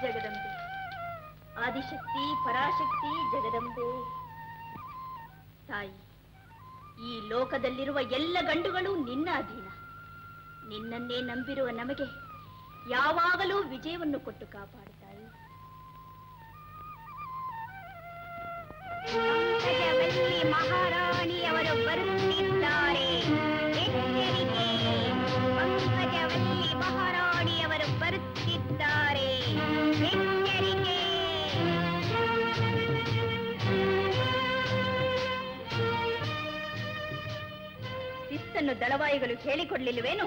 ಜಗದಂಬೆ ಆದಿಶಕ್ತಿ ಪರಾಶಕ್ತಿ ಜಗದಂಬೆ ತಾಯಿ ಈ ಲೋಕದಲ್ಲಿರುವ ಎಲ್ಲ ಗಂಡುಗಳು ನಿನ್ನ ಅಧೀನ ನಿನ್ನನ್ನೇ ನಂಬಿರುವ ನಮಗೆ ಯಾವಾಗಲೂ ವಿಜಯವನ್ನು ಕೊಟ್ಟು ಕಾಪಾಡು ತಾಯಿ ಪಂಕಜವಲ್ಲಿ ಮಹಾರಾಣಿಯವರು ಬರುತ್ತಿದ್ದಾರೆ ಎಚ್ಚರಿಕೆ ಪಂಕಜವಲ್ಲಿ ಮಹಾರಾಣಿಯವರು ಬರುತ್ತಿದ್ದಾರೆ ಎಚ್ಚರಿಕೆ ಶಿಸ್ತನ್ನು ದಳವಾಯಿಗಳು ಹೇಳಿಕೊಡ್ಲಿಲ್ವೇನು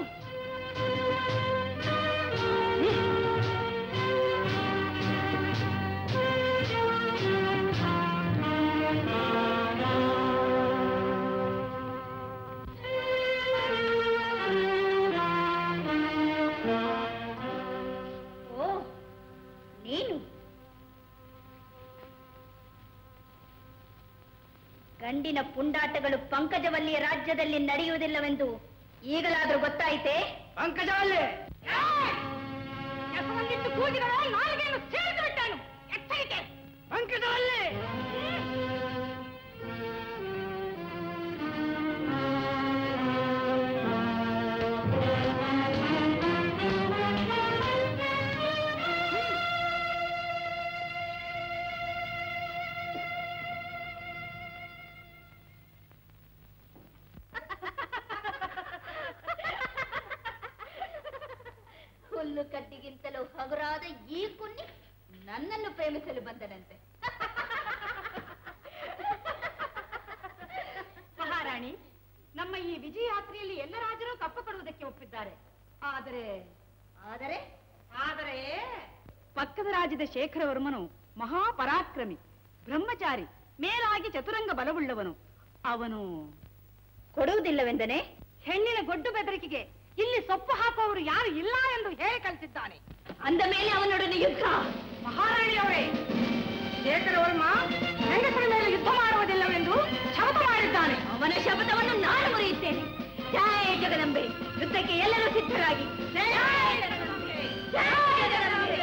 ಓ ನೀನು ಗಂಡಿನ ಪುಂಡಾಟಗಳು ಪಂಕಜವಲ್ಲಿಯ ರಾಜ್ಯದಲ್ಲಿ ನಡೆಯುವುದಿಲ್ಲವೆಂದು ಈಗಲಾದ್ರೂ ಗೊತ್ತಾಯಿತೆ ಪಂಕಜವಲ್ಲಿ ಹೆಸರಲ್ಲಿಟ್ಟು ಕೂಗಿದವ ನಾಲಿಗೆಯನ್ನು ಸೇರಿದು ಬಿಟ್ಟನು ಎಚ್ಚರಿಕೆ ಪಂಕಜವಲ್ಲಿ ಹುಲ್ಲು ಕಡ್ಡಿಗಿಂತಲೂ ಹಗುರಾದ ಈ ಕುನ್ನಿ ನನ್ನನ್ನು ಪ್ರೇಮಿಸಲು ಬಂದನಂತೆ ಮಹಾರಾಣಿ ನಮ್ಮ ಈ ವಿಜಯ ಯಾತ್ರೆಯಲ್ಲಿ ಎಲ್ಲ ರಾಜರು ಕಪ್ಪ ಕೊಡುವುದಕ್ಕೆ ಒಪ್ಪಿದ್ದಾರೆ ಆದರೆ ಆದರೆ ಆದರೆ ಪಕ್ಕದ ರಾಜ್ಯದ ಶೇಖರವರ್ಮನು ಮಹಾಪರಾಕ್ರಮಿ ಬ್ರಹ್ಮಚಾರಿ ಮೇಲಾಗಿ ಚತುರಂಗ ಬಲವುಳ್ಳವನು ಅವನು ಕೊಡುವುದಿಲ್ಲವೆಂದನೆ ಹೆಣ್ಣಿನ ಗೊಡ್ಡು ಬೆದರಿಕೆಗೆ ಇಲ್ಲಿ ಸೊಪ್ಪು ಹಾಕುವವರು ಯಾರು ಇಲ್ಲ ಎಂದು ಹೇಳಿ ಕಳಿಸಿದ್ದಾನೆ ಅಂದ ಮೇಲೆ ಅವನೊಡನೆ ಯುದ್ಧ ಮಹಾರಾಣಿಯವರೇ ಶೇಖರವರ್ಮ ಹೆಂಗಸರ ಮೇಲೆ ಯುದ್ಧ ಮಾಡುವುದಿಲ್ಲವೆಂದು ಶಪಥ ಮಾಡಿದ್ದಾನೆ ಅವನ ಶಪಥವನ್ನು ನಾನು ಮುರಿಯುತ್ತೇನೆ ಜಯ ಜಗದಂಬೆ ಯುದ್ಧಕ್ಕೆ ಎಲ್ಲರೂ ಸಿದ್ಧರಾಗಿ ಜಯ ಜಗದಂಬೆ ಜಯ ಜಗದಂಬೆ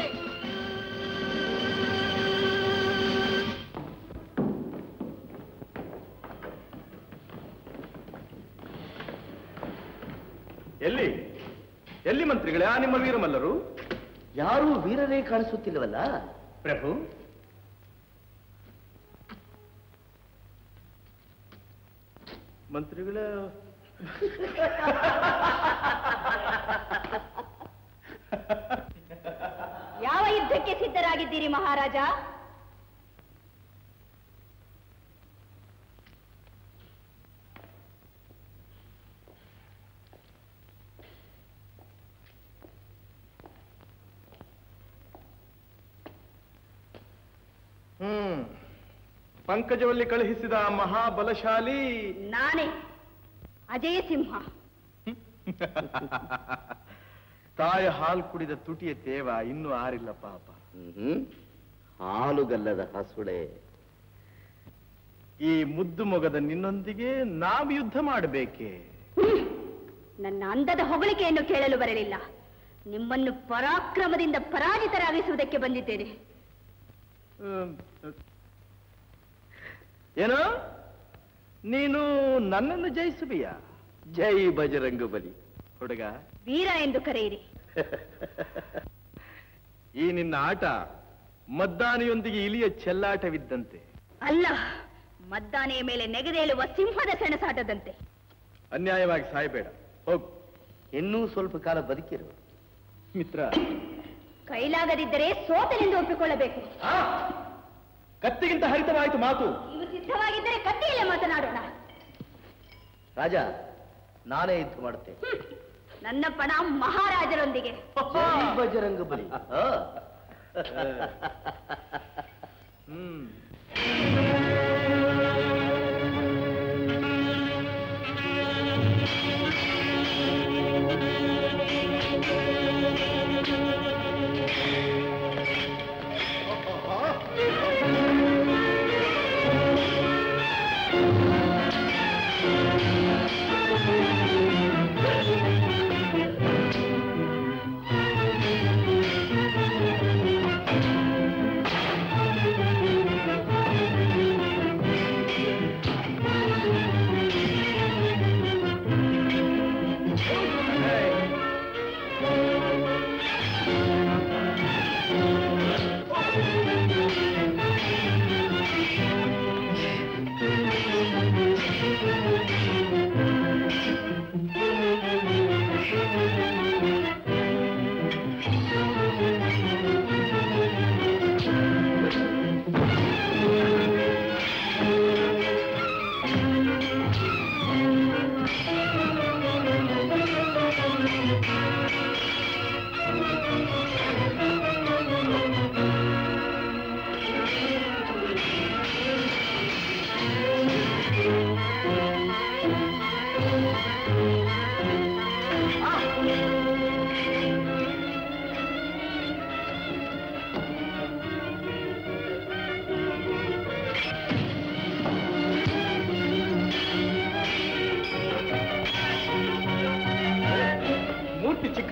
ಎಲ್ಲಿ ಎಲ್ಲಿ ಮಂತ್ರಿಗಳೇ ಆ ನಿಮ್ಮ ವೀರಮಲ್ಲರು ಯಾರೂ ವೀರರೇ ಕಾಣಿಸುತ್ತಿಲ್ಲವಲ್ಲ ಪ್ರಭು ಮಂತ್ರಿಗಳ ಯಾವ ಯುದ್ಧಕ್ಕೆ ಸಿದ್ಧರಾಗಿದ್ದೀರಿ ಮಹಾರಾಜ ಹ್ಮ್ ಪಂಕಜವಲ್ಲಿ ಕಳುಹಿಸಿದ ಮಹಾಬಲಶಾಲಿ ನಾನೇ ಅಜಯ ಸಿಂಹ ತಾಯ ಹಾಲು ಕುಡಿದ ತುಟಿಯ ತೇವ ಇನ್ನೂ ಆರಿಲ್ಲ ಪಾಪ ಹ್ಮ್ ಹಾಲುಗಲ್ಲದ ಹಸುಳೆ ಈ ಮುದ್ದು ಮೊಗದ ನಿನ್ನೊಂದಿಗೆ ನಾವು ಯುದ್ಧ ಮಾಡಬೇಕೆ ಹ್ಮ್. ನನ್ನ ಅಂದದ ಹೊಗಳಿಕೆಯನ್ನು ಕೇಳಲು ಬರಲಿಲ್ಲ ನಿಮ್ಮನ್ನು ಪರಾಕ್ರಮದಿಂದ ಪರಾಜಿತರಾಗಿಸುವುದಕ್ಕೆ ಬಂದಿದ್ದೇನೆ ಹ್ಮ್. ಏನು ನೀನು ನನ್ನನ್ನು ಜಯಿಸುವಿಯ ಜೈ ಬಜರಂಗ ಬಲಿ ಹುಡುಗ ವೀರ ಎಂದು ಕರೆಯಿರಿ ಈ ನಿನ್ನ ಆಟ ಮದ್ದಾನೆಯೊಂದಿಗೆ ಇಲಿಯ ಚೆಲ್ಲಾಟವಿದ್ದಂತೆ ಅಲ್ಲ ಮದ್ದಾನೆಯ ಮೇಲೆ ನೆಗೆದೇಳುವ ಸಿಂಹದ ಸೆಣಸಾಟದಂತೆ ಅನ್ಯಾಯವಾಗಿ ಸಾಯಬೇಡ ಹೋಗು ಇನ್ನೂ ಸ್ವಲ್ಪ ಕಾಲ ಬದುಕಿರು ಮಿತ್ರ ಕೈಲಾಗದಿದ್ದರೆ ಸೋತನೆಂದು ಒಪ್ಪಿಕೊಳ್ಳಬೇಕು ಆ! ಕತ್ತಿಗಿಂತ ಹರಿತವಾಯಿತು ಮಾತು ನೀವು ಸಿದ್ಧವಾಗಿದ್ದರೆ ಕತ್ತಿಯಲ್ಲೇ ಮಾತನಾಡೋಣ ರಾಜ ನಾನೇ ಯುದ್ಧ ಮಾಡುತ್ತೇನೆ ಹ್ಮ್. ನನ್ನ ಪಣ ಮಹಾರಾಜರೊಂದಿಗೆ ಜೈ ಬಜರಂಗ ಬಲಿ ಆ. ಹ್ಮ್ ಆ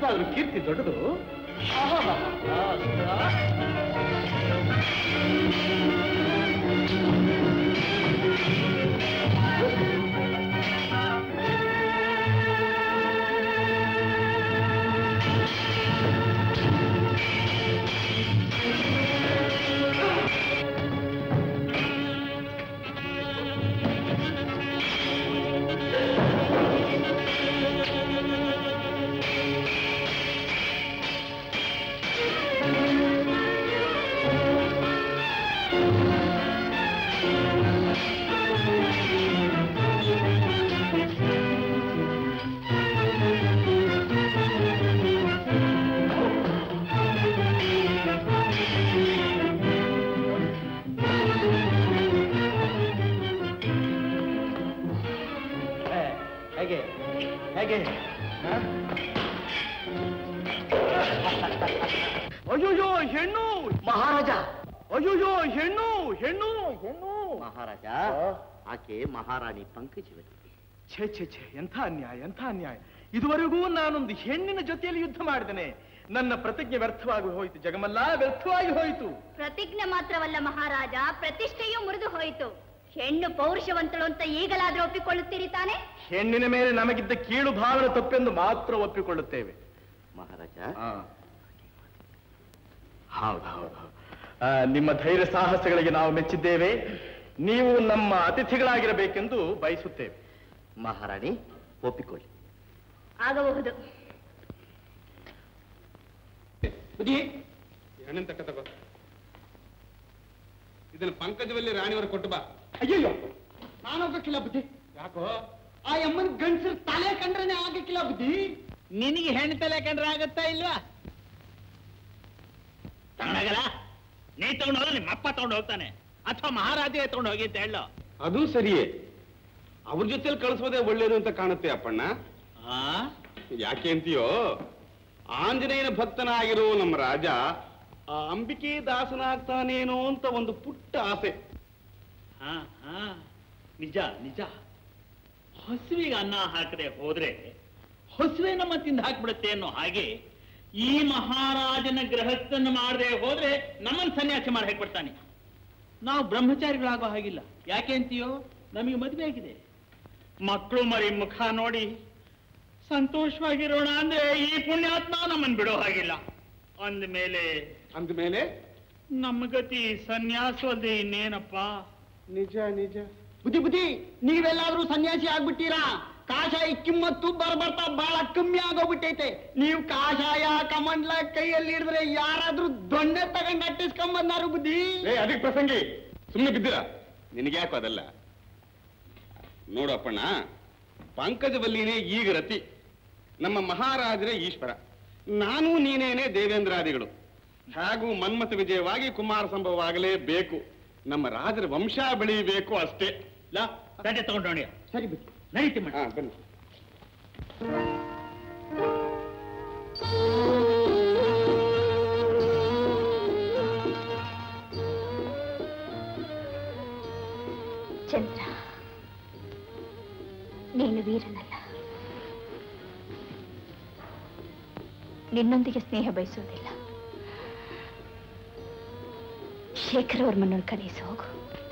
ನಿನಗೇನಾದ್ರೂ ಕೀರ್ತಿ ದೊಡ್ಡದು ಹೇಗೆ ಹೇಗೆ ಅಯ್ಯೋಯ್ಯೋ ಹೆಣ್ಣು ಮಹಾರಾಜ ಅಯ್ಯೋಯ್ಯೋ ಹೆಣ್ಣು ಹೆಣ್ಣು ಹೆಣ್ಣು ಮಹಾರಾಜ ಆಕೆ ಮಹಾರಾಣಿ ಪಂಕಜವತಿ ಛೇ ಛೇ ಛೇ ಎಂಥ ಅನ್ಯಾಯ ಎಂಥ ಅನ್ಯಾಯ ಇದುವರೆಗೂ ನಾನೊಂದು ಹೆಣ್ಣಿನ ಜೊತೆಯಲ್ಲಿ ಯುದ್ಧ ಮಾಡಿದ್ದೇನೆ ನನ್ನ ಪ್ರತಿಜ್ಞೆ ವ್ಯರ್ಥವಾಗಿ ಹೋಯಿತು ಜಗಮಲ್ಲ ವ್ಯರ್ಥವಾಗಿ ಹೋಯಿತು ಪ್ರತಿಜ್ಞೆ ಮಾತ್ರವಲ್ಲ ಮಹಾರಾಜ ಪ್ರತಿಷ್ಠೆಯೂ ಮುರಿದು ಹೋಯಿತು ಹೆಣ್ಣು ಪೌರುಷವಂತಳು ಅಂತ ಈಗಲಾದ್ರೂ ಒಪ್ಪಿಕೊಳ್ಳುತ್ತೀರಿ ತಾನೆ ಹೆಣ್ಣಿನ ಮೇಲೆ ನಮಗಿದ್ದ ಕೀಳು ಭಾವನೆ ತಪ್ಪೆಂದು ಮಾತ್ರ ಒಪ್ಪಿಕೊಳ್ಳುತ್ತೇವೆ ಮಹಾರಾಜ ಹೌದು ಹೌದು ಆ, ನಿಮ್ಮ ಧೈರ್ಯ ಸಾಹಸಗಳಿಗೆ ನಾವು ಮೆಚ್ಚಿದ್ದೇವೆ ನೀವು ನಮ್ಮ ಅತಿಥಿಗಳಾಗಿರಬೇಕೆಂದು ಬಯಸುತ್ತೇವೆ ಮಹಾರಾಣಿ ಒಪ್ಪಿಕೊಳ್ಳಿ ಆಗಬಹುದು ಬುದ್ಧಿ ಹಣ್ಣಿನ ತಕ್ಕ ತಗೋ ಇದನ್ನ ಪಂಕಜವಲ್ಲಿ ರಾಣಿಯವರು ಕೊಟ್ಟು ಬಾ ಅಯ್ಯಯ್ಯೋ ನಾನು ಹೋಗಕ್ಕಿಲ್ಲ ಬುದ್ಧಿ ಯಾಕೋ ಆ ಅಮ್ಮನ ಗಂಡಸರು ತಲೆ ಕಂಡ್ರೇನೆ ಆಗಕ್ಕಿಲ್ಲ ಬುದ್ಧಿ ನಿನಗೆ ಹೆಣ್ಣು ತಲೆ ಕಂಡ್ರೆ ಆಗತ್ತಾ ಇಲ್ವಾ ತಗೊಂಡಾಗಲ್ಲ ನೀ ತಗೊಂಡು ಹೋದ್ರೆ ನಿಮ್ಮ ಅಪ್ಪ ತಗೊಂಡು ಹೋಗ್ತಾನೆ ಅಥವಾ ಮಹಾರಾಜೇ ತಗೊಂಡು ಹೋಗಿ ಅಂತ ಹೇಳೋ ಅದು ಸರಿಯೇ ಅವ್ರ ಜೊತೆಲಿ ಕಳಿಸೋದೇ ಒಳ್ಳೇದು ಅಂತ ಕಾಣುತ್ತೆ ಅಪ್ಪಣ್ಣ ಆ ಯಾಕೆ ಅಂತೀಯೋ ಆಂಜನೇಯನ ಭಕ್ತನಾಗಿರೋ ನಮ್ಮ ರಾಜ ಆ ಅಂಬಿಕೆ ದಾಸನಾಗ್ತಾನೇನೋ ಅಂತ ಒಂದು ಪುಟ್ಟ ಆಸೆ ಹಾ ಹಾ ನಿಜ ನಿಜ ಹಸುವಿಗೆ ಅನ್ನ ಹಾಕದೆ ಹೋದ್ರೆ ಹಸುವೆ ನಮ್ಮ ತಿಂದು ಹಾಕ್ಬಿಡುತ್ತೆ ಅನ್ನೋ ಹಾಗೆ ಈ ಮಹಾರಾಜನ ಗೃಹಸ್ಥನ್ನು ಮಾಡದೆ ಹೋದ್ರೆ ನಮ್ಮನ್ನು ಸನ್ಯಾಸಿ ಮಾಡಿ ಹಾಕ್ಬಿಡ್ತಾನೆ ನಾವು ಬ್ರಹ್ಮಚಾರಿಗಳಾಗೋ ಹಾಗಿಲ್ಲ ಯಾಕೆ ಅಂತೀಯೋ ನಮಗೆ ಮದುವೆ ಆಗಿದೆ ಮಕ್ಕಳು ಮರಿ ಮುಖ ನೋಡಿ ಸಂತೋಷವಾಗಿರೋಣ ಅಂದ್ರೆ ಈ ಪುಣ್ಯಾತ್ಮ ನಮ್ಮನ್ನು ಬಿಡೋ ಹಾಗಿಲ್ಲ ಅಂದ್ಮೇಲೆ ಅಂದ್ಮೇಲೆ ನಮ್ಮ ಗತಿ ಸನ್ಯಾಸವಲ್ಲದೆ ಇನ್ನೇನಪ್ಪ ನಿಜ ನಿಜ ಬುದ್ಧಿ ಬುದ್ಧಿ ನೀವೆಲ್ಲಾದ್ರೂ ಸನ್ಯಾಸಿ ಆಗ್ಬಿಟ್ಟಿರಾ ಕಾಷಾಯ ಕಿಮ್ಮತ್ತು ಬರ್ಬರ್ತಾ ಬಹಳ ಕಮ್ಮಿ ಆಗೋಗ್ಬಿಟ್ಟೈತೆ ನೀವು ಕಾಷಾಯ ಕಮಂಡ್ಲ ಕೈಯಲ್ಲಿ ಹಿಡಿದ್ರೆ ಯಾರಾದ್ರೂ ದೊಣ್ಣೆ ತಗೊಂಡ್ ಅಟ್ಟಿಸ್ಕೊಂಬಂದಾರು ಬುದ್ಧಿ ಏ ಅದಕ್ಕೆ ಪ್ರಸಂಗಿ ಸುಮ್ಮನೆ ಬಿದ್ದಿರ ನಿನಗೆ ಯಾಕೋ ಅದಲ್ಲ ನೋಡು ಅಪ್ಪಣ್ಣ ಪಂಕಜವಲ್ಲಿನೇ ಈಗ ರತಿ ನಮ್ಮ ಮಹಾರಾಜರೇ ಈಶ್ವರ ನಾನು ನೀನೇನೆ ದೇವೇಂದ್ರಾದಿಗಳು ಹಾಗೂ ಮನ್ಮಥ ವಿಜಯವಾಗಿ ಕುಮಾರ ಸಂಭವವಾಗಲೇಬೇಕು ನಮ್ಮ ರಾಜರ ವಂಶ ಬೆಳೀಬೇಕು ಅಷ್ಟೇ ಲಾ ತಟ್ಟೆ ತಗೊಂಡೋಣ ಸರಿ ಬುದ್ಧಿ ನಡೀತಿ ಮಾಡಿ ಹಾ ಬನ್ನಿ ಚಂದ್ರ ನೀನು ವೀರನಲ್ಲ ನಿನ್ನೊಂದಿಗೆ ಸ್ನೇಹ ಬಯಸುವುದಿಲ್ಲ ಶೇಖರವರ್ಮನನ್ನು ಕರೆಯಿಸಿ ಹೋಗು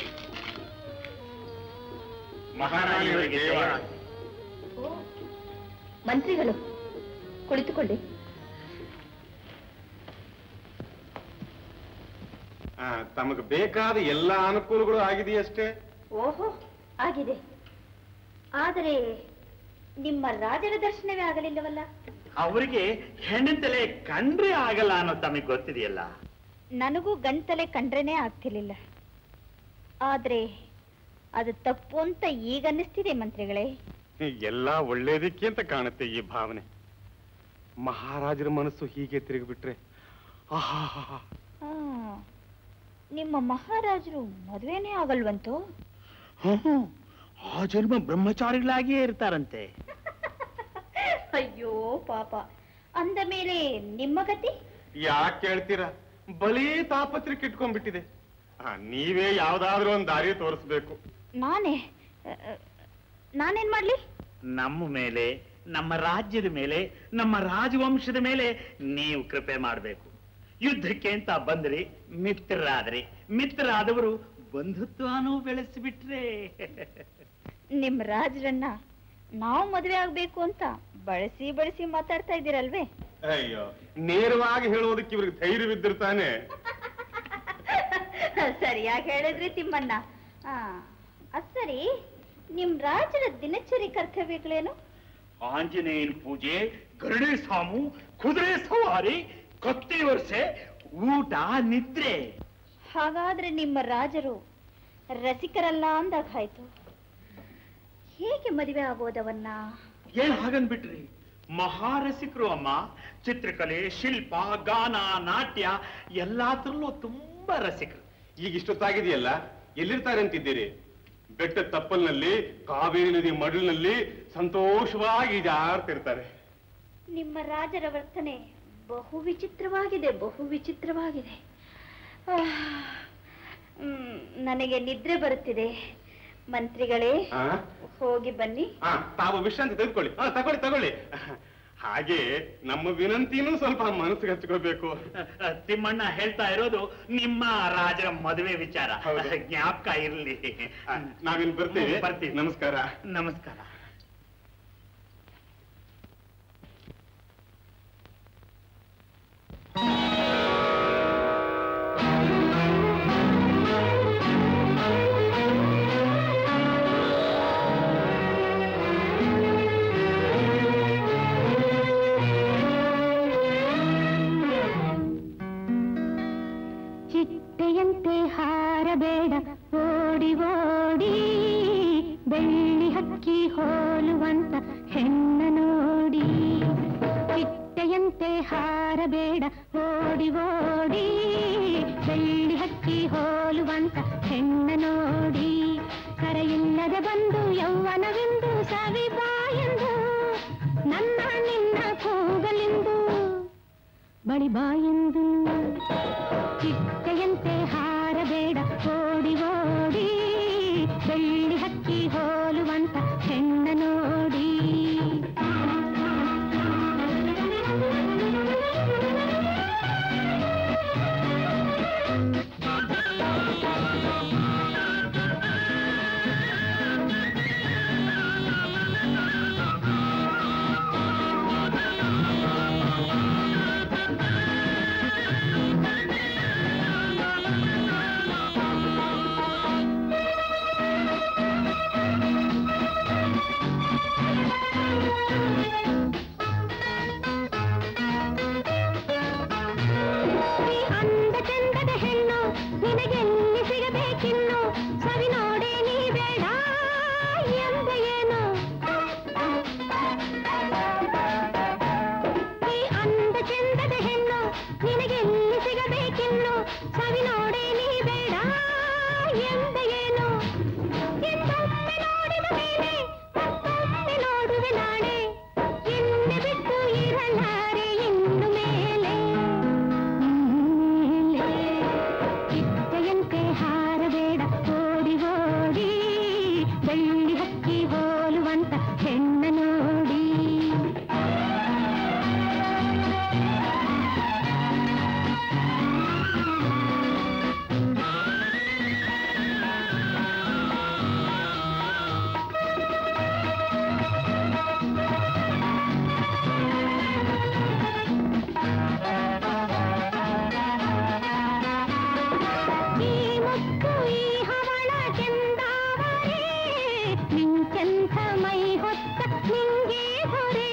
ಮಹಾರಾಣಿಯವರಿಗೆ ಮಂತ್ರಿಗಳು ಕುಳಿತುಕೊಳ್ಳಿ ತಮಗೆ ಬೇಕಾದ ಎಲ್ಲ ಅನುಕೂಲಗಳು ಆಗಿದೆಯಷ್ಟೇ ಓಹೋ ಆಗಿದೆ ಆದರೆ ನಿಮ್ಮ ರಾಜರ ದರ್ಶನವೇ ಆಗಲಿಲ್ಲವಲ್ಲ ಅವರಿಗೆ ಹೆಣ್ಣಿನ ತಲೆ ಕಂಡ್ರೆ ಆಗಲ್ಲ ಅನ್ನೋ ತಮಗೆ ಗೊತ್ತಿದೆಯಲ್ಲ ನನಗೂ ಗಂಟಲೆ ಕಂಡ್ರೇನೆ ಆಗ್ತಿರ್ಲಿಲ್ಲ ಆದ್ರೆ ಅದು ತಪ್ಪು ಅಂತ ಈಗ ಅನ್ನಿಸ್ತಿದೆ ಮಂತ್ರಿಗಳೇ ಎಲ್ಲ ಒಳ್ಳೇದಕ್ಕೆ ಅಂತ ಕಾಣುತ್ತೆ ಈ ಭಾವನೆ ಮಹಾರಾಜರ ಮನಸ್ಸು ಹೀಗೆ ತಿರುಗಿಬಿಟ್ರೆ ಆಹಾ ಆ, ನಿಮ್ಮ ಮಹಾರಾಜರು ಮದುವೆನೇ ಆಗಲ್ವಂತೋ ಆ ಜನ್ಮ ಬ್ರಹ್ಮಚಾರಿಗಳಾಗಿಯೇ ಇರ್ತಾರಂತೆ ಅಯ್ಯೋ ಪಾಪ ಅಂದ ಮೇಲೆ ನಿಮ್ಮ ಗತಿ ಯಾಕೆ ಕೇಳ್ತೀರಾ ಬಲೇ ತಾಪತ್ರಿಕೆ ಇಟ್ಕೊಂಡ್ಬಿಟ್ಟಿದೆ ಆ, ನೀವೇ ಯಾವ್ದಾದ್ರೂ ಒಂದು ದಾರಿ ತೋರಿಸ್ಬೇಕು ನಾನೇ ಅ, ಅ, ನಾನೇನ್ ಮಾಡ್ಲಿ ನಮ್ಮ ಮೇಲೆ ನಮ್ಮ ರಾಜ್ಯದ ಮೇಲೆ ನಮ್ಮ ರಾಜವಂಶದ ಮೇಲೆ ನೀವು ಕೃಪೆ ಮಾಡಬೇಕು ಯುದ್ಧಕ್ಕೆ ಅಂತ ಬಂದ್ರಿ ಮಿತ್ರರಾದ್ರಿ ಮಿತ್ರರಾದವರು ಬಂಧುತ್ವನೂ ಬೆಳೆಸಿಬಿಟ್ರೆ ನಿಮ್ ರಾಜರನ್ನ ನಾವು ಮದುವೆ ಆಗ್ಬೇಕು ಅಂತ ಬಳಸಿ ಬಳಸಿ ಮಾತಾಡ್ತಾ ಇದ್ದೀರಲ್ವೇ ಅಯ್ಯೋ ನೇರವಾಗಿ ಹೇಳೋದಕ್ಕೆ ಇವ್ರಿಗೆ ಧೈರ್ಯವಿದ್ದಿರ್ತಾನೆ ಸರಿಯಾಗಿ ಹೇಳಿದ್ರಿ ತಿಮ್ಮಣ್ಣ ಆ ಅದ್ ಸರಿ ನಿಮ್ ರಾಜರ ದಿನಚರಿ ಕರ್ತವ್ಯಗಳೇನು ಆಂಜನೇಯನ ಪೂಜೆ ಗರುಡೆ ಸಾಮು ಕುದುರೆ ಸವಾರಿ ಕತ್ತಿ ವರ್ಷೆ ಊಟ ನಿದ್ರೆ ಹಾಗಾದ್ರೆ ನಿಮ್ಮ ರಾಜರು ರಸಿಕರಲ್ಲ ಅಂದಾಗಾಯ್ತು ಹೇಗೆ ಮದುವೆ ಆಗೋದವನ್ನ ಏನ್ ಹಾಗನ್ಬಿಟ್ರಿ ಮಹಾರಸಿಕರು ಅಮ್ಮ ಚಿತ್ರಕಲೆ ಶಿಲ್ಪ ಗಾನ ನಾಟ್ಯ ಎಲ್ಲಾದ್ರಲ್ಲೂ ತುಂಬಾ ರಸಿಕರು ಈಗ ಇಷ್ಟೊತ್ತಾಗಿದೆಯಲ್ಲ ಎಲ್ಲಿರ್ತಾರೆ ಅಂತಿದ್ದೀರಿ ಬೆಟ್ಟದ ತಪ್ಪಲ್ನಲ್ಲಿ ಕಾವೇರಿ ನದಿ ಮಡಲಿನಲ್ಲಿ ಸಂತೋಷವಾಗಿ ಜಾರ್ತಿರ್ತಾರೆ ನಿಮ್ಮ ರಾಜರ ವರ್ತನೆ ಬಹು ವಿಚಿತ್ರವಾಗಿದೆ ಬಹು ವಿಚಿತ್ರವಾಗಿದೆ ಆಹ್, ಮ್, ನನಗೆ ನಿದ್ರೆ ಬರುತ್ತಿದೆ ಮಂತ್ರಿಗಳೇ ಆ? ಹೋಗಿ ಬನ್ನಿ ಆ, ತಾವು ವಿಶ್ರಾಂತಿ ತೆಗೆದುಕೊಳ್ಳಿ ಹಾ ತಗೊಳ್ಳಿ ತಗೊಳ್ಳಿ ಹಾಗೆ ನಮ್ಮ ವಿನಂತಿನೂ ಸ್ವಲ್ಪ ಮನಸ್ಸಿಗೆ ಹಚ್ಕೋಬೇಕು ತಿಮ್ಮಣ್ಣ ಹೇಳ್ತಾ ಇರೋದು ನಿಮ್ಮ ರಾಜರ ಮದುವೆ ವಿಚಾರ ಹೌದು. ಜ್ಞಾಪಕ ಇರ್ಲಿ ಆ, ನಾವಿನ್ ಬರ್ತೀವಿ ಹ್ಮ್, ಬರ್ತೀವಿ. ನಮಸ್ಕಾರ ನಮಸ್ಕಾರ ಚಿಟ್ಟೆಯಂತೆ ಹಾರಬೇಡ ಓಡಿ ಓಡಿ ಬೆಳ್ಳಿ ಹಕ್ಕಿ ಹೋಲುವಂತ ಹೆಣ್ಣ ನೋಡಿ ಚಿಟ್ಟೆಯಂತೆ ಹಾರಬೇಡ ಓಡಿ ಓಡಿ ಬೆಳ್ಳಿ ಹಕ್ಕಿ ಹೋಲುವಂತ ಹೆಣ್ಣ ನೋಡಿ ಕರೆಯಿಲ್ಲದೆ ಬಂದು ಯೌವನವೆಂದು ಸವಿಬಾಯೆಂದು ನನ್ನ ನಿನ್ನ ಕೂಗಲೆಂದು ಬಳಿ ಬಾಯೆಂದು ಚಿಟ್ಟೆಯಂತೆ ಹಾರಬೇಡ ಓಡಿ ಓಡಿ ಬೆಳ್ಳಿ ಹಕ್ಕಿ ಹೋಲುವಂತ ಹೆಣ್ಣ ನೋಡಿ ಈ ಅಂದ ಚಂದದ ಹೆಣ್ಣು ನಿನಗೆಲ್ಲಿ ಸಿಗಬೇಕಿನ್ನು ಸವಿ ನೋಡೆ ನೀ ಬೇಡ ಎಂದ ಏನು ಈ ಅಂದ ಚಂದದ ಹೆಣ್ಣು ನಿನಗೆಲ್ಲಿ ಸಿಗಬೇಕಿನ್ನು ಸವಿ ನೋಡೆ ನೀ ಬೇಡ ಎಂದ ಏನು ಎಂದೊಮ್ಮೆ ನೋಡಿದ ಮೇಲೆ ಮತ್ತೊಮ್ಮೆ ನೋಡುವೆ ನಾಳೆ ಇನ್ನು ಬಿಟ್ಟು ಇರಲಾರೆ ಇನ್ನು ಮೇಲೆ ಮೇಲೆ ಚಿಟ್ಟೆಯಂತೆ ಹಾರಬೇಡ ಓಡಿ ಓಡಿ ಬೆಳ್ಳಿ ಹಕ್ಕಿ ಹೋಲುವಂತ ಹೆಣ್ಣ ನೋಡಿ ಈ ಮುತ್ತು ಈ ಹವಳ ಚೆಂದಾವರೆ ನಿಂತೆಂಥ ಮೈ ಹೊತ್ತ ನಿಂಗೆ ಹೊರೆ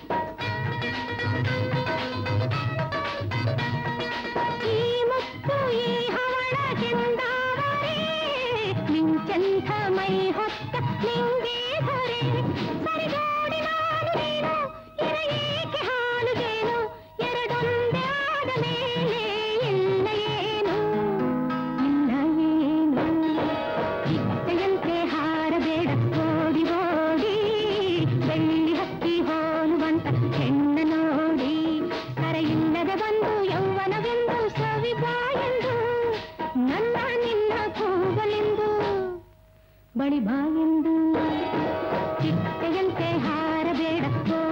ಈ ಮುತ್ತು ಈ ಹವಳ ಚೆಂದಾವರೆ ನಿಂತೆಂಥ ಮೈ ಹೊತ್ತ ನಿಂಗೆ ಹೊರೆ ಸರಿದೋಡಿ ನಾನು ನೀನು ಇರ ಏಕೆ ಹಾಲುಗೇನು ಎರಡೊಂದೇ ಆದ ಮೇಲೆ ಇಲ್ಲ ಏನು ಇಲ್ಲ ಏನು ಚಿಟ್ಟೆಯಂತೆ ಹಾರಬೇಡ ಓಡಿ ಓಡಿ ಬೆಳ್ಳಿ ಹಕ್ಕಿ ಹೋಲುವಂತ ಹೆಣ್ಣ ನೋಡಿ ಕರೆಯಿಲ್ಲದೆ ಬಂದು ಯೌವನವೆಂದು ಸವಿಬಾಯೆಂದು ನನ್ನ ನಿನ್ನ ಕೂಗಲೆಂದು ಬಳಿ ಬಾಯೆಂದು ಚಿಟ್ಟೆಯಂತೆ ಹಾರಬೇಡ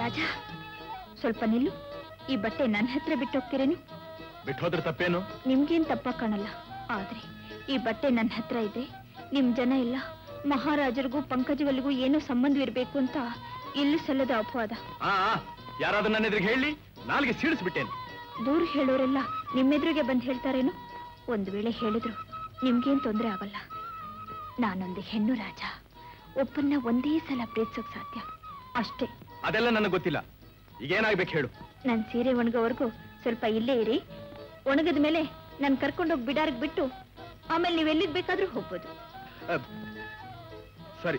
ರಾಜ ಸ್ವಲ್ಪ ನಿಲ್ಲು ಈ ಬಟ್ಟೆ ನನ್ನ ಹತ್ರ ಬಿಟ್ಟು ಹೋಗ್ತೀರೇನು ಬಿಟ್ಟು ಹೋದ್ರೆ ತಪ್ಪೇನು ನಿಮ್ಗೇನ್ ತಪ್ಪ ಕಾಣಲ್ಲ ಆದ್ರೆ ಈ ಬಟ್ಟೆ ನನ್ನ ಹತ್ರ ಇದೆ ನಿಮ್ ಜನ ಎಲ್ಲ ಮಹಾರಾಜರಿಗೂ ಪಂಕಜವಲ್ಲಿಗೂ ಏನೋ ಸಂಬಂಧವಿರ್ಬೇಕು ಅಂತ ಇಲ್ಲಿ ಸಲ್ಲದ ಅಪವಾದ ಆ ಆ, ಯಾರಾದ್ರೂ ನನ್ನ ಎದುರಿಗೆ ಹೇಳಿ ನಾಲ್ಗೆ ಸೀಳಿಸ್ಬಿಟ್ಟೇನು ದೂರ ಹೇಳೋರೆಲ್ಲ ನಿಮ್ಮೆದುರಿಗೆ ಬಂದು ಹೇಳ್ತಾರೇನು ಒಂದು ವೇಳೆ ಹೇಳಿದ್ರು ನಿಮ್ಗೇನ್ ತೊಂದರೆ ಆಗಲ್ಲ ನಾನೊಂದು ಹೆಣ್ಣು ರಾಜ ಒಬ್ಬನ್ನ ಒಂದೇ ಸಲ ಪ್ರೀತಿಸೋಕ್ ಸಾಧ್ಯ ಅಷ್ಟೇ ಅದೆಲ್ಲ ನನಗೆ ಗೊತ್ತಿಲ್ಲ ಈಗ ಏನಾಗ್ಬೇಕು ಹೇಳು ನನ್ ಸೀರೆ ಒಣಗೋವರೆಗೂ ಸ್ವಲ್ಪ ಇಲ್ಲೇ ಇರಿ ಒಣಗದ ಮೇಲೆ ನಾನು ಕರ್ಕೊಂಡೋಗಿ ಬಿಡಾರ್ಗ್ ಬಿಟ್ಟು ಆಮೇಲೆ ನೀವು ಎಲ್ಲಿಗ್ ಬೇಕಾದ್ರೂ ಹೋಗ್ಬೋದು ಅಹ್, ಸರಿ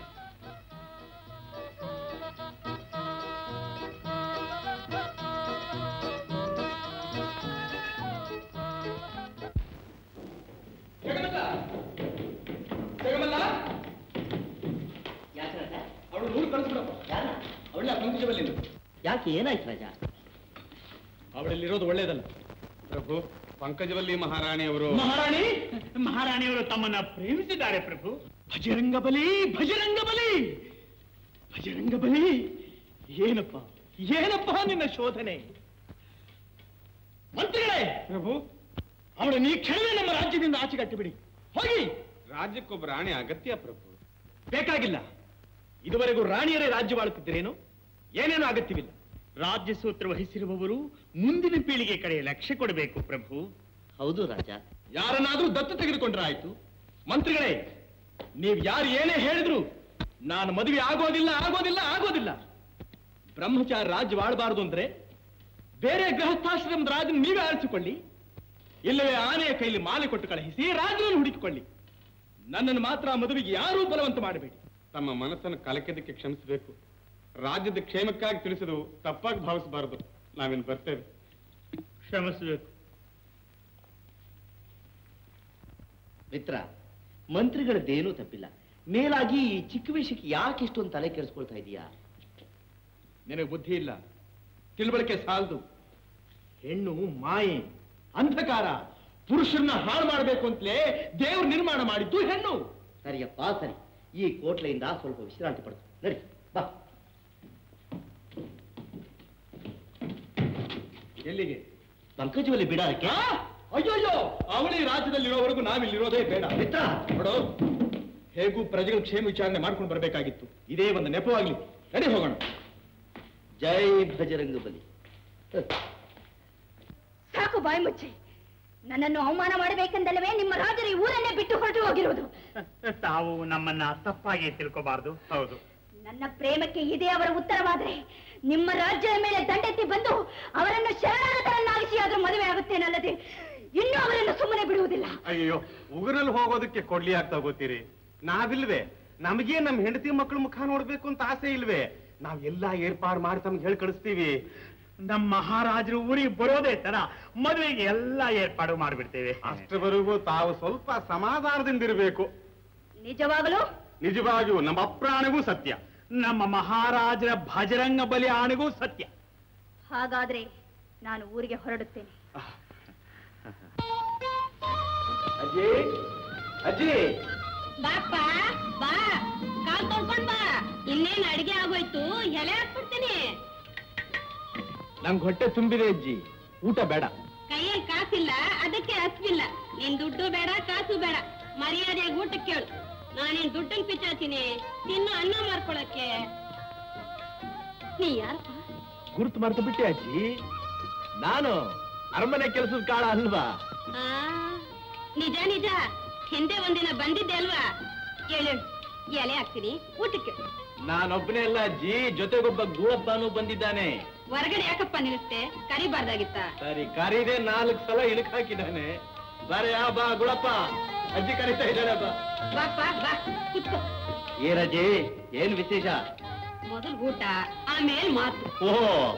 ಅವಳು ನೂರು ಕಳಿಸ್ಬಿಡಪ್ಪ ಅವಳ ಪಂಕಜವಲ್ಲಿ ಯಾಕೆ ಏನಾಯ್ತು ರಾಜ ಅವಳಲ್ಲಿರೋದು ಒಳ್ಳೇದಲ್ಲ ಪ್ರಭು ಪಂಕಜವಲ್ಲಿ ಮಹಾರಾಣಿ ಅವರು ಮಹಾರಾಣಿ ಮಹಾರಾಣಿಯವರು ತಮ್ಮನ್ನ ಪ್ರೇಮಿಸಿದ್ದಾರೆ ಪ್ರಭು ಭಜರಂಗ ಬಲಿ ಭಜರಂಗ ಬಲಿ ಭಜರಂಗ ಬಲಿ ಏನಪ್ಪ ಏನಪ್ಪ ನಿನ್ನ ಶೋಧನೆ ಮಂತ್ರಿಗಳೇ ಪ್ರಭು ಅವಳು ನೀ ಕ್ಷಣವೇ ನಮ್ಮ ರಾಜ್ಯದಿಂದ ಆಚೆಗಟ್ಟಿ ಬಿಡಿ ಹೋಗಿ ರಾಜ್ಯಕ್ಕೊಬ್ಬ ರಾಣಿ ಅಗತ್ಯ ಪ್ರಭು ಬೇಕಾಗಿಲ್ಲ ಇದುವರೆಗೂ ರಾಣಿಯರೇ ರಾಜ್ಯವಾಳುತ್ತಿದ್ದರೇನು ಏನೇನು ಅಗತ್ಯವಿಲ್ಲ ರಾಜ್ಯ ಸೂತ್ರ ವಹಿಸಿರುವವರು ಮುಂದಿನ ಪೀಳಿಗೆ ಕಡೆ ಲಕ್ಷ್ಯ ಕೊಡಬೇಕು ಪ್ರಭು ಹೌದು ರಾಜ ಯಾರನ್ನಾದ್ರೂ ದತ್ತು ತೆಗೆದುಕೊಂಡ್ರೆ ಆಯ್ತು ಮಂತ್ರಿಗಳೇ ನೀವು ಯಾರು ಏನೇ ಹೇಳಿದ್ರು ನಾನು ಮದುವೆ ಆಗೋದಿಲ್ಲ ಆಗೋದಿಲ್ಲ ಆಗೋದಿಲ್ಲ ಬ್ರಹ್ಮಚಾರ ರಾಜ್ಯ ಆಳಬಾರದು ಅಂದ್ರೆ ಬೇರೆ ಗೃಹಸ್ಥಾಶ್ರಮದ ರಾಜನ ನೀವೇ ಆರಿಸಿಕೊಳ್ಳಿ ಇಲ್ಲವೇ ಆನೆಯ ಕೈಲಿ ಮಾಲೆ ಕೊಟ್ಟು ಕಳುಹಿಸಿ ರಾಜನನ್ನು ಹುಡುಕಿಕೊಳ್ಳಿ ನನ್ನನ್ನು ಮಾತ್ರ ಆ ಮದುವೆಗೆ ಯಾರೂ ಬಲವಂತ ಮಾಡಬೇಡಿ ತಮ್ಮ ಮನಸ್ಸನ್ನು ಕಲಕಿದ್ದಕ್ಕೆ ಕ್ಷಮಿಸಬೇಕು ರಾಜ್ಯದ ಕ್ಷೇಮಕ್ಕಾಗಿ ತಿಳಿಸಿದು ತಪ್ಪಾಗಿ ಭಾವಿಸಬಾರದು ನಾವಿನ್ನು ಬರ್ತೇವೆ ಶ್ರಮಿಸಬೇಕು ಮಿತ್ರ ಮಂತ್ರಿಗಳದ್ದೇನೂ ತಪ್ಪಿಲ್ಲ ಮೇಲಾಗಿ ಈ ಚಿಕ್ಕ ವಿಷಯಕ್ಕೆ ಯಾಕೆ ಇಷ್ಟೊಂದು ತಲೆ ಕೆಡಿಸ್ಕೊಳ್ತಾ ಇದೀಯಾ ನಿನಗೆ ಬುದ್ಧಿ ಇಲ್ಲ ತಿಳುವಳಿಕೆ ಸಾಲದು ಹೆಣ್ಣು ಮಾಯೆ ಅಂಧಕಾರ ಪುರುಷರನ್ನ ಹಾಳು ಮಾಡಬೇಕು ಅಂತಲೇ ದೇವ್ರು ನಿರ್ಮಾಣ ಮಾಡಿದ್ದು ಹೆಣ್ಣು ಸರಿಯಪ್ಪ ಸರಿ ಈ ಕೋಟ್ಲೆಯಿಂದ ಸ್ವಲ್ಪ ವಿಶ್ರಾಂತಿ ಪಡ್ತು ನಡಿ ಬಾ ಎಲ್ಲಿಗೆ ಪಂಕಜವಲ್ಲಿ ಬಿಡಾರಕ್ಕೆ ಆ? ಅಯ್ಯೋಯ್ಯೋ ಅವಳಿ ರಾಜ್ಯದಲ್ಲಿರೋವರೆಗೂ ನಾವಿಲ್ಲಿರೋದೇ ಬೇಡ ಮಿತ್ರ ನೋಡು ಹೇಗೂ ಪ್ರಜೆಗಳ ಕ್ಷೇಮ ವಿಚಾರಣೆ ಮಾಡ್ಕೊಂಡು ಬರಬೇಕಾಗಿತ್ತು ಇದೇ ಒಂದು ನೆಪವಾಗ್ಲಿ ನಡಿ ಹೋಗೋಣ ಜೈ ಭಜರಂಗ ಬಲಿ ಹ. ಸಾಕು ಬಾಯಿ ಮುಚ್ಚಿ ನನ್ನನ್ನು ಅವಮಾನ ಮಾಡಬೇಕೆಂದಲ್ಲವೇ ನಿಮ್ಮ ರಾಜರು ಈ ಊರನ್ನೇ ಬಿಟ್ಟು ಹೊರಟು ಹೋಗಿರುವುದು ತಾವು ನಮ್ಮನ್ನ ತಪ್ಪಾಗಿ ತಿಳ್ಕೋಬಾರ್ದು ಹೌದು ನನ್ನ ಪ್ರೇಮಕ್ಕೆ ಇದೇ ಅವರ ಉತ್ತರವಾದರೆ ನಿಮ್ಮ ರಾಜ್ಯದ ಮೇಲೆ ದಂಡೆತ್ತಿ ಬಂದು ಅವರನ್ನು ಶರಣಾಗತರನ್ನಾಗಿಸಿ ಆದ್ರೂ ಮದುವೆ ಆಗುತ್ತೇನಲ್ಲದೆ ಇನ್ನೂ ಅವರನ್ನು ಸುಮ್ಮನೆ ಬಿಡುವುದಿಲ್ಲ ಅಯ್ಯೋ ಉಗುರಲ್ಲಿ ಹೋಗೋದಕ್ಕೆ ಕೊಡ್ಲಿ ಆಗ್ತಾ ಗೊತ್ತೀರಿ ನಾವಿಲ್ವೇ ನಮಗೆ ನಮ್ ಹೆಂಡತಿ ಮಕ್ಕಳ ಮುಖ ನೋಡ್ಬೇಕು ಅಂತ ಆಸೆ ಇಲ್ವೇ ನಾವ್ ಎಲ್ಲಾ ಏರ್ಪಾಡು ಮಾಡಿ ತಮ್ಗೆ ಹೇಳಿ ಕಳಿಸ್ತೀವಿ ನಮ್ಮ ಮಹಾರಾಜರು ಊರಿಗೆ ಬರೋದೇ ತರ ಮದುವೆಗೆ ಎಲ್ಲ ಏರ್ಪಾಡು ಮಾಡಿಬಿಡ್ತೇವೆ ಅಷ್ಟವರೆಗೂ ತಾವು ಸ್ವಲ್ಪ ಸಮಾಧಾನದಿಂದ ಇರಬೇಕು ನಿಜವಾಗಲೂ ನಿಜವಾಗಿಯೂ ನಮ್ಮ ಅಪ್ರಾಣಗೂ ಸತ್ಯ ನಮ್ಮ ಮಹಾರಾಜರ ಭಜರಂಗ ಬಲಿ ಆಣೆಗೂ ಸತ್ಯ ಹಾಗಾದ್ರೆ ನಾನು ಊರಿಗೆ ಹೊರಡುತ್ತೇನೆ ಅಜ್ಜಿ ಅಜ್ಜಿ ಬಾಪ್ಪ ಬಾ ಕಾಲ್ ತೊಳ್ಕೊಂಡ್ ಬಾ ಇನ್ನೇನ್ ಅಡಿಗೆ ಆಗೋಯ್ತು ಎಲೆ ಹಾಕ್ಬಿಡ್ತೀನಿ ನಂಗೆ ಹೊಟ್ಟೆ ತುಂಬಿದೆ ಅಜ್ಜಿ ಊಟ ಬೇಡ ಕೈಯಲ್ಲಿ ಕಾಸಿಲ್ಲ ಅದಕ್ಕೆ ಹಸ್ವಿಲ್ಲ ನಿನ್ ದುಡ್ಡು ಬೇಡ ಕಾಸು ಬೇಡ ಮರ್ಯಾದೆಯಾಗಿ ಊಟಕ್ಕೆ ಕೇಳು ನಾನೇನ್ ದುಡ್ಡನ್ ಪಿಚಾತೀನಿ ತಿನ್ನು ಅನ್ನ ಮಾಡ್ಕೊಳಕ್ಕೆ ನೀ ಯಾರಪ್ಪ ಗುರುತು ಮರೆತು ಬಿಟ್ಟೆ ಅಜ್ಜಿ ನಾನು ಅರಮನೆ ಕೆಲಸದ ಕಾಳ ಅಲ್ವಾ ಆ, ನಿಜ ನಿಜ ಹಿಂದೆ ಒಂದಿನ ಬಂದಿದ್ದೆ ಅಲ್ವಾ ಹೇಳು ಎಲೆ ಹಾಕ್ತೀನಿ ಊಟಕ್ಕೆ ನಾನೊಬ್ಬನೇ ಅಲ್ಲ ಅಜ್ಜಿ ಜೊತೆಗೊಬ್ಬ ಗೂಳಪ್ಪನೂ ಬಂದಿದ್ದಾನೆ ಹೊರಗಡೆ ಯಾಕಪ್ಪ ನಿಲ್ಲಿಸ್ತೆ ಕರಿಬಾರ್ದಾಗಿತ್ತ ಸರಿ ಕರೀದೆ ನಾಲ್ಕು ಸಲ ಇಣಕ್ ಹಾಕಿದ್ದಾನೆ ಬಾರೆ ಆ ಬಾ ಗುಳಪ್ಪ ಅಜ್ಜಿ ಕರೀತಾ ಇದ್ದಾಳೆ ಬಾ ಬಾಪ್ಪ ಬಾ ಕುತ್ಕೋ ಏನಜ್ಜಿ ಏನ್ ವಿಶೇಷ ಮೊದಲು ಊಟ ಆಮೇಲೆ ಮಾತು ಓ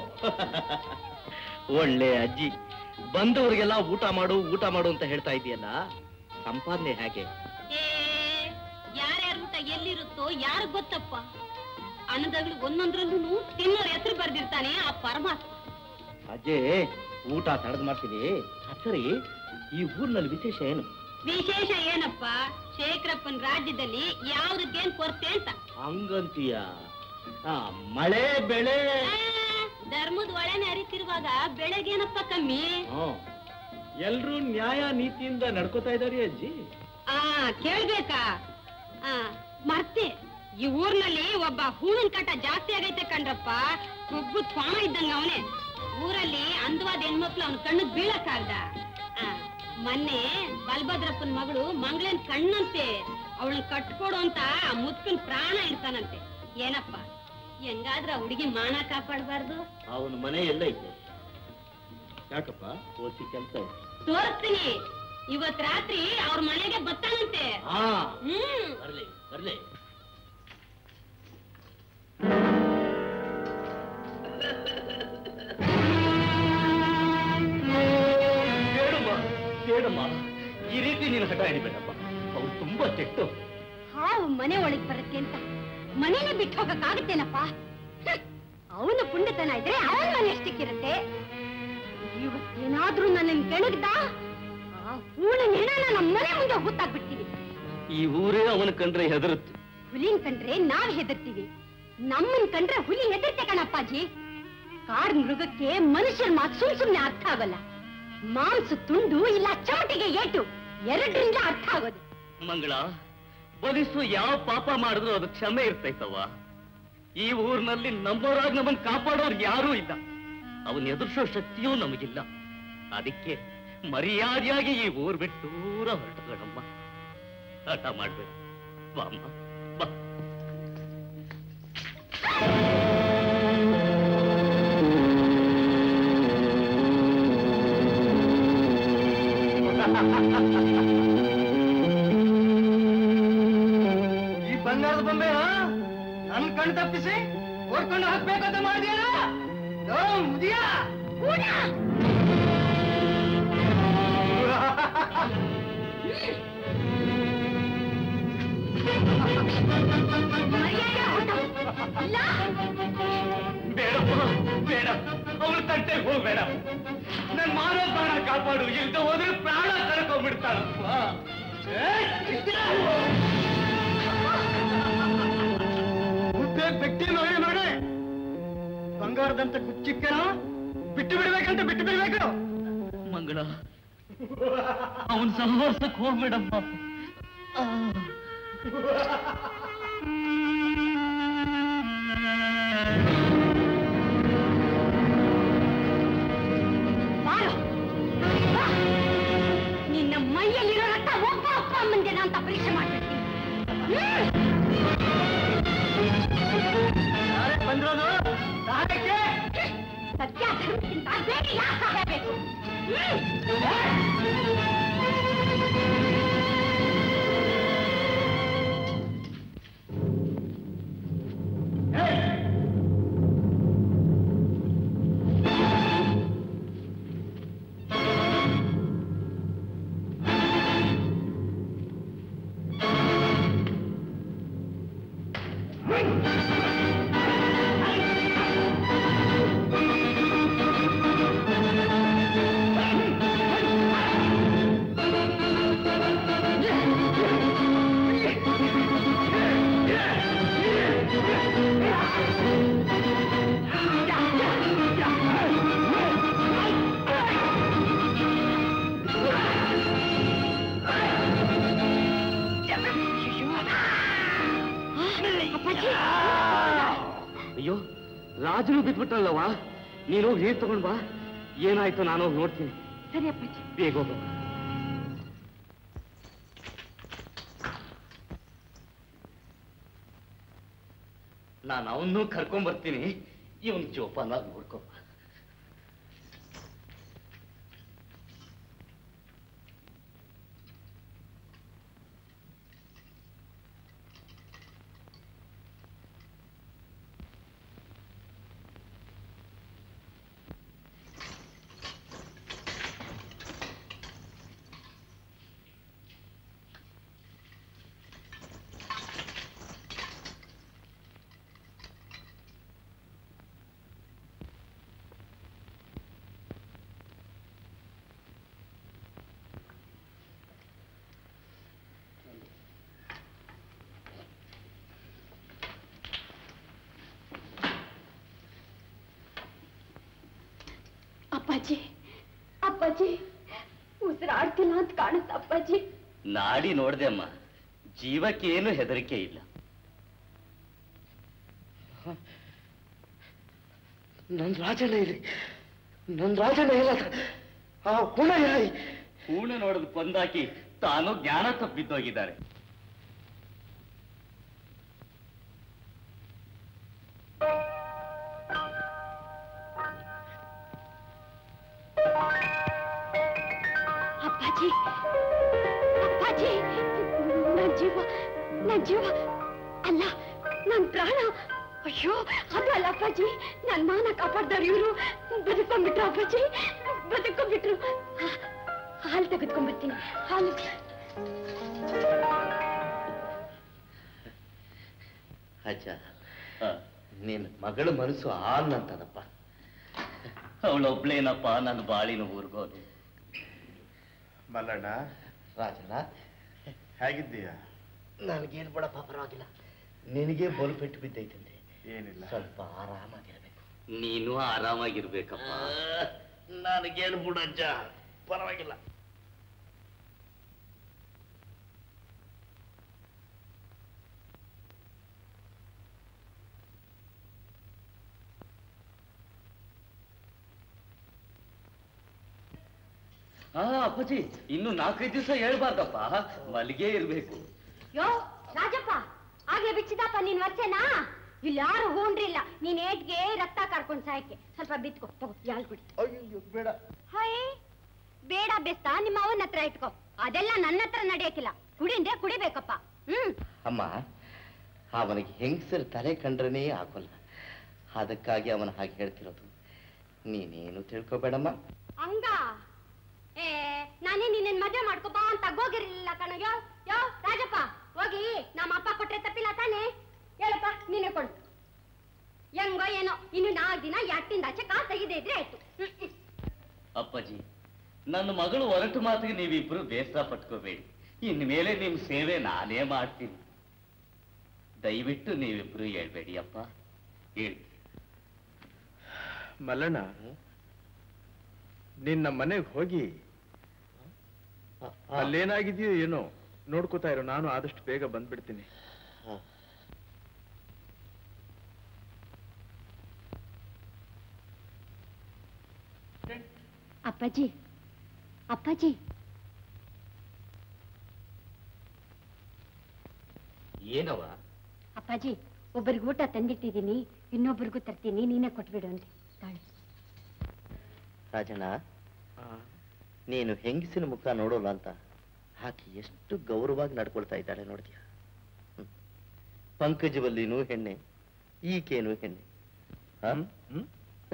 ಒಳ್ಳೆ ಅಜ್ಜಿ ಬಂದವರಿಗೆಲ್ಲ ಊಟ ಮಾಡು ಊಟ ಮಾಡು ಅಂತ ಹೇಳ್ತಾ ಇದೆಯಲ್ಲ ಸಂಪಾದನೆ ಹೇಗೆ ಏ ಯಾರ್ಯಾರ ಊಟ ಎಲ್ಲಿರುತ್ತೋ ಯಾರು ಗೊತ್ತಪ್ಪ ಅನ್ನದಾಗ್ಲು ಒಂದೊಂದ್ರಲ್ಲೂ ತಿನ್ನೋರ್ ಹೆಸರು ಬರ್ದಿರ್ತಾನೆ ಆ ಪರಮಾತ್ಮ ಅಜ್ಜಿ ಊಟ ತಡೆದು ಮಾಡ್ತೀನಿ ಅದ್ ಸರಿ ಈ ಊರಿನಲ್ಲಿ ವಿಶೇಷ ಏನು ವಿಶೇಷ ಏನಪ್ಪ ಶೇಖರಪ್ಪನ ರಾಜ್ಯದಲ್ಲಿ ಯಾವ್ದಕ್ಕೇನ್ ಕೊರತೆ ಅಂತ ಹಂಗಂತೀಯ ಆ, ಮಳೆ ಬೆಳೆ ಆ, ಧರ್ಮದ ಒಳನೆ ಅರಿತಿರುವಾಗ ಬೆಳಗ್ಗೆನಪ್ಪ ಕಮ್ಮಿ ಎಲ್ರೂ ನ್ಯಾಯ ನೀತಿಯಿಂದ ನಡ್ಕೋತಾ ಇದಾರೆ ಅಜ್ಜಿ ಆ ಕೇಳ್ಬೇಕಾ ಆ ಮರ್ತೆ ಈ ಊರ್ನಲ್ಲಿ ಒಬ್ಬ ಹೂವಿನ ಕಟ ಜಾಸ್ತಿ ಆಗೈತೆ ಕಣ್ರಪ್ಪ ಕೊಬ್ಬುದ್ ಪಾಮ ಇದ್ದಂಗ ಅವನೇ ಊರಲ್ಲಿ ಅಂದವಾದ ಹೆಣ್ಮಕ್ಳು ಅವನ ಕಣ್ಣಿಗೆ ಬೀಳಕ್ಕಾಗ್ದ ಆ, ಮೊನ್ನೆ ಬಲಭದ್ರಪ್ಪನ ಮಗಳು ಮಂಗಳನ್ ಕಣ್ಣಂತೆ ಅವಳನ್ನ ಕಟ್ಕೊಡು ಅಂತ ಆ ಮುತ್ಕನ್ ಪ್ರಾಣ ಇಡ್ತಾನಂತೆ ಏನಪ್ಪ ಹೆಂಗಾದ್ರ ಹುಡುಗಿ ಮಾನ ಕಾಪಾಡಬಾರ್ದು ಅವನ ಮನೆ ಎಲ್ಲ ಐತೆ ಯಾಕಪ್ಪ ಓಸಿ ಕೆಲಸ ತೋರಿಸ್ತೀನಿ ಇವತ್ ರಾತ್ರಿ ಅವ್ರ ಮನೆಗೆ ಬತ್ತಾನಂತೆ ಹಾ ಹ್ಮ್ ಬರ್ಲಿ ಬರ್ಲಿ ಬೇಡಮ್ಮ ಬೇಡಮ್ಮ ಈ ರೀತಿ ನೀನು ಹಠ ಹಿಡಿಬೇಡಪ್ಪ ಅವ್ರು ತುಂಬಾ ಕೆಟ್ಟು ಹಾವು ಮನೆ ಒಳಗ್ ಬರುತ್ತೆ ಅಂತ ಮನೇನೆ ಬಿಟ್ಟು ಹೋಗಕ್ಕಾಗತ್ತೇನಪ್ಪ ಅವನ ಪುಂಡತನ ಇದ್ರೆ ಅವನ ಮನೆ ಎಷ್ಟಕ್ಕಿರುತ್ತೆ ಇವತ್ತೇನಾದ್ರೂ ನನ್ನ ಕೆಣಗ್ದ ಆ ಹೂಣ ಹೆಣನ ನಮ್ಮ ಮನೆ ಮುಂದೆ ಹುತ್ತಾಕ್ಬಿಡ್ತೀವಿ ಈ ಊರೇ ಅವನ ಕಂಡ್ರೆ ಹೆದರುತ್ತೆ ಹುಲಿನ್ ಕಂಡ್ರೆ ನಾವ್ ಹೆದರ್ತೀವಿ ನಮ್ಮನ್ ಕಂಡ್ರೆ ಹುಲಿ ಹೆದರ್ತೆ ಕಣಪ್ಪಾಜಿ ಕಾಡ್ ಮೃಗಕ್ಕೆ ಮನುಷ್ಯರ ಮಾತು ಸುಮ್ ಸುಮ್ನೆ ಅರ್ಥ ಆಗಲ್ಲ ಮಾಂಸ ತುಂಡು ಇಲ್ಲ ಚಮಟಿಗೆ ಏಟು ಎರಡರಿಂದ ಅರ್ಥ ಆಗೋದು ಮಂಗಳ ಬಲಿಸು ಯಾವ ಪಾಪ ಮಾಡಿದ್ರು ಅದು ಕ್ಷಮೆ ಇರ್ತೈತವ್ವ ಈ ಊರಿನಲ್ಲಿ ನಮ್ಮವರಾಗಿ ನಮ್ಮನ್ನ ಕಾಪಾಡೋರು ಯಾರೂ ಇಲ್ಲ ಅವನ್ ಎದುರಿಸೋ ಶಕ್ತಿಯೂ ನಮಗಿಲ್ಲ ಅದಕ್ಕೆ ಮರ್ಯಾದೆಯಾಗಿ ಈ ಊರ್ ಬಿಟ್ಟು ದೂರ ಹೊರಟುಗಳಮ್ಮ ಹಠ ಮಾಡ್ಬೇಕು ಬಾ ಅಮ್ಮ ಬಾ ಈ ಬಂಗಾರದ ಬೊಂಬೆ ನನ್ ಕಣ್ ತಪ್ಪಿಸಿ ಓಡ್ಕೊಂಡು ಹಾಕ್ಬೇಕಂತ ಮಾಡಿದ್ಯಾರ ಮುದಿಯ ಬೇಡಪ್ಪ ಬೇಡ ಅವಳು ತಟ್ಟೆಗೆ ಹೋಗ್ಬೇಡ ನನ್ ಮಾನವ ಪ್ರಾಣ ಕಾಪಾಡು ಇಲ್ದ ಹೋದ್ರೆ ಪ್ರಾಣ ಕಳ್ಕೊಂಡ್ಬಿಡ್ತಾಳಪ್ಪ ಬೆಟ್ಟಿ ನೋಡಿ ನೋಡಿ ಬಂಗಾರದಂತ ಗುಚ್ಚಿಕ್ಕನ ಬಿಟ್ಟು ಬಿಡ್ಬೇಕಂತ ಬಿಟ್ಟು ಬಿಡ್ಬೇಕು ಮಂಗಳ ಅವನ್ ಸಹವಾಸಕ್ಕೆ ಹೋಗ್ಬೇಡಪ್ಪ ಬಾರೋ. ಬಾ. ನಿನ್ನ ಮೈಯಲ್ಲಿರೋ ರಕ್ತ ಒಬ್ಬ ಅಪ್ಪ ಅಮ್ಮಂದೇನ ಅಂತ ಪರೀಕ್ಷೆ ಮಾಡ್ಬಿಡ್ತೀನಿ ಹ್ಮ್. ಬಂದ್ರೋದು ಸಹಾಯಕ್ಕೆ ಸತ್ಯ ಧರ್ಮಕ್ಕಿಂತ ಬೇರೆ ಯಾಕೆ ಸಾಯಬೇಕು ಅಯ್ಯೋ ರಾಜನು ಬಿದ್ಬಿಟ್ಟಲ್ಲವ ನೀನು ಹೋಗಿ ನೀರು ತಗೊಂಡ್ ಬಾ ಏನಾಯ್ತು ನಾನು ಹೋಗಿ ನೋಡ್ತೀನಿ ಸರಿ ಅಪ್ಪಾಜಿ ಬೇಗ ಹೋಗು ನಾನು ಅವನ್ನೂ ಕರ್ಕೊಂಡ್ ಬರ್ತೀನಿ ಇವನ್ ಜೋಪಾನ ನೋಡ್ಕೊ ಅಪ್ಪಾಜಿ ಅಪ್ಪಾಜಿ ಉಸಿರಾಡ್ತಿಲ್ಲ ಅಂತ ಕಾಣುತ್ತೆ ಅಪ್ಪಾಜಿ ನಾಡಿ ನೋಡ್ದೆ ಅಮ್ಮ ಜೀವಕ್ಕೇನು ಹೆದರಿಕೆ ಇಲ್ಲ ನನ್ ರಾಜಣ್ಣ ಇಲ್ಲಿ ನನ್ ರಾಜಣ್ಣ ಇಲ್ಲ ಆ ಹುಣ ಇಲ್ಲಿ ಹೂಣು ನೋಡಿದ್ ಕೊಂದಾಕಿ ತಾನು ಜ್ಞಾನ ತಪ್ಪಿದ್ದೋಗಿದ್ದಾರೆ ಅಪ್ಪಾಜಿ ಅಪ್ಪಾಜಿ ನನ್ ಜೀವ ನನ್ ಜೀವ ಅಲ್ಲ ನನ್ ಪ್ರಾಣ ಅಯ್ಯೋ ಅದು ಅಲ್ಲ ಅಪ್ಪಾಜಿ ನನ್ ಮಾನ ಕಾಪಾಡ್ದವ್ರು ಇವರು ಬದುಕೊಂಡ್ಬಿಟ್ರು ಅಪ್ಪಾಜಿ ಬದುಕೊಂಡ್ಬಿಟ್ರು ಹಾ- ಹಾಲು ತೆಗೆದ್ಕೊಂಡ್ಬರ್ತೀನಿ ಹಾಲು ಅಜ್ಜ ನಿನ್ ಮಗಳ ಮನಸ್ಸು ಆನ್ನಂತದಪ್ಪ ಅವಳೊಬ್ಳೇನಪ್ಪ ನನ್ನ ಬಾಳಿನ ಊರ್ಗೋದು ಮಲ್ಲಣ್ಣ ರಾಜಣ್ಣ ಹೇಗಿದ್ದೀಯ ನನಗೇನು ಬಿಡಪ್ಪ ಪರವಾಗಿಲ್ಲ ನಿನಗೆ ಬೋಲ್ ಪೆಟ್ಟು ಬಿದ್ದೈತಂತೆ ಏನಿಲ್ಲ ಸ್ವಲ್ಪ ಆರಾಮಾಗಿರ್ಬೇಕು ನೀನು ಆರಾಮಾಗಿರ್ಬೇಕಪ್ಪ ನನಗೇನು ಬಿಡಜ್ಜ ಪರವಾಗಿಲ್ಲ ಹಾ ಅಪ್ಪಾಜಿ ಇನ್ನು ನಾಲ್ಕೈದು ದಿವಸ ಹೇಳ್ಬಾರ್ದಪ್ಪ ಮಲ್ಲಿಗೆ ಇರ್ಬೇಕು ಯೋ ರಾಜಪ್ಪ ಆಗ್ಲೇ ಬಿಚ್ಚಿದಪ್ಪ ನೀನ್ ವರ್ಷನಾ ಇಲ್ಲಿ ಯಾರು ಹೂಣ್ರಿಲ್ಲ ನೀನ್ ಏಟ್ಗೆ ರಕ್ತ ಕರ್ಕೊಂಡ್ ಸಾಯಕ್ಕೆ ಸ್ವಲ್ಪ ಬಿತ್ಕೊ ತಗೋ ಯಾಳ್ ಕುಡಿ ಅಯ್ಯೋ ಬೇಡ ಹಾಯ್ ಬೇಡ ಬೆಸ್ತ ನಿಮ್ಮ ಅವನ ಹತ್ರ ಇಟ್ಕೋ ಅದೆಲ್ಲ ನನ್ನ ಹತ್ರ ನಡೆಯಕ್ಕಿಲ್ಲ ಕುಡಿಂದ್ರೆ ಕುಡಿಬೇಕಪ್ಪ ಹ್ಮ್ ಅಮ್ಮ ಅವನಿಗೆ ಹೆಂಗಸರು ತಲೆ ಕಂಡ್ರನೇ ಆಗೋಲ್ಲ ಅದಕ್ಕಾಗಿ ಅವನ ಹಾಗೆ ಹೇಳ್ತಿರೋದು ನೀನೇನು ತಿಳ್ಕೊಬೇಡಮ್ಮ ಹಂಗ ಏ ನಾನೇ ನಿನ್ನ ಮದ್ವೆ ಮಾಡ್ಕೊಬಾ ಅಂತ ಹೋಗಿರ್ಲಿಲ್ಲ ಕಣ ಯೋ ಯೋ ರಾಜಪ್ಪ ಹೋಗಿ ನಮ್ಮ ಅಪ್ಪ ಕೊಟ್ರೆ ತಪ್ಪಿಲ್ಲ ತಾನೇ ಹೇಳಪ್ಪ ನೀನೇ ಕೊಡು ಹೆಂಗೋ ಏನೋ ಇನ್ನು ನಾಲ್ಕು ದಿನ ಯಾಟಿಂದ ಆಚೆ ಕಾಸು ತೆಗಿದೆ ಇದ್ರೆ ಆಯ್ತು ಹ್ಮ್, ಹ್ಮ್. ಅಪ್ಪಾಜಿ ನನ್ನ ಮಗಳು ಹೊರಟು ಮಾತಿಗೆ ನೀವಿಬ್ರು ಬೇಸರ ಪಟ್ಕೋಬೇಡಿ ಇನ್ಮೇಲೆ ನಿಮ್ ಸೇವೆ ನಾನೇ ಮಾಡ್ತೀನಿ ದಯವಿಟ್ಟು ನೀವಿಬ್ರು ಹೇಳ್ಬೇಡಿ ಅಪ್ಪ ಹೇಳಿ ಮಲ್ಲಣ್ಣ ನಿನ್ನ ಮನೆಗೆ ಹೋಗಿ ಅಲ್ಲೇನಾಗಿದೆಯೋ ಏನೋ ನೋಡ್ಕೋತಾ ಇರೋ ನಾನು ಆದಷ್ಟು ಬೇಗ ಬಂದ್ಬಿಡ್ತೀನಿ ಅಪ್ಪಾಜಿ ಅಪ್ಪಾಜಿ ಏನವ ಅಪ್ಪಾಜಿ ಒಬ್ಬರಿಗೆ ಊಟ ತಂದಿಟ್ಟಿದ್ದೀನಿ ಇನ್ನೊಬ್ಬರಿಗೂ ತರ್ತೀನಿ ನೀನೇ ಕೊಟ್ಬಿಡು ಅಂತೆ ತಾಳು ರಾಜಣ್ಣ ನೀನು ಹೆಂಗಸಿನ ಮುಖ ನೋಡೋಲ್ಲ ಅಂತ ಆಕೆ ಎಷ್ಟು ಗೌರವವಾಗಿ ನಡ್ಕೊಳ್ತಾ ಇದ್ದಾಳೆ ನೋಡ್ತೀಯ ಹ್ಮ್. ಪಂಕಜವಲ್ಲಿನೂ ಹೆಣ್ಣೆ ಈಕೇನು ಹೆಣ್ಣೆ ಹ? ಹ್ಮ್?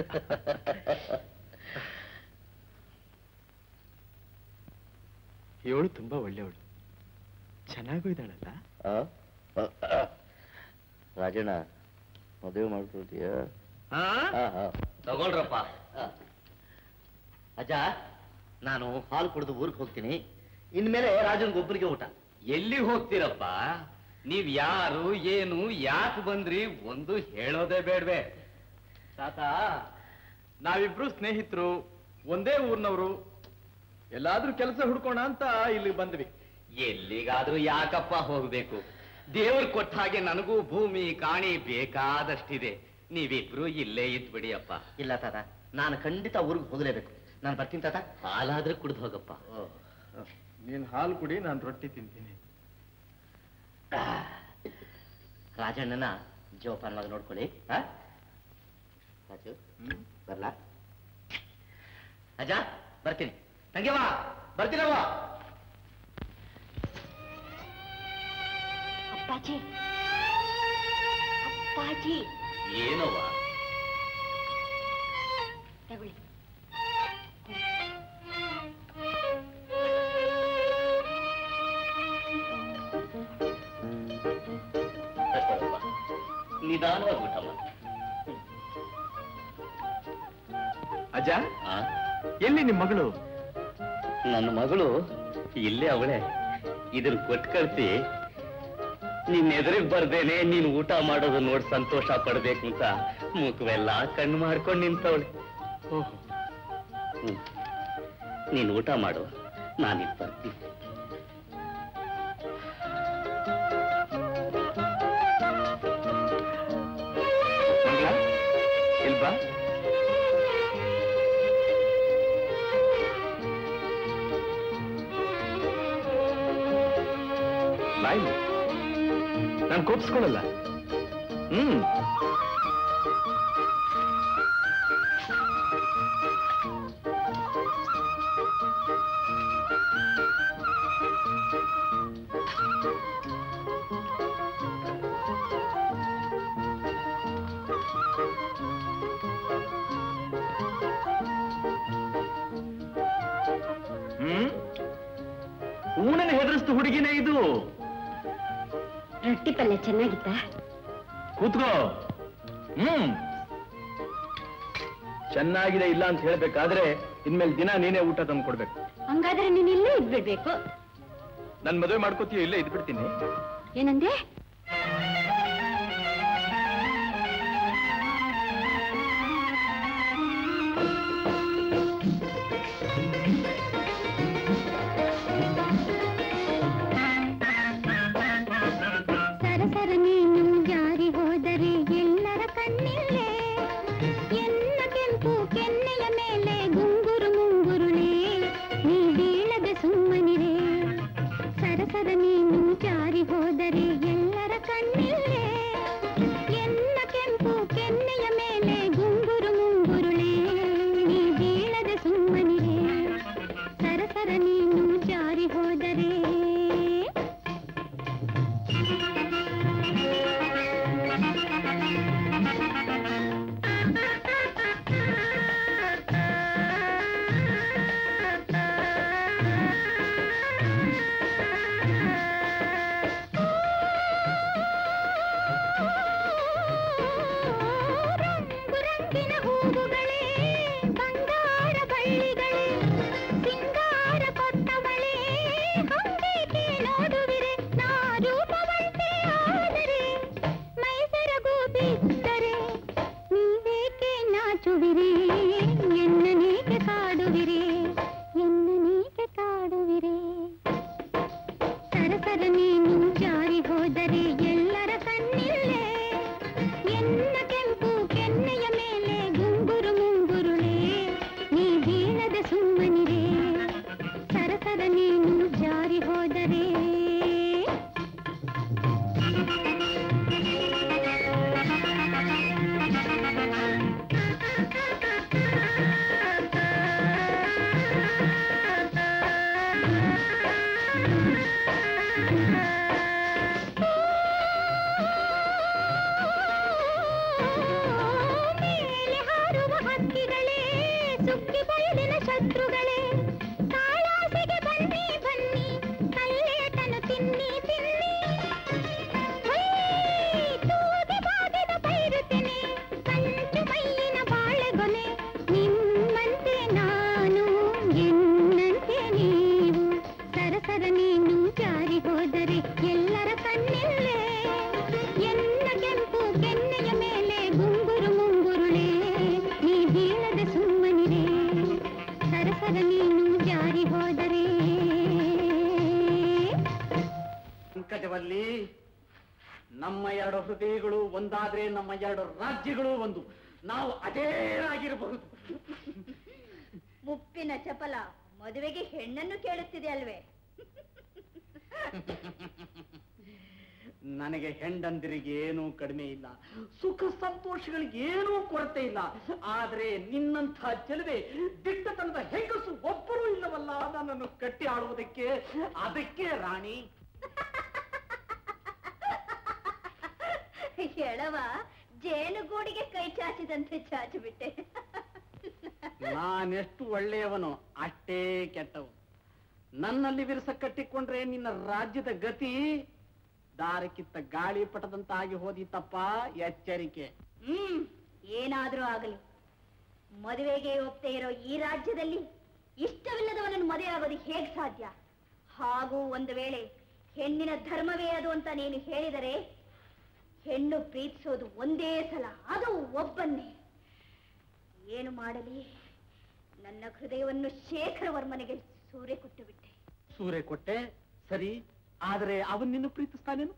ಇವಳು ತುಂಬಾ ಒಳ್ಳೆಯವಳು ಚೆನ್ನಾಗೂ ಇದ್ದಾಳಲ್ಲ ಆ? ಆ, ಆ. ರಾಜಣ್ಣ ಮದುವೆ ಮಾಡ್ಕೊಳ್ತೀಯ ಆ? ಆ, ಆ. ತಗೊಳ್ರಪ್ಪ ಆ. ಅಜ್ಜ ನಾನು ಹಾಲು ಕುಡಿದು ಊರಿಗೆ ಹೋಗ್ತೀನಿ ಇನ್ಮೇಲೆ ರಾಜನ್ಗೊಬ್ಬರಿಗೆ ಊಟ ಎಲ್ಲಿ ಹೋಗ್ತೀರಪ್ಪ ನೀವ್ ಯಾರು ಏನು ಯಾಕೆ ಬಂದ್ರಿ ಒಂದು ಹೇಳೋದೇ ಬೇಡ್ವೆ ತಾತ ನಾವಿಬ್ರು ಸ್ನೇಹಿತರು ಒಂದೇ ಊರ್ನವರು ಎಲ್ಲಾದ್ರೂ ಕೆಲಸ ಹುಡ್ಕೋಣ ಅಂತ ಇಲ್ಲಿ ಬಂದ್ವಿ ಎಲ್ಲಿಗಾದ್ರೂ ಯಾಕಪ್ಪ ಹೋಗ್ಬೇಕು ದೇವ್ರು ಕೊಟ್ಟ ಹಾಗೆ ನನಗೂ ಭೂಮಿ ಕಾಣಿ ಬೇಕಾದಷ್ಟಿದೆ ನೀವಿಬ್ರು ಇಲ್ಲೇ ಇದ್ಬಿಡಿ ಅಪ್ಪ ಇಲ್ಲ ತಾತ ನಾನು ಖಂಡಿತ ಊರಿಗೆ ಹೋಗಲೇಬೇಕು ನಾನು ಬರ್ತೀನಿ ತಾತ ಹಾಲಾದ್ರೂ ಕುಡ್ದು ಹೋಗಪ್ಪ ನೀನ್ ಹಾಲು ಕುಡಿ ನಾನು ರೊಟ್ಟಿ ತಿಂತೀನಿ ರಾಜಣ್ಣನ ಜೋಪಾನವಾಗಿ ನೋಡ್ಕೊಳ್ಳಿ ಆ? ರಾಜು ಬರ್ಲಾ ಅಜ್ಜ ಬರ್ತೀನಿ ತಂಗ್ಯವ್ವ ಬರ್ತೀನವ್ವ ಅಪ್ಪಾಜಿ ಅಪ್ಪಾಜಿ ಏನವ್ವ ತಗೊಳ್ಳಿ ತಗೊಳಪ್ಪ. ನಿಧಾನವಾಗಿ ಊಟ ಮಾಡಿ ಅಜ್ಜ ಆ? ಎಲ್ಲಿ ನಿಮ್ ಮಗಳು ನನ್ನ ಮಗಳು ಇಲ್ಲೇ ಅವಳೆ ಇದನ್ನ ಕೊಟ್ಟು ಕಳ್ಸಿ ನಿನ್ ಎದುರಿಗೆ ಬರ್ದೇನೆ ನೀನ್ ಊಟ ಮಾಡೋದು ನೋಡಿ ಸಂತೋಷ ಪಡ್ಬೇಕು ಅಂತ ಮುಖವೆಲ್ಲ ಕಣ್ಣು ಮಾಡ್ಕೊಂಡು ನಿಂತವಳೆ ಓಹೋ ಹ್ಮ್. ನೀನು ಊಟ ಮಾಡು ನಾನಿಲ್ಲಿ ಬರ್ತೀನಿ ಮಂಗಳ ಇಲ್ವಾ ಬಾಯಿ ನಾನು ಕೋಪಿಸ್ಕೊಳ್ಳಲ್ಲ ಹ್ಮ್ ಹ್ಮ್ ಊನನ್ನು ಹೆದರಿಸ್ತು ಹುಡುಗಿನೇ ಇದು ರೊಟ್ಟಿ ಪಲ್ಯ ಚೆನ್ನಾಗಿತ್ತ ಕೂತ್ಕೋ ಹ್ಮ್ ಚೆನ್ನಾಗಿದೆ ಇಲ್ಲ ಅಂತ ಹೇಳ್ಬೇಕಾದ್ರೆ ಇನ್ಮೇಲೆ ದಿನ ನೀನೇ ಊಟ ತಂದು ಕೊಡ್ಬೇಕು ಹಂಗಾದ್ರೆ ನೀನ್ ಇಲ್ಲೇ ಇದ್ಬಿಡ್ಬೇಕು ನನ್ ಮದುವೆ ಮಾಡ್ಕೋತೀಯ ಇಲ್ಲೇ ಇದ್ಬಿಡ್ತೀನಿ ಏನಂದೆ ಸರಸರ ನೀನು ಜಾರಿ ಹೋದರೆ ಎಲ್ಲರ ಕಣ್ಣಿಲ್ಲೇ ಎನ್ನ ಕೆಂಪು ಕೆನ್ನೆಯ ಮೇಲೆ ಗುಂಗುರು ಮುಂಗುರುಳೇ ನೀ ಬೀಳದೆ ಸುಮ್ಮನಿರೇ ಸರಸರ ನೀನು ಜಾರಿ ಹೋದರೆ ಎಲ್ಲರ ಕಣ್ಣಿಲ್ಲೇ ಎನ್ನ ಕೆಂಪು ಕೆನ್ನೆಯ ಮೇಲೆ ಗುಂಗುರು ಮುಂಗುರುಳೇ ನೀ ಬೀಳದೆ ಸುಮ್ಮನಿರೇ ಸರಸರ ನೀನು ಜಾರಿ ಹೋದರೆ ರಂಗುರಂಗಿನ ಹೂವುಗಳೇ ಬಂಗಾರ ಬಳ್ಳಿಗಳೇ ಸಿಂಗಾರ ಕೊಟ್ಟವಳೇ ಹೊಂದೇಕೆ ನೋಡುವಿರೆ ನಾ ರೂಪವಂತೆ ಆದರೆ ಮೈಸರಗು ಬಿದ್ದರೆ ನೀವೇಕೆ ನಾಚುವಿರಿ ಎನ್ನನೇಕೆ ಕಾಡುವಿರಿ ಎನ್ನನೇಕೆ ಕಾಡುವಿರಿ ಸರಸರ ನೀನು ಜಾರಿ ಹೋದರೆ ಎಲ್ಲರ ಕಣ್ಣಿಲ್ಲೇ ಎನ್ನ ಕೆಂಪು ಕೆನ್ನೆಯ ಮೇಲೆ ಗುಂಗುರು ಮುಂಗುರುಳೇ ನೀ ಬೀಳದ ಸುಮ್ಮನಿರೇ ಸರಸರ ನೀನು ಜಾರಿ ಹೋದರೆ ಮೇಲೆ ಹಾರುವ ಹಕ್ಕಿಗಳೇ ಸುಕ್ಕಿ ಬಯಲಿನ ಶತ್ರುಗಳೇ ಕಾಳಾಸೆಗೆ ಬನ್ನಿ ಬನ್ನಿ ಕಲ್ಲೇಟನು ತಿನ್ನಿ ತಿನ್ನಿ ಹೊಯ್, ತೂಗಿ ಬಾಗಿದ ಬೈರುತ್ತೇನೆ ಕಂಚು ಮೈಯಿನ ಬಾಳೆಗೊನೆ ನಿಮ್ಮಂತೆ ನಾನು ಎನ್ನಂತೆ ನೀವು ಸರಸರ ನೀನು ಜಾರಿ ಹೋದರೆ ಎಲ್ಲರ ಕಣ್ಣಿಲ್ಲೇ ಎನ್ನ ಕೆಂಪು ಕೆನ್ನೆಯ ಮೇಲೆ ಗುಂಗುರು ಮುಂಗುರುಳೇ ನೀ ಬೀಳದೆ ಸುಮ್ಮನಿರೇ ಸರಸರ ನೀನು ಜಾರಿ ಹೋದರೆ ಪಂಕಜವಲ್ಲಿ ನಮ್ಮ ಎರಡು ಹೃದಯಗಳು ಒಂದಾದ್ರೆ ನಮ್ಮ ಎರಡು ರಾಜ್ಯಗಳು ಒಂದು ನಾವು ಅದೇರಾಗಿರಬಹುದು ಮುಪ್ಪಿನ ಚಪಲ ಮದುವೆಗೆ ಹೆಣ್ಣನ್ನು ಕೇಳುತ್ತಿದೆ ಅಲ್ವೇ ನನಗೆ ಹೆಂಡಂದಿರಿಗೆ ಏನೂ ಕಡಿಮೆ ಇಲ್ಲ ಸುಖ ಸಂತೋಷಗಳಿಗೆ ಏನೂ ಕೊರತೆ ಇಲ್ಲ ಆದ್ರೆ ನಿನ್ನಂಥ ಚೆಲುವೆ ದಿಟ್ಟತನದ ಹೆಂಗಸು ಒಬ್ಬರೂ ಇಲ್ಲವಲ್ಲ ನನ್ನನ್ನು ಕಟ್ಟಿ ಆಡುವುದಕ್ಕೆ ಅದಕ್ಕೆ ರಾಣಿ ಎಳವ ಜೇನುಗೂಡಿಗೆ ಕೈ ಚಾಚಿದಂತೆ ಚಾಚಿಬಿಟ್ಟೆ ನಾನೆಷ್ಟು ಒಳ್ಳೆಯವನು ಅಷ್ಟೇ ಕೆಟ್ಟವು ನನ್ನಲ್ಲಿ ವಿರಸ ಕಟ್ಟಿಕೊಂಡ್ರೆ ನಿನ್ನ ರಾಜ್ಯದ ಗತಿ ದಾರಕ್ಕಿತ್ತ ಗಾಳಿ ಪಟದಂತಾಗಿ ಹೋದಿತಪ್ಪ ಎಚ್ಚರಿಕೆ ಹ್ಮ್ ಏನಾದ್ರೂ ಆಗಲಿ ಮದುವೆಗೆ ಒಪ್ಪದೆ ಇರೋ ಈ ರಾಜ್ಯದಲ್ಲಿ ಇಷ್ಟವಿಲ್ಲದವನನ್ನು ಮದುವೆ ಆಗೋದಕ್ಕೆ ಹೇಗ್ ಸಾಧ್ಯ ಹಾಗೂ ಒಂದು ವೇಳೆ ಹೆಣ್ಣಿನ ಧರ್ಮವೇ ಅದು ಅಂತ ನೀನು ಹೇಳಿದರೆ ಹೆಣ್ಣು ಪ್ರೀತಿಸೋದು ಒಂದೇ ಸಲ ಅದು ಒಬ್ಬನ್ನೇ ಏನು ಮಾಡಲಿ ನನ್ನ ಹೃದಯವನ್ನು ಶೇಖರ ವರ್ಮನಿಗೆ ಸೂರೆ ಕೊಟ್ಟು ಬಿಟ್ಟೆ ಸೂರೆ ಕೊಟ್ಟೆ ಸರಿ ಆದರೆ ಅವನ್ ನಿನ್ನ ಪ್ರೀತಿಸ್ತಾನೇನು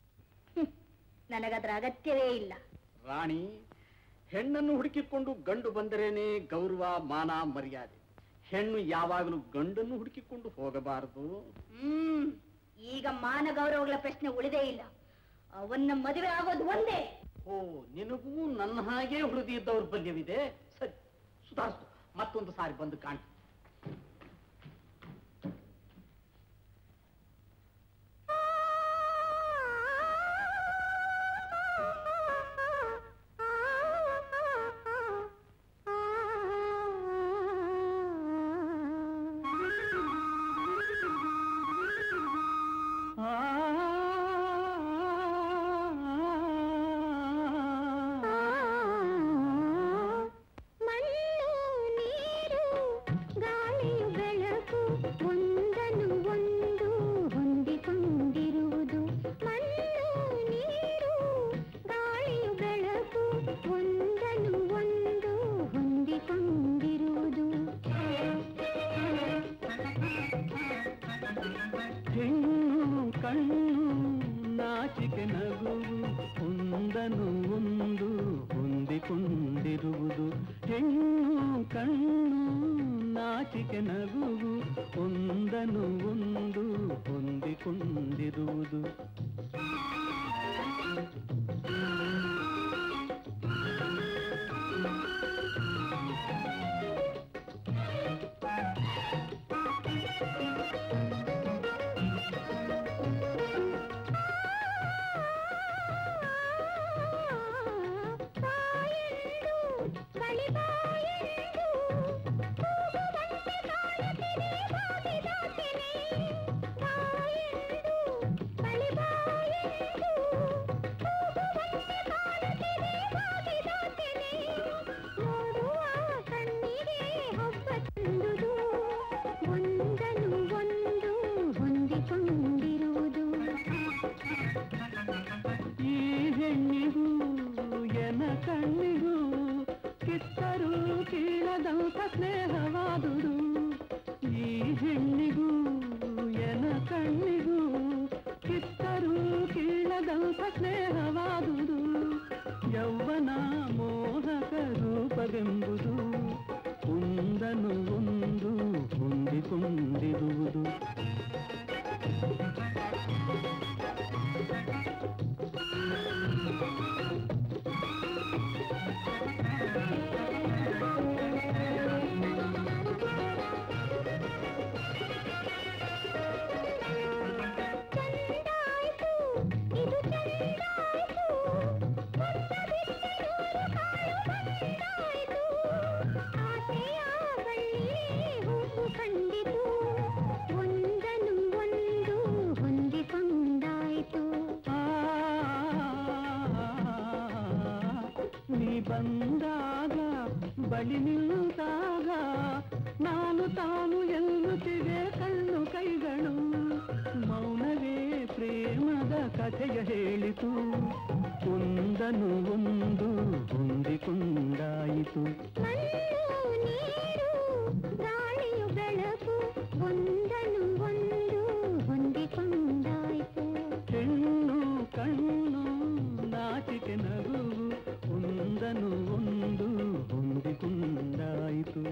ನನಗದರ ಅಗತ್ಯವೇ ಇಲ್ಲ ರಾಣಿ ಹೆಣ್ಣನ್ನು ಹುಡುಕಿಕೊಂಡು ಗಂಡು ಬಂದರೇನೆ ಗೌರವ ಮಾನ ಮರ್ಯಾದೆ ಹೆಣ್ಣು ಯಾವಾಗಲೂ ಗಂಡನ್ನು ಹುಡುಕಿಕೊಂಡು ಹೋಗಬಾರದು ಹ್ಮ್ ಈಗ ಮಾನ ಗೌರವಗಳ ಪ್ರಶ್ನೆ ಉಳಿದೇ ಇಲ್ಲ ಅವನ್ನ ಮದುವೆ ಆಗೋದು ಒಂದೇ ಓ ನಿನಗೂ ನನ್ನ ಹಾಗೆ ಹೃದಯ ದೌರ್ಬಲ್ಯವಿದೆ ಸರಿ ಸುಧಾರಿಸು ಮತ್ತೊಂದು ಸಾರಿ ಬಂದು ಕಾಣ್ ಮಣ್ಣು ನೀರು ಗಾಳಿಯು ಬೆಳಕು ಒಂದನ್ನು ಒಂದು ಹೊಂದಿಕೊಂಡಿರುವುದು ಮಣ್ಣು ನೀರು ಗಾಳಿಯು ಬೆಳಕು ಒಂದನ್ನು ಒಂದು ಹೊಂದಿಕೊಂಡಿರುವುದು ಹೆಣ್ಣು ಕಣ್ಣು ನಾಚಿಕೆ ನಗುವು ಒಂದನು ಒಂದು ಹೊಂದಿಕೊಂಡಿರುವುದು ಹೆಣ್ಣು ಕಣ್ಣು ನಾಚಿಕೆ ನಗುವು ಒಂದನು ಒಂದು ಹೊಂದಿಕೊಂಡಿರುವುದು ಒಂದನ್ನು ಒಂದು ಹೊಂದಿಕೊಂಡಿರುವುದು ಈ ಹೆಣ್ಣಿಗೂ ಎನ ಕಣ್ಣಿಗೂ ಕಿತ್ತರೂ ಕೀಳದಂತ ಸ್ನೇಹವಾದುದು ಈ ಹೆಣ್ಣಿಗೂ ಎನ ಕಣ್ಣಿಗೂ ಕಿತ್ತರೂ ಕೀಳದಂತ ಸ್ನೇಹವಾದುದು ಯೌವನ ಮೋಹಕ ರೂಪವೆಂಬುದು ಒಂದನು ಒಂದು ಹೊಂದಿಕೊಂಡಿರುವುದು ಕಂಡಿತು ಒಂದನ್ನು ಒಂದು ಹೊಂದಿಕೊಂಡಾಯಿತು ನೀ ಬಂದಾಗ ಬಳಿ ನಿಂತಾಗ ನಾನು ತಾನು ಎನ್ನುತ್ತಿದೆ ಕಣ್ಣು ಕೈಗಳು ಮೌನವೇ ಪ್ರೇಮದ ಕಥೆಯ ಹೇಳಿತು ಒಂದನು ಒಂದು ಹೊಂದಿಕೊಂಡಾಯಿತು ಮಣ್ಣು ನೀರು ಗಾಳಿಯು ಬೆಳಕು ಒಂದನ್ನು ಒಂದು ಹೊಂದಿಕೊಂಡಾಯಿತು ಹೆಣ್ಣು ಕಣ್ಣು ನಾಚಿಕೆ ನಗುವು ಒಂದನು ಒಂದು ಹೊಂದಿಕೊಂಡಾಯಿತು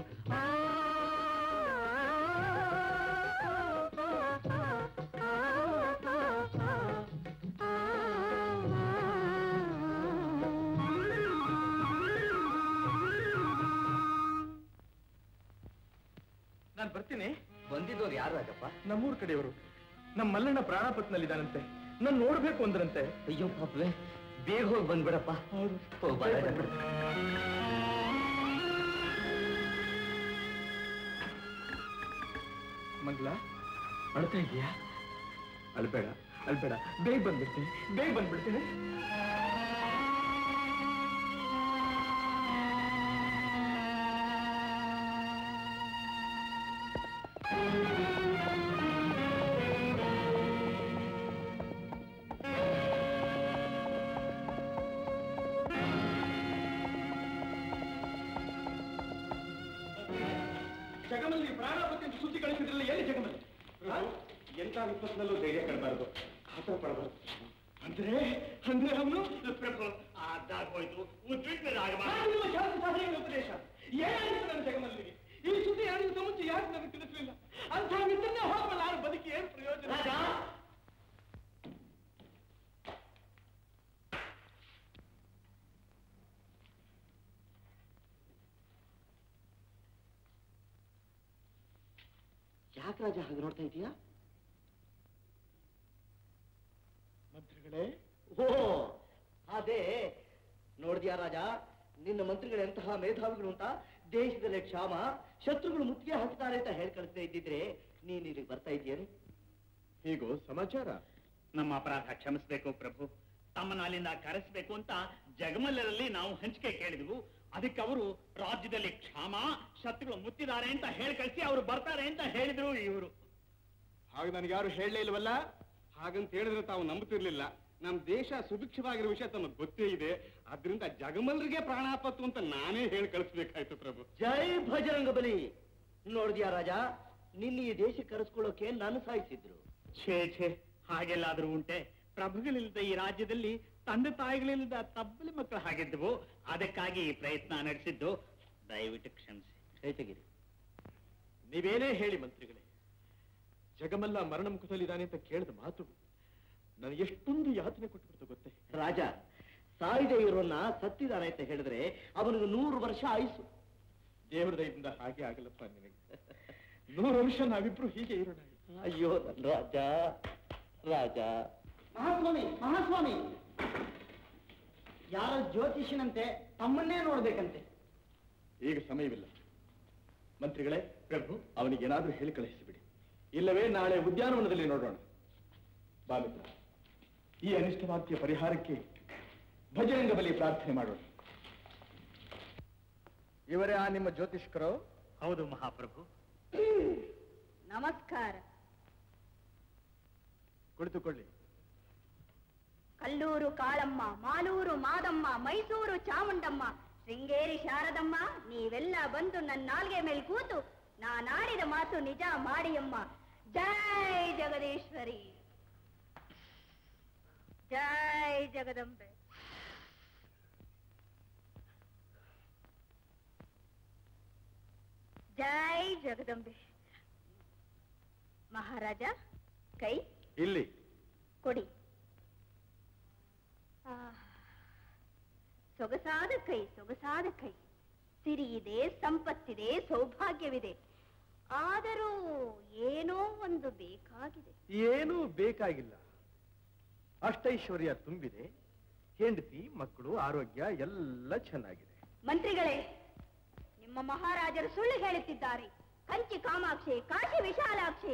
ನಾನು ಬರ್ತೀನಿ ಬಂದಿದ್ದವ್ರು ಯಾರು ರಾಜಪ್ಪ ನಮ್ಮೂರ್ ಕಡೆಯವರು ನಮ್ಮ ಮಲ್ಲಣ್ಣ ಪ್ರಾಣಪತ್ನಲ್ಲಿದ್ದಾನಂತೆ ನಾನು ನೋಡ್ಬೇಕು ಅಂದ್ರಂತೆ ಅಯ್ಯೋ ಪಾಪವೇ ಬೇಗ ಹೋಗಿ ಬಂದ್ಬಿಡಪ್ಪ ಹೌದು ಹೋಗ್ ಬಾ ರಾಜಪ್ಪ. ಮಂಗ್ಲ ಅಳ್ತಾ ಇದೀಯಾ ಅಳ್ಬೇಡ ಅಳ್ಬೇಡ ಬೇಗ ಬಂದ್ಬಿಡ್ತೀನಿ ಬೇಗ ಬಂದ್ಬಿಡ್ತೀನಿ ಜಗಮಲ್ಲಿ ಪ್ರಾಣಾಪತಿ ಅಂತ ಸುದ್ದಿ ಕಳಿಸಿದ್ರಲ್ಲ ಎಲ್ಲಿ ಜಗಮಲ್ಲಿ ಎಂತ ವಿಪತ್ತಿನಲ್ಲೂ ಧೈರ್ಯ ಕಡಬಾರ್ದು ಆತರ ಪಡಬಾರ್ದು ಅಂದ್ರೆ ಅಂದ್ರೆ ಅವನು ಪ್ರಭು ಅದಾಗೋಯ್ತು ಉದ್ವಿಗ್ನ ರಾಗವ ನಿಮ್ಮ ಶಾಸ್ತ್ರ ಸಹಾಯ ಉಪದೇಶ ಏನಾಗಿತ್ತು ನನ್ನ ಜಗಮಲ್ಲಿಗೆ ಈ ಸುದ್ದಿ ಎರಡು ದಿವಸ ಮುಂಚೆ ಯಾಕೆ ನನಗೆ ತಿಳಿಸಲಿಲ್ಲ ಅಂತ ಮಿತ್ರನ್ನೇ ಹೋಗಲ್ಲ ನಾನು ಬದುಕಿ ಏನು ಪ್ರಯೋಜನ ಯಾಕೆ ರಾಜ ಹಾಗೆ ನೋಡ್ತಾ ಇದೀಯಾ ಮಂತ್ರಿಗಳೇ ಓ ಅದೇ ನೋಡಿದ್ಯಾ ರಾಜ ನಿನ್ನ ಮಂತ್ರಿಗಳು ಎಂತಹ ಮೇಧಾವಿಗಳು ಅಂತ ದೇಶದಲ್ಲಿ ಕ್ಷಾಮ ಶತ್ರುಗಳು ಮುತ್ತಿಗೆ ಹಾಕ್ತಾರೆ ಅಂತ ಹೇಳಿ ಕಳಿಸ್ತಾ ಇದ್ದಿದ್ರೆ ನೀನ್ ಇಲ್ಲಿಗೆ ಬರ್ತಾ ಇದೆಯೇನೆ ಹೀಗೋ ಸಮಾಚಾರ ನಮ್ಮ ಅಪರಾಧ ಕ್ಷಮಿಸಬೇಕು ಪ್ರಭು ತಮ್ಮನ್ನ ಅಲ್ಲಿಂದ ಕರೆಸಬೇಕು ಅಂತ ಜಗಮಲ್ಲರಲ್ಲಿ ನಾವು ಹಂಚಿಕೆ ಕೇಳಿದ್ವು ಅದಕ್ಕೆ ಅವರು ರಾಜ್ಯದಲ್ಲಿ ಕ್ಷಾಮ ಶತ್ರುಗಳು ಮುತ್ತಿದ್ದಾರೆ ಅಂತ ಹೇಳಿ ಕಳಿಸಿ ಅವರು ಬರ್ತಾರೆ ಅಂತ ಹೇಳಿದ್ರು ಇವರು ಹಾಗೆ ನನಗೆ ಯಾರು ಹೇಳಲೇ ಇಲ್ವಲ್ಲ ಹಾಗಂತ ಹೇಳಿದ್ರೆ ತಾವು ನಂಬುತ್ತಿರ್ಲಿಲ್ಲ ನಮ್ಮ ದೇಶ ಸುಭಿಕ್ಷವಾಗಿರೋ ವಿಷಯ ತಮಗೆ ಗೊತ್ತೇ ಇದೆ ಅದರಿಂದ ಜಗಮಲ್ರಿಗೆ ಪ್ರಾಣಾಪತ್ತು ಅಂತ ನಾನೇ ಹೇಳಿ ಕಳಿಸ್ಬೇಕಾಯ್ತು ಪ್ರಭು ಜೈ ಭಜರಂಗ ಬಲಿ ನೋಡಿದ್ಯಾ ರಾಜ ನಿನ್ನ ಈ ದೇಶಕ್ಕೆ ಕರೆಸ್ಕೊಳ್ಳೋಕೆ ನಾನು ಸಾಯಿಸಿದ್ರು ಛೇ ಛೇ ಹಾಗೆಲ್ಲಾದ್ರೂ ಉಂಟೆ ಪ್ರಭುಗಳಿಲ್ಲದ ಈ ರಾಜ್ಯದಲ್ಲಿ ತಂದೆ ತಾಯಿಗಳಿಲ್ಲದ ತಬ್ಬಲಿ ಮಕ್ಕಳು ಹಾಗಿದ್ದವು ಅದಕ್ಕಾಗಿ ಈ ಪ್ರಯತ್ನ ನಡೆಸಿದ್ದು ದಯವಿಟ್ಟು ಕ್ಷಮಿಸಿ ಕೈ ತೆಗೀರಿ ನೀವೇನೇ ಹೇಳಿ ಮಂತ್ರಿಗಳೇ ಜಗಮಲ್ಲ ಮರಣ ಮುಖದಲ್ಲಿದ್ದಾನೆ ಅಂತ ಕೇಳಿದ ಮಾತು ನನಗೆ ಎಷ್ಟೊಂದು ಯಾತನೆ ಕೊಟ್ಟುಬಿಡ್ತು ಗೊತ್ತೇ ರಾಜ ಸಾಯಿದೆ ಇರೋನ್ನ ಸತ್ತಿದ್ದಾನೆ ಅಂತ ಹೇಳಿದ್ರೆ ಅವನಿಗೆ ನೂರು ವರ್ಷ ಆಯುಸು ದೇವರ ದಯದಿಂದ ಹಾಗೆ ಆಗಲ್ಲಪ್ಪ ನಿನಗೆ ನೂರು ವರ್ಷ ನಾವಿಬ್ರು ಹೀಗೆ ಇರೋಣ ಅಯ್ಯೋ ನನ್ ರಾಜ ರಾಜ ಮಹಾಸ್ವಾಮಿ ಮಹಾಸ್ವಾಮಿ ಯಾರ ಜ್ಯೋತಿಷಿನಂತೆ ತಮ್ಮನ್ನೇ ನೋಡ್ಬೇಕಂತೆ ಈಗ ಸಮಯವಿಲ್ಲ ಮಂತ್ರಿಗಳೇ ಪ್ರಭು ಅವನಿಗೆ ಏನಾದ್ರೂ ಹೇಳಿ ಕಳಿಸಿಬಿಡಿ ಇಲ್ಲವೇ ನಾಳೆ ಉದ್ಯಾನವನದಲ್ಲಿ ನೋಡೋಣ ಬಾ ಮಿತ್ರ ಈ ಅನಿಷ್ಟವಾಕ್ಯ ಪರಿಹಾರಕ್ಕೆ ಭಜರಂಗ ಬಲಿ ಪ್ರಾರ್ಥನೆ ಮಾಡೋಣ ಇವರೇ ಆ ನಿಮ್ಮ ಜ್ಯೋತಿಷ್ಕರು ಹೌದು ಮಹಾಪ್ರಭು ನಮಸ್ಕಾರ ಕುಳಿತುಕೊಳ್ಳಿ ಕಲ್ಲೂರು ಕಾಳಮ್ಮ ಮಾಲೂರು ಮಾದಮ್ಮ ಮೈಸೂರು ಚಾಮುಂಡಮ್ಮ ಶೃಂಗೇರಿ ಶಾರದಮ್ಮ ನೀವೆಲ್ಲ ಬಂದು ನನ್ನ ನಾಲ್ಗೆ ಮೇಲೆ ಕೂತು ನಾನಾಡಿದ ಮಾತು ನಿಜ ಮಾಡಿಯಮ್ಮ ಜೈ ಜಗದೀಶ್ವರಿ ಜೈ ಜಗದಂಬೆ ಜೈ ಜಗದಂಬೆ ಮಹಾರಾಜ ಕೈ ಇಲ್ಲಿ ಕೊಡಿ ಆ, ಸೊಗಸಾದ ಕೈ ಸೊಗಸಾದ ಕೈ ಸಿರಿ ಇದೆ ಸಂಪತ್ತಿದೆ ಸೌಭಾಗ್ಯವಿದೆ ಆದರೂ ಏನೋ ಒಂದು ಬೇಕಾಗಿದೆ ಏನೂ ಬೇಕಾಗಿಲ್ಲ ಅಷ್ಟೈಶ್ವರ್ಯ ತುಂಬಿದೆ ಹೆಂಡತಿ ಮಕ್ಕಳು ಆರೋಗ್ಯ ಎಲ್ಲ ಚೆನ್ನಾಗಿದೆ ಮಂತ್ರಿಗಳೇ ನಿಮ್ಮ ಮಹಾರಾಜರು ಸುಳ್ಳು ಹೇಳುತ್ತಿದ್ದಾರೆ ಕಂಚಿ ಕಾಮಾಕ್ಷಿ ಕಾಶಿ ವಿಶಾಲಾಕ್ಷಿ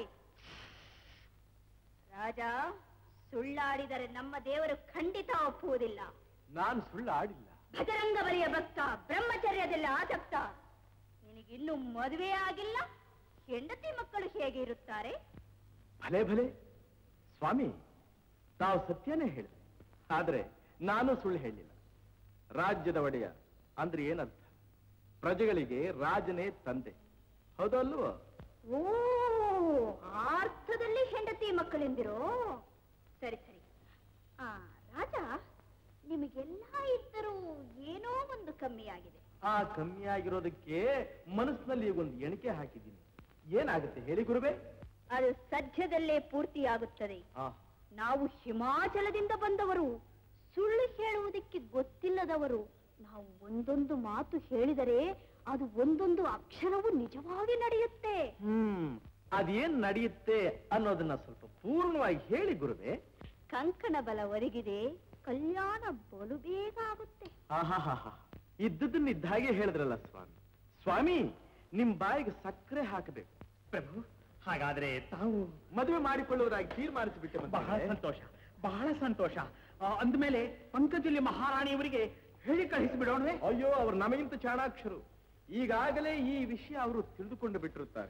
ರಾಜ ಸುಳ್ಳಾಡಿದರೆ ನಮ್ಮ ದೇವರು ಖಂಡಿತ ಒಪ್ಪುವುದಿಲ್ಲ ನಾನು ಸುಳ್ಳು ಆಡಿಲ್ಲ ಭಜರಂಗ ಬಲಿಯ ಭಕ್ತ ಬ್ರಹ್ಮಚರ್ಯದಲ್ಲಿ ಆಸಕ್ತ ನಿನಗಿನ್ನೂ ಮದುವೆ ಆಗಿಲ್ಲ ಹೆಂಡತಿ ಮಕ್ಕಳು ಹೇಗೆ ಇರುತ್ತಾರೆ ಭಲೆ ಭಲೆ ಸ್ವಾಮಿ ತಾವು ಸತ್ಯನೇ ಹೇಳಿದೆ ಆದ್ರೆ ನಾನು ಸುಳ್ಳು ಹೇಳಿಲ್ಲ ರಾಜ್ಯದ ಒಡೆಯ ಅಂದ್ರೆ ಏನರ್ಥ ಪ್ರಜೆಗಳಿಗೆ ರಾಜನೇ ತಂದೆ ಹೌದಲ್ವೋ ಓ ಆ ಅರ್ಥದಲ್ಲಿ ಹೆಂಡತಿ ಮಕ್ಕಳೆಂದಿರೋ ಸರಿ ಸರಿ ಆ ರಾಜ ನಿಮಗೆಲ್ಲ ಇದ್ದರೂ ಏನೋ ಒಂದು ಕಮ್ಮಿ ಆಗಿದೆ ಆ ಕಮ್ಮಿ ಆಗಿರೋದಕ್ಕೆ ಮನಸ್ಸಿನಲ್ಲಿ ಈಗ ಒಂದು ಎಣಿಕೆ ಹಾಕಿದ್ದೀನಿ ಏನಾಗುತ್ತೆ ಹೇಳಿ ಗುರುವೆ ಅದು ಸದ್ಯದಲ್ಲೇ ಪೂರ್ತಿಯಾಗುತ್ತದೆ ಆ ನಾವು ಹಿಮಾಚಲದಿಂದ ಬಂದವರು ಸುಳ್ಳು ಹೇಳುವುದಕ್ಕೆ ಗೊತ್ತಿಲ್ಲದವರು ನಾವು ಒಂದೊಂದು ಮಾತು ಹೇಳಿದರೆ ಅದು ಒಂದೊಂದು ಅಕ್ಷರವು ನಿಜವಾಗಿ ನಡೆಯುತ್ತೆ ಹ್ಮ್ ಅದೇನ್ ನಡೆಯುತ್ತೆ ಅನ್ನೋದನ್ನ ಸ್ವಲ್ಪ ಪೂರ್ಣವಾಗಿ ಹೇಳಿ ಗುರುವೆ ಕಂಕಣ ಬಲ ಒದಗಿದೆ ಕಲ್ಯಾಣ ಬಲು ಬೇಗ ಆಗುತ್ತೆ ಆಹಾಹಾಹಾ ಇದ್ದದನ್ನ ಇದ್ದ ಹಾಗೆ ಹೇಳಿದ್ರಲ್ಲ ಸ್ವಾಮಿ ಸ್ವಾಮಿ ನಿಮ್ ಬಾಯಿಗೆ ಸಕ್ಕರೆ ಹಾಕಬೇಕು ಪ್ರಭು ಹಾಗಾದ್ರೆ ತಾವು ಮದುವೆ ಮಾಡಿಕೊಳ್ಳುವುದಾಗಿ ತೀರ್ಮಾನಿಸಿಬಿಟ್ಟೆ ಬಹಳ ಮಂತ್ರಿಗಳೇ. ಸಂತೋಷ ಬಹಳ ಸಂತೋಷ ಆ, ಅಂದ್ಮೇಲೆ ಪಂಕಜಲ್ಲಿ ಮಹಾರಾಣಿಯವರಿಗೆ ಹೇಳಿ ಕಳಿಸಿಬಿಡೋಣವೇ ಅಯ್ಯೋ ಅವ್ರು ನಮಗಿಂತ ಚಾಣಾಕ್ಷರು ಈಗಾಗಲೇ ಈ ವಿಷಯ ಅವರು ತಿಳಿದುಕೊಂಡು ಬಿಟ್ಟಿರುತ್ತಾರೆ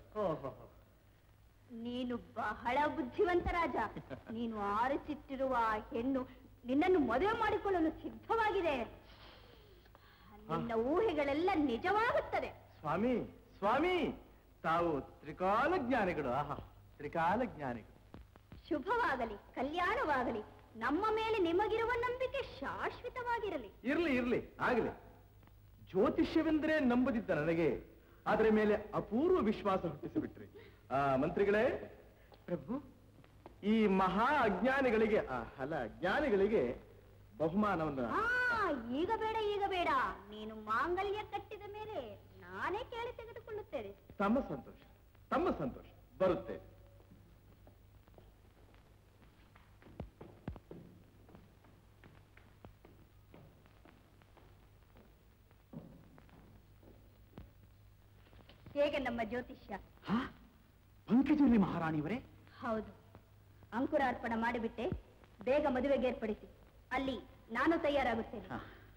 ನೀನು ಬಹಳ ಬುದ್ಧಿವಂತ ರಾಜ ನೀನು ಆರಿಸಿಟ್ಟಿರುವ ಆ ಹೆಣ್ಣು ನಿನ್ನನ್ನು ಮದುವೆ ಮಾಡಿಕೊಳ್ಳಲು ಸಿದ್ಧವಾಗಿದೆ ನಿನ್ನ ಊಹೆಗಳೆಲ್ಲ ನಿಜವಾಗುತ್ತದೆ ಸ್ವಾಮಿ ಸ್ವಾಮಿ ತಾವು ತ್ರಿಕಾಲ ಜ್ಞಾನಿಗಳು ಆಹಾ ತ್ರಿಕಾಲ ಜ್ಞಾನಿಗಳು ಶುಭವಾಗಲಿ ಕಲ್ಯಾಣವಾಗಲಿ ನಮ್ಮ ಮೇಲೆ ನಿಮಗಿರುವ ನಂಬಿಕೆ ಶಾಶ್ವತವಾಗಿರಲಿ ಇರ್ಲಿ ಇರ್ಲಿ ಆಗಲಿ ಜ್ಯೋತಿಷ್ಯವೆಂದರೆ ನಂಬದಿದ್ದ ನನಗೆ ಅದರ ಮೇಲೆ ಅಪೂರ್ವ ವಿಶ್ವಾಸ ಹುಟ್ಟಿಸಿಬಿಟ್ರಿ ಆ ಮಂತ್ರಿಗಳೇ ಪ್ರಭು ಈ ಮಹಾ ಅಜ್ಞಾನಿಗಳಿಗೆ ಆ, ಅಲ್ಲ ಜ್ಞಾನಿಗಳಿಗೆ ಬಹುಮಾನವನ್ನು ಆ ಈಗ ಬೇಡ ಈಗ ಬೇಡ ನೀನು ಮಾಂಗಲ್ಯ ಕಟ್ಟಿದ ಮೇಲೆ ನಾನೇ ಕೇಳಿ ತೆಗೆದುಕೊಳ್ಳುತ್ತೇನೆ ತಮ್ಮ ಸಂತೋಷ ತಮ್ಮ ಸಂತೋಷ ಬರುತ್ತೆ ಹೇಗೆ ನಮ್ಮ ಜ್ಯೋತಿಷ್ಯ ಪಂಕಜವಲ್ಲಿ ಮಹಾರಾಣಿಯವರೇ ಹೌದು ಅಂಕುರಾರ್ಪಣ ಮಾಡಿಬಿಟ್ಟೆ ಬೇಗ ಮದುವೆಗೆ ಏರ್ಪಡಿಸಿ ಅಲ್ಲಿ ನಾನು ತಯಾರಾಗುತ್ತೇನೆ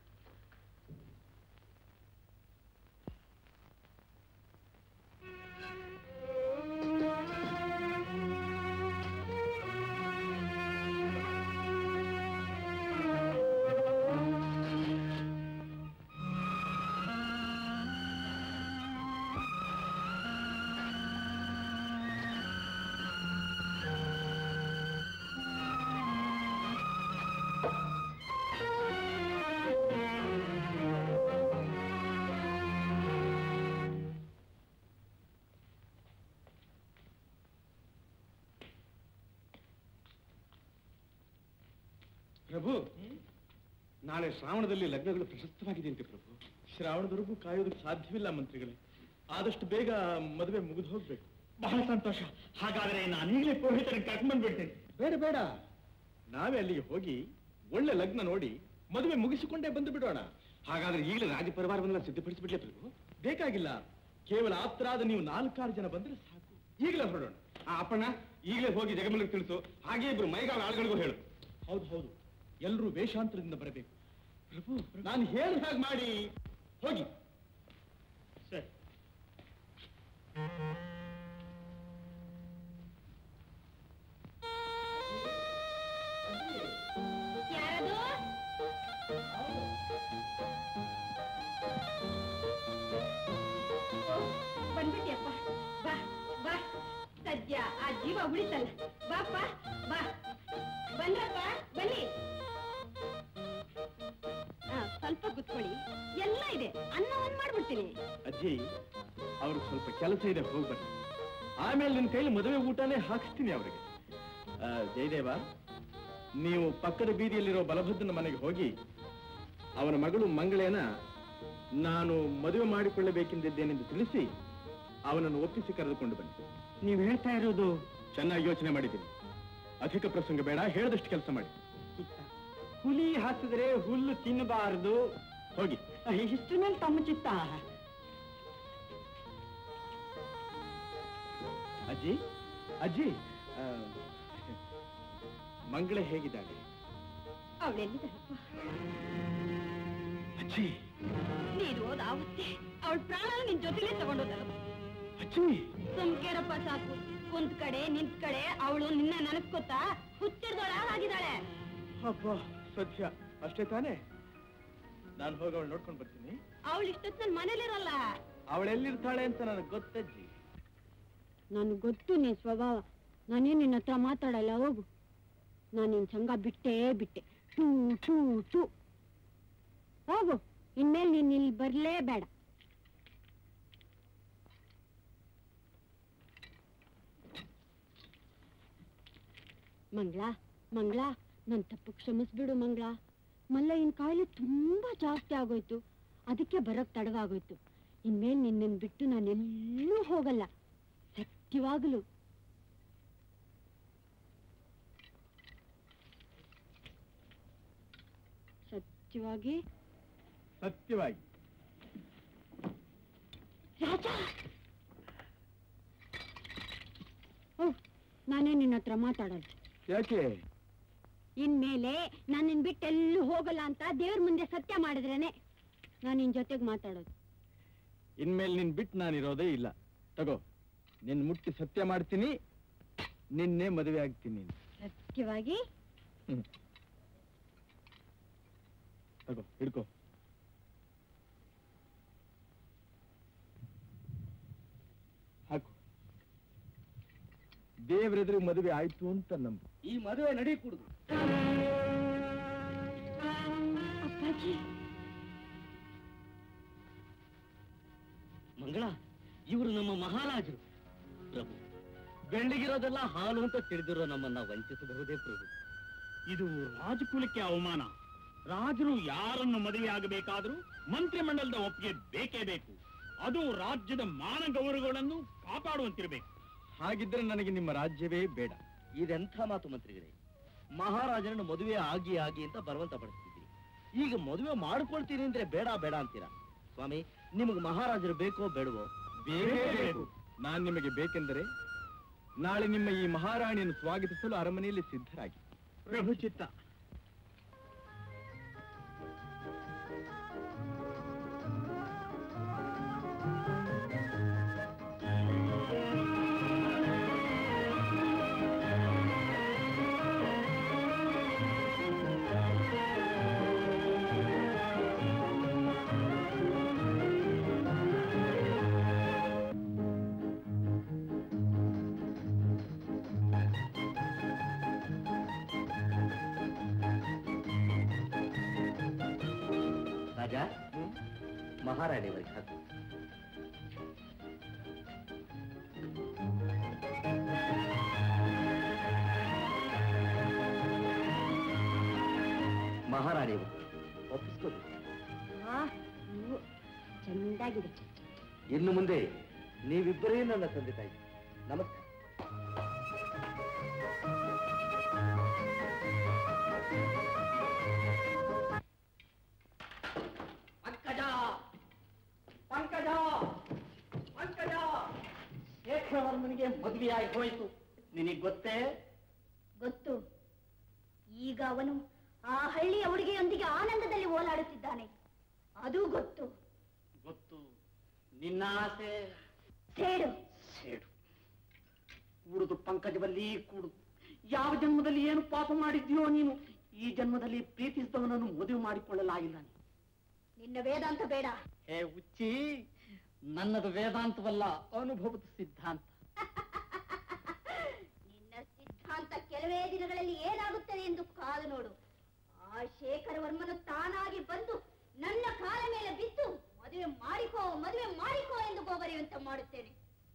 ಪ್ರಭು ನಾಳೆ ಶ್ರಾವಣದಲ್ಲಿ ಲಗ್ನಗಳು ಪ್ರಶಸ್ತವಾಗಿದೆ ಅಂತೆ ಪ್ರಭು ಶ್ರಾವಣದವರೆಗೂ ಕಾಯೋದಕ್ಕೆ ಸಾಧ್ಯವಿಲ್ಲ ಮಂತ್ರಿಗಳೇ ಆದಷ್ಟು ಬೇಗ ಮದುವೆ ಮುಗಿದು ಹೋಗ್ಬೇಕು ಬಹಳ ಸಂತೋಷ ಹಾಗಾದ್ರೆ ನಾನೀಗಲೇ ಪುರೋಹಿತರನ್ನು ಕರ್ಕೊಂಡು ಬಂದ್ಬಿಡ್ತೇನೆ ಬೇಡ ಬೇಡ ನಾವೇ ಅಲ್ಲಿಗೆ ಹೋಗಿ ಒಳ್ಳೆ ಲಗ್ನ ನೋಡಿ ಮದುವೆ ಮುಗಿಸಿಕೊಂಡೇ ಬಂದು ಬಿಡೋಣ ಹಾಗಾದ್ರೆ ಈಗಲೇ ರಾಜಪರಿವಾರವನ್ನೆಲ್ಲ ಸಿದ್ಧಪಡಿಸಿಬಿಡ್ಲೇ ಪ್ರಭು ಬೇಕಾಗಿಲ್ಲ ಕೇವಲ ಆಪ್ತರಾದ ನೀವು ನಾಲ್ಕಾರು ಜನ ಬಂದ್ರೆ ಸಾಕು ಈಗಲೇ ಹೊರಡೋಣ ಆ ಅಪ್ಪಣ್ಣ ಈಗಲೇ ಹೋಗಿ ಜಗಮಲ್ಲಿಗೆ ತಿಳಿಸು ಹಾಗೆ ಇಬ್ರು ಮೈಗಾಲ ಆಳುಗಳಿಗೂ ಹೇಳು ಹೌದು ಹೌದು ಎಲ್ಲರೂ ವೇಷಾಂತರದಿಂದ ಬರಬೇಕು ಪ್ರಭು ನಾನು ಹೇಳಿದ ಹಾಗೆ ಮಾಡಿ ಹೋಗಿ ಸರಿ ಯಾರದು ಬಂದ್ಬಿಟ್ಟಿಯಪ್ಪ ಬಾ ಬಾ ಸದ್ಯ ಆ ಜೀವ ಉಳಿತಲ್ಲ ಬಾಪ್ಪ ಬಾ ಬಂದ್ರಪ್ಪ ಬನ್ನಿ ಆ, ಸ್ವಲ್ಪ ಕುತ್ಕೊಳ್ಳಿ ಎಲ್ಲ ಇದೆ ಅನ್ನ ಒಂದ್ ಮಾಡ್ಬಿಡ್ತೀನಿ ಅಜ್ಜಿ ಅವ್ರಿಗೆ ಸ್ವಲ್ಪ ಕೆಲಸ ಇದೆ ಹೋಗ್ಬನ್ನಿ ಆಮೇಲೆ ನಿನ್ ಕೈಲಿ ಮದುವೆ ಊಟನೇ ಹಾಕಿಸ್ತೀನಿ ಅವರಿಗೆ ಜಯದೇವ ನೀವು ಪಕ್ಕದ ಬೀದಿಯಲ್ಲಿರೋ ಬಲಭದ್ರನ ಮನೆಗೆ ಹೋಗಿ ಅವನ ಮಗಳು ಮಂಗಳೇನ ನಾನು ಮದುವೆ ಮಾಡಿಕೊಳ್ಳಬೇಕೆಂದಿದ್ದೇನೆಂದು ತಿಳಿಸಿ ಅವನನ್ನು ಒಪ್ಪಿಸಿ ಕರೆದುಕೊಂಡು ಬನ್ನಿ ನೀವು ಹೇಳ್ತಾ ಇರೋದು ಚೆನ್ನಾಗಿ ಯೋಚನೆ ಮಾಡಿದ್ದೀನಿ ಅಧಿಕ ಪ್ರಸಂಗ ಬೇಡ ಹೇಳಿದಷ್ಟು ಕೆಲಸ ಮಾಡಿ ಹುಲಿ ಹಾಕಿದ್ರೆ ಹುಲ್ಲು ತಿನ್ನಬಾರದು ಹೋಗಿ ಇಷ್ಟ್ರ ಮೇಲೆ ತಮ್ಮ ಚಿತ್ತ ಅಜ್ಜಿ ಅಜ್ಜಿ ಆ, ಮಂಗಳೇ ಹೇಗಿದ್ದಾಳೆ ಅವಳೆಲ್ಲಿದ್ದಾಳಪ್ಪ ಅಜ್ಜಿ ನೀನು ಹೋದ ಆವತ್ತೆ ಅವಳ ಪ್ರಾಣ ನಿನ್ ಜೊತೆಲೇ ತಗೊಂಡೋದಲ್ಲ ಅಜ್ಜಿ ಸುಮ್ಕೇರಪ್ಪ ಸಾಕು ಕುಂತ್ ಕಡೆ ನಿಂತ್ ಕಡೆ ಅವಳು ನಿನ್ನ ನೆನಸ್ಕೊತಾ ಹುಚ್ಚಿಡ್ದೋಳ ಆಗಿದ್ದಾಳೆ ಅಪ್ಪ ಸದ್ಯ ಅಷ್ಟೇ ತಾನೇ ನಾನು ಹೋಗಿ ಅವಳು ನೋಡ್ಕೊಂಡು ಬರ್ತೀನಿ ಅವಳು ಇಷ್ಟೊತ್ತಿನಲ್ಲಿ ಮನೇಲಿರಲ್ಲ ಅವಳೆಲ್ಲಿರ್ತಾಳೆ ಅಂತ ನನಗೆ ಗೊತ್ತಜ್ಜಿ ನನಗೆ ಗೊತ್ತು ನಿನ್ ಸ್ವಭಾವ ನಾನೇ ನಿನ್ನ ಹತ್ರ ಮಾತಾಡಲ್ಲ ಹೋಗು ನಾನು ನಿನ್ ಸಂಘ ಬಿಟ್ಟೇ ಬಿಟ್ಟೆ ಟೂ ಟೂ ಟೂ ಹೋಗು ಇನ್ಮೇಲೆ ನೀನ್ ಇಲ್ಲಿ ಬರ್ಲೇ ಬೇಡ ಮಂಗಳ ಮಂಗಳ ನನ್ ತಪ್ಪು ಕ್ಷಮಿಸ್ಬಿಡು ಮಂಗಳ ಮಲ್ಲಯ್ಯನ ಕಾಯಿಲೆ ತುಂಬಾ ಜಾಸ್ತಿ ಆಗೋಯ್ತು ಅದಕ್ಕೆ ಬರಕ್ ತಡವಾಗೋಯ್ತು ಇನ್ಮೇಲೆ ನಿನ್ನನ್ ಬಿಟ್ಟು ನಾನೆಲ್ಲೂ ಹೋಗಲ್ಲ ಸತ್ಯವಾಗಲು ಸತ್ಯವಾಗಿ ಸತ್ಯವಾಗಿ ರಾಜ ಓ ನಾನೇ ನಿನ್ನ ಹತ್ರ ಮಾತಾಡಲ್ಲ ಯಾಕೆ ಇನ್ಮೇಲೆ ನಾನು ನಿನ್ ಬಿಟ್ಟು ಎಲ್ಲೂ ಹೋಗಲ್ಲ ಅಂತ ದೇವ್ರ ಮುಂದೆ ಸತ್ಯ ಮಾಡಿದ್ರೇನೆ ನಾನು ನಿನ್ ಜೊತೆಗೆ ಮಾತಾಡೋದು ಇನ್ಮೇಲೆ ನಿನ್ ಬಿಟ್ಟು ನಾನಿರೋದೇ ಇಲ್ಲ ತಗೋ ನಿನ್ ಮುಟ್ಟಿ ಸತ್ಯ ಮಾಡ್ತೀನಿ ನಿನ್ನೆ ಮದುವೆ ಆಗ್ತೀನಿ ಸತ್ಯವಾಗಿ ಹ್ಮ್. ತಗೋ ಹಿಡ್ಕೋ ಹಾಕು ದೇವರೆದುರು ಮದುವೆ ಆಯ್ತು ಅಂತ ನಂಬು ಈ ಮದುವೆ ನಡಿ ಕುಡುದು ಅಪ್ಪಾಜಿ ಮಂಗಳ ಇವರು ನಮ್ಮ ಮಹಾರಾಜರು ಪ್ರಭು ಬೆಳ್ಳಿಗಿರೋದೆಲ್ಲ ಹಾಲು ಅಂತ ತಿಳಿದಿರೋ ನಮ್ಮನ್ನ ವಂಚಿಸಬಹುದೇ ಪ್ರಭು ಇದು ರಾಜಕುಲಕ್ಕೆ ಅವಮಾನ ರಾಜರು ಯಾರನ್ನು ಮದುವೆಯಾಗಬೇಕಾದರೂ ಮಂತ್ರಿಮಂಡಲದ ಒಪ್ಪಿಗೆ ಬೇಕೇ ಬೇಕು ಅದು ರಾಜ್ಯದ ಮಾನ ಗೌರವಗಳನ್ನು ಕಾಪಾಡುವಂತಿರಬೇಕು ಹಾಗಿದ್ರೆ ನನಗೆ ನಿಮ್ಮ ರಾಜ್ಯವೇ ಬೇಡ ಇದೆಂಥ ಮಾತು ಮಂತ್ರಿಗಳೇ ಮಹಾರಾಜನನ್ನು ಮದುವೆ ಆಗಿ ಆಗಿ ಅಂತ ಬಲವಂತ ಪಡಿಸ್ತಿದ್ದೀರಿ ಈಗ ಮದುವೆ ಮಾಡ್ಕೊಳ್ತೀನಿ ಅಂದ್ರೆ ಬೇಡ ಬೇಡ ಅಂತೀರಾ ಸ್ವಾಮಿ ನಿಮಗೆ ಮಹಾರಾಜರು ಬೇಕೋ ಬೇಡವೋ ಬೇಕೇ ಬೇಕು ನಾನ್ ನಿಮಗೆ ಬೇಕೆಂದರೆ ನಾಳೆ ನಿಮ್ಮ ಈ ಮಹಾರಾಣಿಯನ್ನು ಸ್ವಾಗತಿಸಲು ಅರಮನೆಯಲ್ಲಿ ಸಿದ್ಧರಾಗಿ ಪ್ರಭು ಚಿತ್ತ ರಾಜ ಮಹಾರಾಣಿಯವರಿಗೆ ಹಾಕು ಮಹಾರಾಣಿಯವರು ಒಪ್ಪಿಸ್ಕೋಬೇಕು ನೀವು ಚೆಂದಾಗಿದೆ ಇನ್ನು ಮುಂದೆ ನೀವಿಬ್ಬರೇ ನನ್ನ ತಂದೆ ತಾಯಿ ನಮಸ್ಕಾರ ಪಂಕಜ ಪಂಕಜ ಪಂಕಜ ಶೇಖರವರ್ಮನಿಗೆ ಮದುವೆಯಾಗಿ ಹೋಯಿತು ನಿನಗೆ ಗೊತ್ತೇ ಗೊತ್ತು ಈಗ ಅವನು ಆ ಹಳ್ಳಿಯ ಹುಡುಗಿಯೊಂದಿಗೆ ಆನಂದದಲ್ಲಿ ಓಲಾಡುತ್ತಿದ್ದಾನೆ ಅದು ಗೊತ್ತು ಗೊತ್ತು ನಿನ್ನ ಆಸೆ ಸೇಡು ಸೇಡು ಕೂಡುದು ಪಂಕಜವಲ್ಲಿ ಕೂಡುದು ಯಾವ ಜನ್ಮದಲ್ಲಿ ಏನು ಪಾಪ ಮಾಡಿದ್ಯೋ ನೀನು ಈ ಜನ್ಮದಲ್ಲಿ ಪ್ರೀತಿಸಿದವನನ್ನು ಮದುವೆ ಮಾಡಿಕೊಳ್ಳಲಾಗಿಲ್ಲ ನೀನು ನಿನ್ನ ವೇದಾಂತ ಬೇಡ ಹೇ ಹುಚ್ಚಿ ನನ್ನದು ವೇದಾಂತವಲ್ಲ ಅನುಭವದ ಸಿದ್ಧಾಂತ ನಿನ್ನ ಸಿದ್ಧಾಂತ ಕೆಲವೇ ದಿನಗಳಲ್ಲಿ ಏನಾಗುತ್ತದೆ ಎಂದು ಕಾದು ನೋಡು ಆ ಶೇಖರ ವರ್ಮನು ತಾನಾಗಿ ಬಂದು ನನ್ನ ಕಾಲ ಮೇಲೆ ಬಿದ್ದು ಮದುವೆ ಮಾಡಿಕೋ ಮದುವೆ ಮಾಡಿಕೋ ಎಂದು ಗೋಬರಿಯುವಂತ ಮಾಡುತ್ತೇನೆ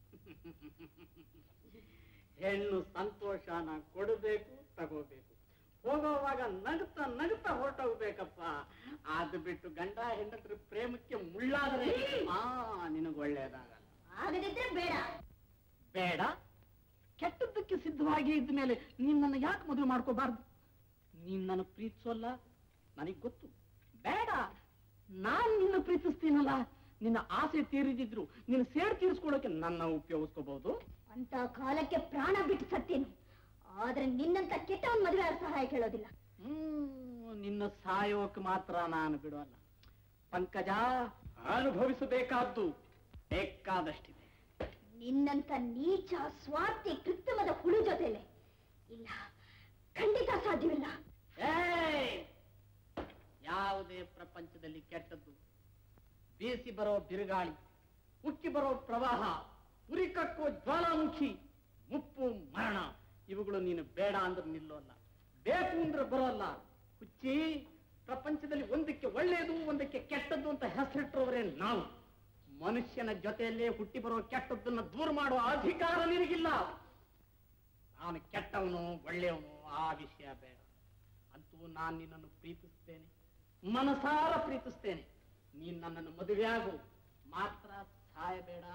ಹೆಣ್ಣು ಸಂತೋಷನ ಕೊಡಬೇಕು ತಗೋಬೇಕು ಹೋಗೋವಾಗ ನಗುತ್ತಾ ನಗುತ್ತಾ ಹೊರಟೋಗ್ಬೇಕಪ್ಪ ಅದು ಬಿಟ್ಟು ಗಂಡ ಹೆಂಡತ್ರ ಪ್ರೇಮಕ್ಕೆ ಮುಳ್ಳಾದರೆ ಆ ನಿನಗೆ ಒಳ್ಳೇದಾಗಲ್ಲ ಆಗದಿದ್ರೆ ಬೇಡ ಬೇಡ ಕೆಟ್ಟದ್ದಕ್ಕೆ ಸಿದ್ಧವಾಗಿ ಇದ್ದ ಮೇಲೆ ನೀನ್ ನನ್ನ ಯಾಕೆ ಮದುವೆ ಮಾಡ್ಕೋಬಾರ್ದು ನೀನ್ ನನ್ನ ಪ್ರೀತಿಸೋಲ್ಲ ನನಗ್ ಗೊತ್ತು ಬೇಡ ನಾನ್ ನಿನ್ನ ಪ್ರೀತಿಸ್ತೀನಲ್ಲ ನಿನ್ನ ಆಸೆ ತೀರಿದಿದ್ರು ನಿನ್ನ ಸೇಡ್ ತೀರಿಸ್ಕೊಳ್ಳೋಕೆ ನನ್ನ ಉಪಯೋಗಿಸ್ಕೋಬಹುದು ಅಂತ ಕಾಲಕ್ಕೆ ಪ್ರಾಣ ಬಿಟ್ಟು ಸತ್ತೇನು ಆದ್ರೆ ನಿನ್ನಂತ ಕೆಟ್ಟವನ್ ಮದುವೆ ಆಗ ಸಹಾಯ ಕೇಳೋದಿಲ್ಲ ಹ್ಮ್ ನಿನ್ನ ಸಾಯೋಕ್ ಮಾತ್ರ ನಾನು ಬಿಡೋಲ್ಲ ಪಂಕಜ ಅನುಭವಿಸಬೇಕಾದ್ದು ಬೇಕಾದಷ್ಟಿದೆ ನಿನ್ನಂತ ನೀಚ ಸ್ವಾರ್ಥಿ ಕೃತ್ರಿಮದ ಹುಳು ಜೊತೆಲೆ ಇಲ್ಲ ಖಂಡಿತ ಸಾಧ್ಯವಿಲ್ಲ ಏಯ್! ಯಾವುದೇ ಪ್ರಪಂಚದಲ್ಲಿ ಕೆಟ್ಟದ್ದು ಬೀಸಿ ಬರೋ ಬಿರುಗಾಳಿ ಉಕ್ಕಿ ಬರೋ ಪ್ರವಾಹ ಉರಿಕಕ್ಕೋ ಜ್ವಾಲಾಮುಖಿ ಮುಪ್ಪು ಮರಣ ಇವುಗಳು ನೀನು ಬೇಡ ಅಂದ್ರೆ ನಿಲ್ಲೋಲ್ಲ ಬೇಕು ಅಂದ್ರೆ ಬರೋಲ್ಲ ಹುಚ್ಚಿ ಪ್ರಪಂಚದಲ್ಲಿ ಒಂದಕ್ಕೆ ಒಳ್ಳೆಯದು ಒಂದಕ್ಕೆ ಕೆಟ್ಟದ್ದು ಅಂತ ಹೆಸರಿಟ್ಟರವರೇ ನಾವು ಮನುಷ್ಯನ ಜೊತೆಯಲ್ಲೇ ಹುಟ್ಟಿ ಬರೋ ಕೆಟ್ಟದ್ದನ್ನ ದೂರ ಮಾಡುವ ಅಧಿಕಾರ ನಿನಗಿಲ್ಲ ನಾನು ಕೆಟ್ಟವನು ಒಳ್ಳೆಯವನು ಆ ವಿಷಯ ಬೇಡ ಅಂತೂ ನಾನು ನಿನ್ನನ್ನು ಪ್ರೀತಿಸ್ತೇನೆ ಮನಸಾರ ಪ್ರೀತಿಸ್ತೇನೆ ನೀನ್ ನನ್ನನ್ನು ಮದುವೆಯಾಗು ಮಾತ್ರ ಸಾಯಬೇಡ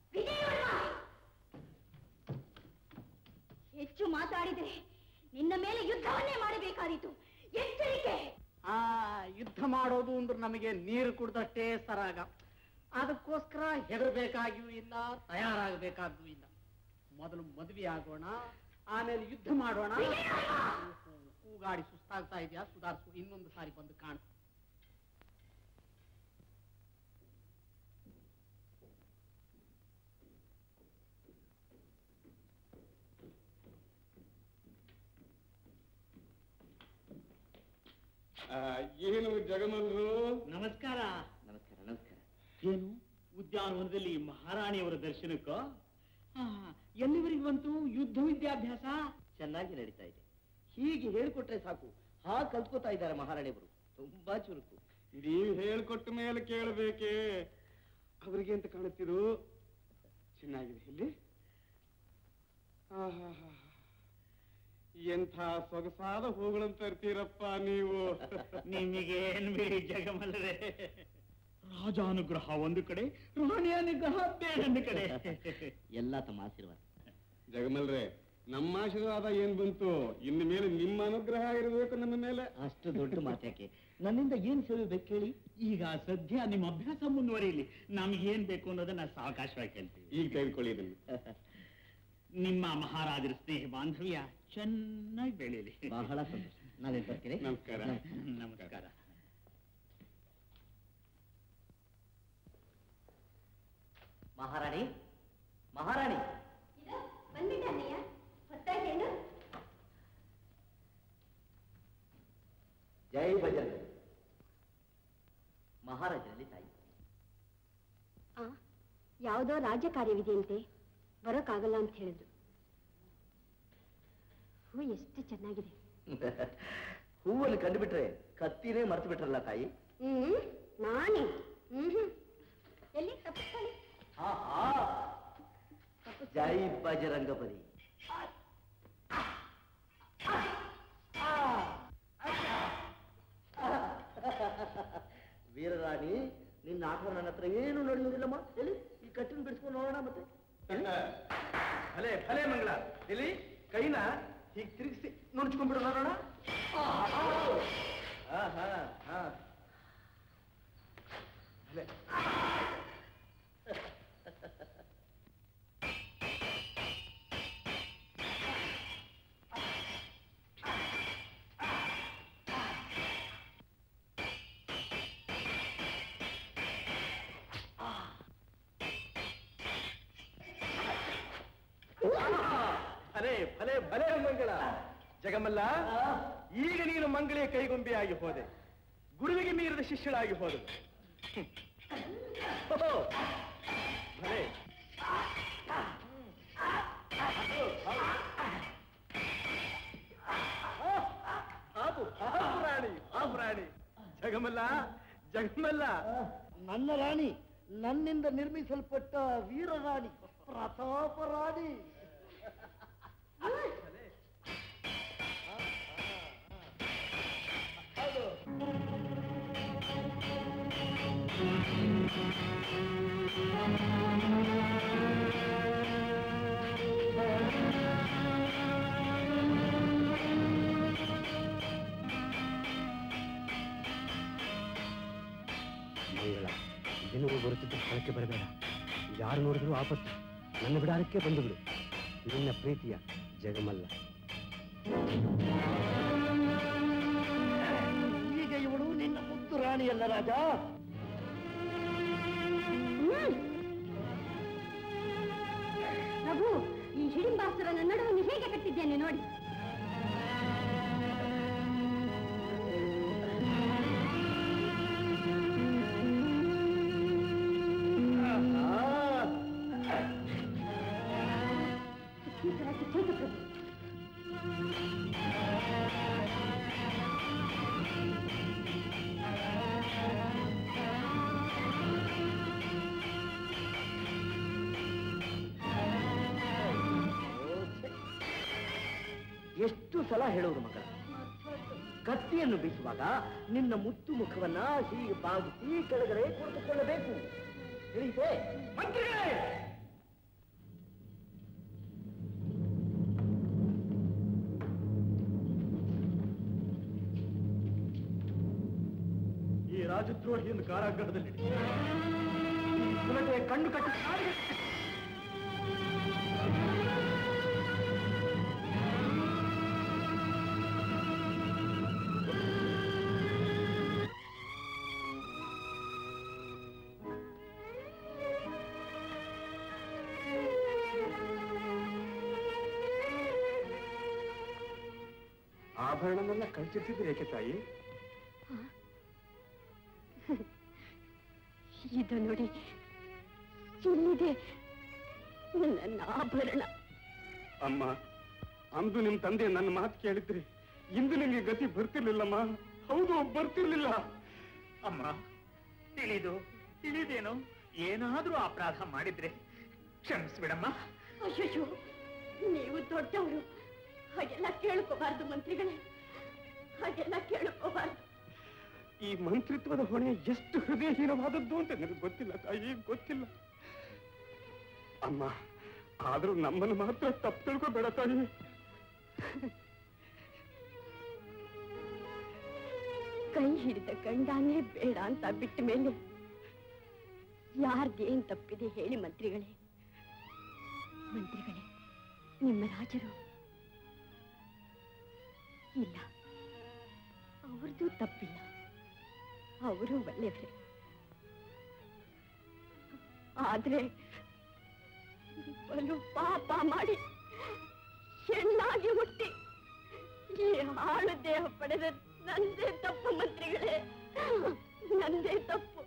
ಹೆಚ್ಚು ಮಾತಾಡಿದ್ರೆ ನಿನ್ನ ಮೇಲೆ ಯುದ್ಧವನ್ನೇ ಮಾಡಬೇಕಾದೀತು ಎಚ್ಚರಿಕೆ ಆ ಯುದ್ಧ ಮಾಡೋದು ಅಂದ್ರೆ ನಮಗೆ ನೀರು ಕುಡ್ದಷ್ಟೇ ಸರಾಗ ಅದಕ್ಕೋಸ್ಕರ ಹೆದರ್ಬೇಕಾಗಿಯೂ ಇಲ್ಲ ತಯಾರಾಗಬೇಕಾದ್ದು ಇಲ್ಲ ಮೊದಲು ಮದುವೆ ಆಗೋಣ ಆಮೇಲೆ ಯುದ್ಧ ಮಾಡೋಣ ಕೂಗಾಡಿ ಸುಸ್ತಾಗ್ತಾ ಇದೆಯಾ ಸುಧಾರಿಸು ಇನ್ನೊಂದು ಸಾರಿ ಬಂದು ಕಾಣು ಆ, ಏನು ಜಗಮಲ್ರು ನಮಸ್ಕಾರ ನಮಸ್ಕಾರ ನಮಸ್ಕಾರ ಏನು ಉದ್ಯಾನವನದಲ್ಲಿ ಮಹಾರಾಣಿಯವರ ದರ್ಶನಕ್ಕ ಆ, ಎಲ್ಲಿವರೆಗೆ ಬಂತು ಯುದ್ಧ ವಿದ್ಯಾಭ್ಯಾಸ ಚೆನ್ನಾಗಿ ನಡೀತಾ ಇದೆ ಹೀಗೆ ಹೇಳ್ಕೊಟ್ರೆ ಸಾಕು ಹಾ ಕಲ್ತ್ಕೋತಾ ಇದ್ದಾರೆ ಮಹಾರಾಣಿಯವರು ತುಂಬಾ ಚುರುಕು ನೀವು ಹೇಳ್ಕೊಟ್ಟ ಮೇಲೆ ಕೇಳಬೇಕೇ ಅವರಿಗೆ ಅಂತ ಕಾಣುತ್ತಿರು ಚೆನ್ನಾಗಿದೆ ಇಲ್ಲಿ ಆಹಾಹಾ. ಎಂಥ ಸೊಗಸಾದ ಹೂಗಳಂತ ಇರ್ತೀರಪ್ಪ ನೀವು ನಿಮಗೇನ್ ಬಿಡಿ ಜಗಮಲ್ಲದೆ ರಾಜಾನುಗ್ರಹ ಒಂದು ಕಡೆ ರಾಣಿ ಅನುಗ್ರಹ ಬೇಡೊಂದು ಕಡೆ ಎಲ್ಲ ತಮ್ಮ ಆಶೀರ್ವಾದ ಜಗಮಲ್ರೆ ನಮ್ಮ ಆಶೀರ್ವಾದ ಏನ್ ಬಂತು ಇನ್ನು ಮೇಲೆ ನಿಮ್ಮ ಅನುಗ್ರಹ ಇರಬೇಕು ನಮ್ಮ ಮೇಲೆ ಅಷ್ಟು ದೊಡ್ಡ ಮಾತ್ಯಾಕೆ ನನ್ನಿಂದ ಏನ್ ಸೇವೆ ಬೇಕು ಕೇಳಿ ಈಗ ಸದ್ಯ ನಿಮ್ಮ ಅಭ್ಯಾಸ ಮುಂದುವರಿಯಲಿ ನಮ್ಗೇನ್ ಬೇಕು ಅನ್ನೋದನ್ನ ಸಾವಕಾಶವಾಗಿ ಹೇಳ್ತೀವಿ ಈಗ ತೆಗೆದುಕೊಳ್ಳಿ ಇದನ್ನು ನಿಮ್ಮ ಮಹಾರಾಜರ ಸ್ನೇಹ ಬಾಂಧವ್ಯ ಚೆನ್ನಾಗಿ ಬೆಳೀಲಿ ಬಹಳ ಸಂತೋಷ ನಾನೇನ್ ಬರ್ತೀನಿ ನಮಸ್ಕಾರ ನಮಸ್ಕಾರ ಮಹಾರಾಣಿ ಮಹಾರಾಣಿ ಬಂದ್ಬಿಟ್ಟ ಅಣ್ಣಯ್ಯ ಹೊತ್ತಾಯ್ತೇನು ಜೈ ಭಜನ್ ಮಹಾರಾಜರಲ್ಲಿ ತಾಯಿ ಆ ಯಾವುದೋ ರಾಜ್ಯ ಕಾರ್ಯವಿದೆಯಂತೆ ಬರೋಕ್ಕಾಗಲ್ಲ ಅಂತ ಹೇಳಿದ್ರು ಹೂ ಎಷ್ಟು ಚೆನ್ನಾಗಿದೆ ಹೂವನ್ನು ಕಂಡುಬಿಟ್ರೆ ಕತ್ತಿನೇ ಮರ್ತು ಬಿಟ್ರಲ್ಲ ತಾಯಿ ಹ್ಮ್ ನಾನೇ ಹ್ಮ್ ಹ್ಮ್ ಎಲ್ಲಿ ತಪ್ಪಿಸ್ಕೊಳ್ಳಿ ಆಹಾ. ಜೈ ಬಜರಂಗಬಲಿ ವೀರರಾಣಿ ನಿನ್ನ ಆಟ ನನ್ನ ಹತ್ರ ಏನು ನಡೆಯುವುದಿಲ್ಲಮ್ಮ ಎಲ್ಲಿ ಈ ಕಟ್ಟಿನ ಬಿಡಿಸ್ಕೊಂಡು ನೋಡೋಣ ಮತ್ತೆ ಭಲೆ ಭಲೆ ಮಂಗಳ ಇಲ್ಲಿ ಕೈನ ಹೀಗೆ ತಿರುಗಿಸಿ ನುಣಚ್ಕೊಂಡ್ಬಿಡು ನೋಡೋಣ ಹಾ ಹಾ ಹಾ ಭಲೆ. ಭಲೆ ಭಲೆ ಭಲೆ ಮಂಗಳ ಜಗಮಲ್ಲ ಈಗ ನೀನು ಮಂಗಳೆಯ ಕೈಗೊಂಬೆಯಾಗಿ ಹೋದೆ ಗುರುವಿಗೆ ಮೀರಿದ ಶಿಷ್ಯಳಾಗಿ ಹೋದಳು ಹ್ಮ್. ಓಹೋ. ಭಲೆ ಆಪು ಆಪು ರಾಣಿ ಆಪು ರಾಣಿ ಜಗಮಲ್ಲ ಜಗಮಲ್ಲ ನನ್ನ ರಾಣಿ ನನ್ನಿಂದ ನಿರ್ಮಿಸಲ್ಪಟ್ಟ ವೀರರಾಣಿ ಪ್ರತಾಪ ರಾಣಿ ಮಂಗಳ ಜನರು ಬರುತ್ತಿದ್ದ ಸ್ಥಳಕ್ಕೆ ಬರಬೇಡ ಯಾರು ನೋಡಿದ್ರು ಆಪತ್ತು ನನ್ನ ಬಿಡಾರಕ್ಕೆ ಬಂದು ಬಿಡು ನಿನ್ನ ಪ್ರೀತಿಯ ಜಗಮಲ್ಲ ಈಗ ಇವಳು ನಿನ್ನ ಮುದ್ದು ರಾಣಿಯಲ್ಲ ರಾಜ ಪ್ರಭು ಈ ಹಿಡಿಂಬಾಸುರನ ನಡುವನ್ನು ಹೇಗೆ ಕಟ್ಟಿದ್ದೇನೆ ನೋಡಿ ಕಿಚ್ಚು ಕಿಚ್ಚು ಪ್ರಭು ಎಷ್ಟು ಸಲ ಹೇಳುವುದು ಮಗಳ ಕತ್ತಿಯನ್ನು ಬೀಸುವಾಗ ನಿನ್ನ ಮುತ್ತು ಮುಖವನ್ನ ಹೀಗೆ ಬಾಗಿಸಿ ಕೆಳಗಡೆ ಕುಳಿತುಕೊಳ್ಳಬೇಕು ತಿಳಿಯಿತೆ ಈ ರಾಜದ್ರೋಹಿಯನ್ನು ಕಾರಾಗೃಹದಲ್ಲಿ ಕುಲಟೆಯ ಕಣ್ಣು ಕಟ್ಟಿ ಕಾಡಿಗೆ ಆಭರಣನೆಲ್ಲ ಕಳ್ಚಿಟ್ಟಿದ್ರೆ ಏಕೆ ತಾಯಿ ಇದು ನೋಡಿ ಇಲ್ಲಿದೆ ನನ್ನ ಆಭರಣ ಅಮ್ಮ ಅಂದು ನಿಮ್ ತಂದೆ ನನ್ನ ಮಾತು ಕೇಳಿದ್ರಿ ಇಂದು ನಿಮ್ಗೆ ಗತಿ ಬರ್ತಿರ್ಲಿಲ್ಲಮ್ಮ ಹೌದು ಬರ್ತಿರ್ಲಿಲ್ಲ ಅಮ್ಮ ತಿಳಿದು ತಿಳಿದೇನು ಏನಾದ್ರೂ ಅಪರಾಧ ಮಾಡಿದ್ರೆ ಕ್ಷಮಿಸ್ಬಿಡಮ್ಮ ಅಯ್ಯೋ ನೀವು ದೊಡ್ಡವರು ಹಾಗೆಲ್ಲ ಕೇಳ್ಕೋಬಾರ್ದು ಮಂತ್ರಿಗಳೇ ಹಾಗೆಲ್ಲ ಕೇಳ್ಕೋಬಾರ್ದು ಈ ಮಂತ್ರಿತ್ವದ ಹೊಣೆ ಎಷ್ಟು ಹೃದಯಹೀನವಾದದ್ದು ಅಂತ ನನಗೆ ಗೊತ್ತಿಲ್ಲ ತಾಯಿ ಗೊತ್ತಿಲ್ಲ ಅಮ್ಮ ಆದ್ರೂ ನಮ್ಮನ್ನು ಮಾತ್ರ ತಪ್ಪು ತಿಳ್ಕೊಬೇಡ ತಾಯಿ ಕೈ ಹಿಡಿದ ಗಂಡಾನೇ ಬೇಡ ಅಂತ ಬಿಟ್ಟ ಮೇಲೆ ಯಾರ್ದೇನ್ ತಪ್ಪಿದೆ ಹೇಳಿ ಮಂತ್ರಿಗಳೇ ಮಂತ್ರಿಗಳೇ ನಿಮ್ಮ ರಾಜರು ಇಲ್ಲ ಅವ್ರದ್ದು ತಪ್ಪಿಲ್ಲ ಅವರು ಒಳ್ಳೆಯವರೇ ಆದ್ರೆ ಬಲು ಪಾಪ ಮಾಡಿ ಹೆಣ್ಣಾಗಿ ಹುಟ್ಟಿ ಈ ಹಾಳು ದೇಹ ಪಡೆದ ನಂದೇ ತಪ್ಪು ಮಂತ್ರಿಗಳೇ ನಂದೇ ತಪ್ಪು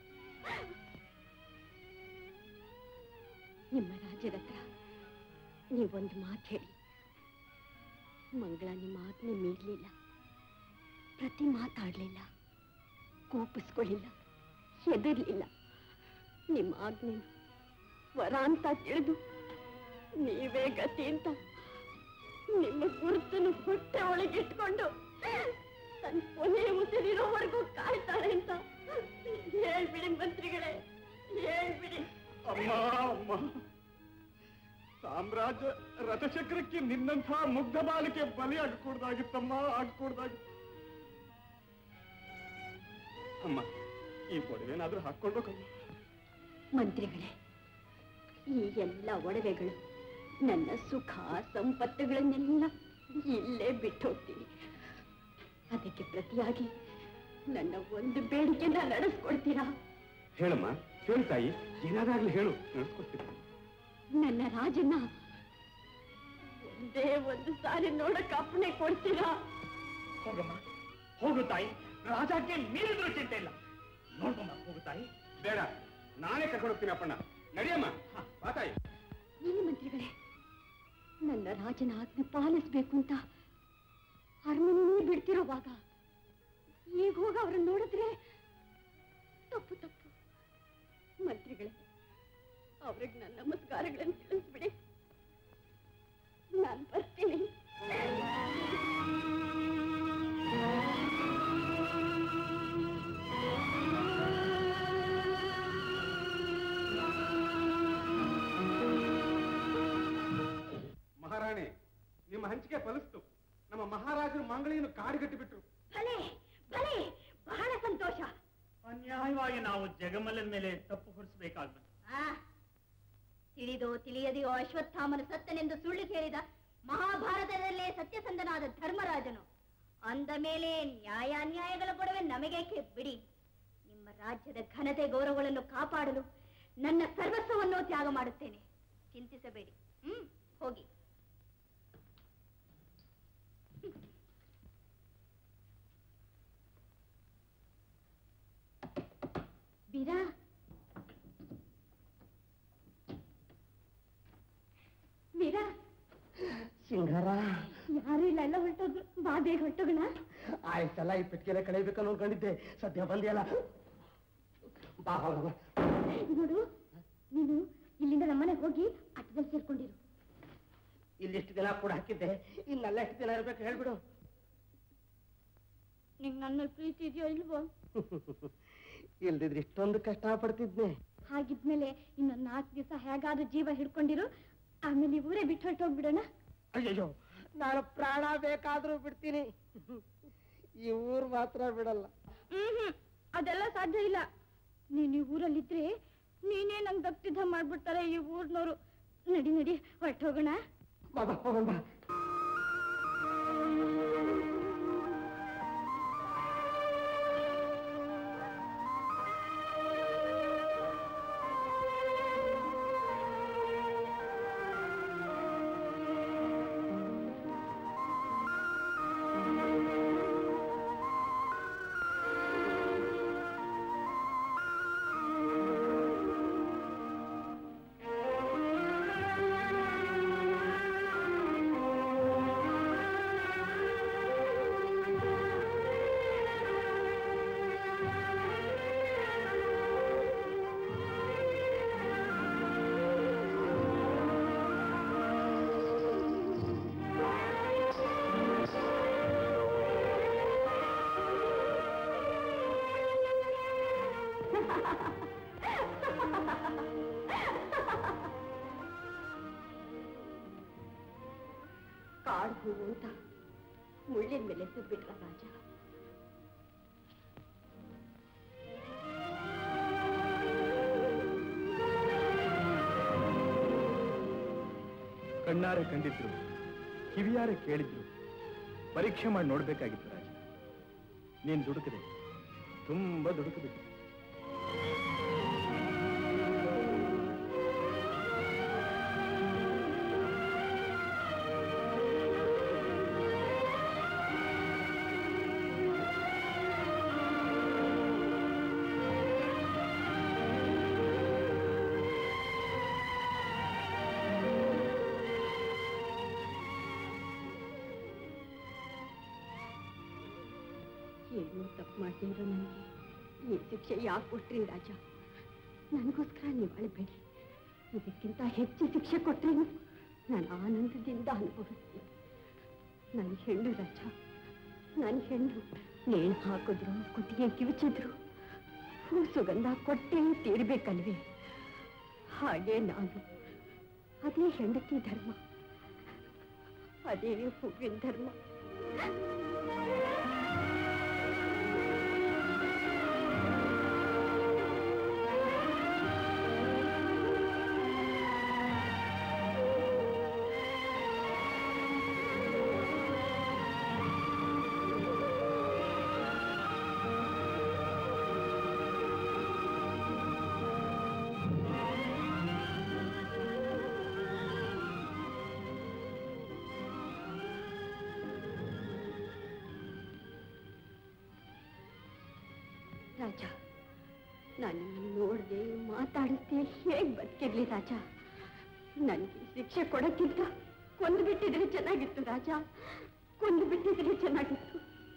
ನಿಮ್ಮ ರಾಜ್ಯದ ಹತ್ರ ನೀವೊಂದು ಮಾತು ಹೇಳಿ ಮಂಗಳ ನಿಮ್ಮ ಆಜ್ಞೆ ಮೀರ್ಲಿಲ್ಲ ಪ್ರತಿ ಮಾತಾಡ್ಲಿಲ್ಲ ಕೋಪಿಸ್ಕೊಳ್ಳಿಲ್ಲ ಹೆದರ್ಲಿಲ್ಲ ನಿಮ್ಮ ಆಜ್ಞೆ ವರ ಅಂತ ತಿಳಿದು ನೀವೇ ಗತಿ ಅಂತ ನಿಮ್ಮ ಗುರುತನ್ನು ಹೊಟ್ಟೆ ಒಳಗಿಟ್ಕೊಂಡು ತನ್ನ ಕೊನೆ ಉಸಿರಿರೋವರೆಗೂ ಕಾಯ್ತಾಳೆ ಅಂತ ಹೇಳ್ಬಿಡಿ ಮಂತ್ರಿಗಳೇ ಹೇಳ್ಬಿಡಿ ಅಮ್ಮ ಅಮ್ಮ ಸಾಮ್ರಾಜ್ಯ ರಥಚಕ್ರಕ್ಕೆ ನಿನ್ನಂಥ ಮುಗ್ಧ ಬಾಲಿಕೆ ಬಲಿ ಆಗ್ಕೂಡ್ದಾಗಿತ್ತಮ್ಮ ಆಗ್ಕೂಡ್ದಾಗಿತ್ತು ಅಮ್ಮ ಈ ಒಡವೆನಾದ್ರೂ ಹಾಕೊಳ್ಬೇಕಮ್ಮ ಮಂತ್ರಿಗಳೇ ಈ ಎಲ್ಲ ಒಡವೆಗಳು ನನ್ನ ಸುಖ ಸಂಪತ್ತುಗಳನ್ನೆಲ್ಲ ಇಲ್ಲೇ ಬಿಟ್ಟು ಹೋಗ್ತೀನಿ ಅದಕ್ಕೆ ಪ್ರತಿಯಾಗಿ ನನ್ನ ಒಂದು ಬೇಡಿಕೆನ ನಡೆಸ್ಕೊಡ್ತೀರಾ ಹೇಳಮ್ಮ ಹೇಳು ತಾಯಿ ಏನಾದಾಗ್ಲಿ ಹೇಳು ನಡೆಸ್ಕೊಡ್ತೀನಿ ನನ್ನ ರಾಜನ ಒಂದೇ ಒಂದು ಸಾರಿ ನೋಡಕ್ ಅಪ್ಪಣೆ ಕೊಡ್ತೀರಾ ಹೋಗಮ್ಮ ಹೋಗು ತಾಯಿ ರಾಜಕ್ಕೆ ಮೀರಿದ್ರು ಚಿಂತೆ ಇಲ್ಲ ನೋಡ್ಕೊಂಬ ಹೋಗು ತಾಯಿ ಬೇಡ ನಾನೇ ಕರ್ಕೊಂಡು ಹೋಗ್ತೀನಿ ಅಪ್ಪಣ್ಣ ನಡಿಯಮ್ಮ ಬಾ ತಾಯಿ ಏನು ಮಂತ್ರಿಗಳೇ ನನ್ನ ರಾಜನ ಆಜ್ಞೆ ಪಾಲಿಸ್ಬೇಕು ಅಂತ ಅರಮನೆ ಬಿಡ್ತಿರೋವಾಗ ಈಗ ಹೋಗಿ ಅವ್ರನ್ನ ನೋಡಿದ್ರೆ ತಪ್ಪು ತಪ್ಪು ಮಂತ್ರಿಗಳೇ ಅವ್ರಿಗೆ ನನ್ನ ನಮಸ್ಕಾರಗಳನ್ನು ತಿಳಿಸ್ಬಿಡಿ ನಾನು ಬರ್ತೀನಿ ಮಹಾರಾಣಿ ನಿಮ್ಮ ಹಂಚಿಕೆ ಫಲಿಸ್ತು ನಮ್ಮ ಮಹಾರಾಜರು ಮಂಗಳಿಯನ್ನು ಕಾಡಿಗಟ್ಟಿ ಬಿಟ್ರು ಭಲೆ ಭಲೆ ಬಹಳ ಸಂತೋಷ ಅನ್ಯಾಯವಾಗಿ ನಾವು ಜಗಮಲ್ಲನ ಮೇಲೆ ತಪ್ಪು ಹೊರಿಸಬೇಕಾಗ್ ಬಂತು ಆ, ತಿಳಿದೋ ತಿಳಿಯದೆಯೋ ಅಶ್ವತ್ಥಾಮನು ಸತ್ತನೆಂದು ಸುಳ್ಳು ಕೇಳಿದ ಮಹಾಭಾರತದಲ್ಲೇ ಸತ್ಯಸಂಧನಾದ ಧರ್ಮರಾಜನು ಅಂದ ಮೇಲೆ ನ್ಯಾಯ ಅನ್ಯಾಯಗಳ ಗೊಡವೆ ನಮಗೇಕೆ ಬಿಡಿ ನಿಮ್ಮ ರಾಜ್ಯದ ಘನತೆ ಗೌರವಗಳನ್ನು ಕಾಪಾಡಲು ನನ್ನ ಸರ್ವಸ್ವವನ್ನು ತ್ಯಾಗ ಮಾಡುತ್ತೇನೆ ಚಿಂತಿಸಬೇಡಿ ಹ್ಮ್ ಹೋಗಿ ಬೀರಾ ಬೀರಾ ಸಿಂಗಾರ ಯಾರು ಇಲ್ಲ ಎಲ್ಲ ಹೊರಟೋದ್ರು ಬಾ ಬೇಗ ಹೊರಟೋಗೋಣ ಆಯ್ತಲ್ಲ ಈ ಪೆಟ್ಟಿಗೆನ ಕಳೆಯಬೇಕನ್ನು ಅನ್ಕೊಂಡಿದ್ದೆ ಸದ್ಯ ಬಂದಿಯಲ್ಲ ಬಾ ಹೋಗಮ್ಮ ನೋಡು ನೀನು ಇಲ್ಲಿಂದ ನಮ್ಮನೆಗೆ ಹೋಗಿ ಅಟ್ಟದಲ್ಲಿ ಸೇರ್ಕೊಂಡಿರು ಇಲ್ಲಿಷ್ಟು ದಿನ ಕೂಡ ಹಾಕಿದ್ದೆ ಇನ್ನೆಲ್ಲ ಎಷ್ಟು ದಿನ ಇರ್ಬೇಕು ಹೇಳ್ಬಿಡು ನಿಂಗೆ ನನ್ನ ಪ್ರೀತಿ ಇದೆಯೋ ಇಲ್ವೋ ಇಲ್ದಿದ್ರೆ ಇಷ್ಟೊಂದು ಕಷ್ಟ ಪಡ್ತಿದ್ನೆ ಹಾಗಿದ್ಮೇಲೆ ಇನ್ನೊಂದು ನಾಲ್ಕು ದಿವಸ ಹೇಗಾದ್ರೂ ಜೀವ ಹಿಡ್ಕೊಂಡಿರು ಆಮೇಲೆ ಈ ಊರೇ ಬಿಟ್ಟು ಹೊರಟೋಗ್ಬಿಡೋಣ ಅಯ್ಯಯ್ಯೋ ನಾನು ಪ್ರಾಣ ಬೇಕಾದ್ರೂ ಬಿಡ್ತೀನಿ ಈ ಊರ್ ಮಾತ್ರ ಬಿಡಲ್ಲ ಹ್ಮ್ ಅದೆಲ್ಲ ಸಾಧ್ಯ ಇಲ್ಲ ನೀನ್ ಈ ಊರಲ್ಲಿದ್ರೆ ನೀನೇ ನಂಗೆ ದಪ್ತಿದ್ದ ಮಾಡ್ಬಿಡ್ತಾರೆ ಈ ಊರ್ನವ್ರು ನಡಿ ನಡಿ ಹೊರಟೋಗೋಣ ಬಾ ಬಾ ಹೋಗೋಣ ಬಾ ಆ ಕಾಡು ಹೂವು ಅಂತ ಮುಳ್ಳಿನ ಮೇಲೆ ಸುಬ್ಬಿಟ್ರ ರಾಜ ಕಣ್ಣಾರೆ ಕಂಡಿದ್ರು ಕಿವಿಯಾರೆ ಕೇಳಿದ್ರು ಪರೀಕ್ಷೆ ಮಾಡಿ ನೋಡ್ಬೇಕಾಗಿತ್ತು ರಾಜ ನೀನ್ ದುಡುಕದೆ ತುಂಬಾ ದುಡುಕಬೇಕು ಏನೂ ತಪ್ಪು ಮಾಡ್ತಿರೋ ನನಗೆ ಈ ಶಿಕ್ಷೆ ಯಾಕೆ ಕೊಟ್ರಿ ರಾಜ ನನಗೋಸ್ಕರ ನೀವು ಅಳಬೇಡಿ ಇದಕ್ಕಿಂತ ಹೆಚ್ಚು ಶಿಕ್ಷೆ ಕೊಟ್ರೇನು ನಾನು ಆನಂದದಿಂದ ಅನುಭವಿಸ್ತೀನಿ ನನ್ನ ಹೆಣ್ಣು ರಾಜ ನನ್ನ ಹೆಣ್ಣು ನೇಣು ಹಾಕಿದ್ರು ಕುತ್ತಿಗೆ ಕಿವಿಚಿದ್ರು ಹೂ ಸುಗಂಧ ಕೊಟ್ಟೇ ತೀರ್ಬೇಕಲ್ವೇ ಹಾಗೆ ನಾನು ಅದೇ ಹೆಂಡತಿ ಧರ್ಮ ಅದೇ ಹೂವಿನ ಧರ್ಮ ರಾಜ ನಾನು ನಿಮ್ಮನ್ನು ನೋಡದೆ ಮಾತಾಡಿಸ್ದೆ ಹೇಗೆ ಬದುಕಿರ್ಲಿ ರಾಜ ನನಗೆ ಶಿಕ್ಷೆ ಕೊಡಕ್ಕಿಂತ ಕೊಂದು ಬಿಟ್ಟಿದ್ರೆ ಚೆನ್ನಾಗಿತ್ತು ರಾಜ ಕೊಂದು ಬಿಟ್ಟಿದ್ರೆ ಚೆನ್ನಾಗಿತ್ತು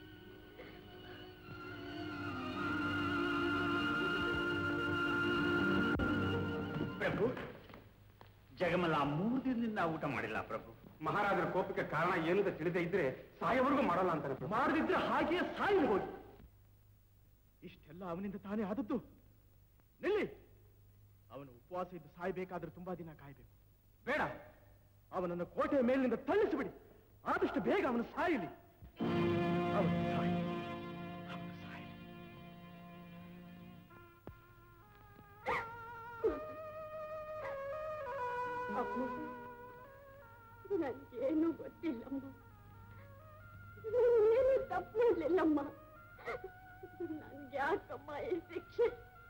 ಪ್ರಭು ಜಗಮಲ್ಲ ಮೂರು ದಿನದಿಂದ ಊಟ ಮಾಡಿಲ್ಲ ಪ್ರಭು ಮಹಾರಾಜರ ಕೋಪಕ್ಕೆ ಕಾರಣ ಏನು ಅಂತ ತಿಳಿದೇ ಇದ್ರೆ ಸಾಯವರೆಗೂ ಮಾಡಲ್ಲ ಅಂತಾನೆ ಮಾಡದಿದ್ರೆ ಹಾಗೆಯೇ ಸಾಯಿ ಹೋಗಿ ಇಷ್ಟೆಲ್ಲ ಅವನಿಂದ ತಾನೇ ಆದದ್ದು ನಿಲ್ಲಿ ಅವನು ಉಪವಾಸ ಇದ್ದು ಸಾಯ್ಬೇಕಾದ್ರೆ ತುಂಬಾ ದಿನ ಕಾಯ್ಬೇಕು ಬೇಡ ಅವನನ್ನು ಕೋಟೆಯ ಮೇಲಿನಿಂದ ತಳ್ಳಿಸಿಬಿಡಿ ಆದಷ್ಟು ಬೇಗ ಅವನು ಸಾಯಲಿ ಅವನು ಸಾಯಲಿ ಅವನು ಸಾಯಲಿ ಅಮ್ಮ ನನಗೇನು ಗೊತ್ತಿಲ್ಲಮ್ಮ ಏನು ತಪ್ಪು ಮಾಡಲಿಲ್ಲಮ್ಮ ನನ್ಗೆ ಯಾಕಮ್ಮ ಈ ಶಿಕ್ಷೆ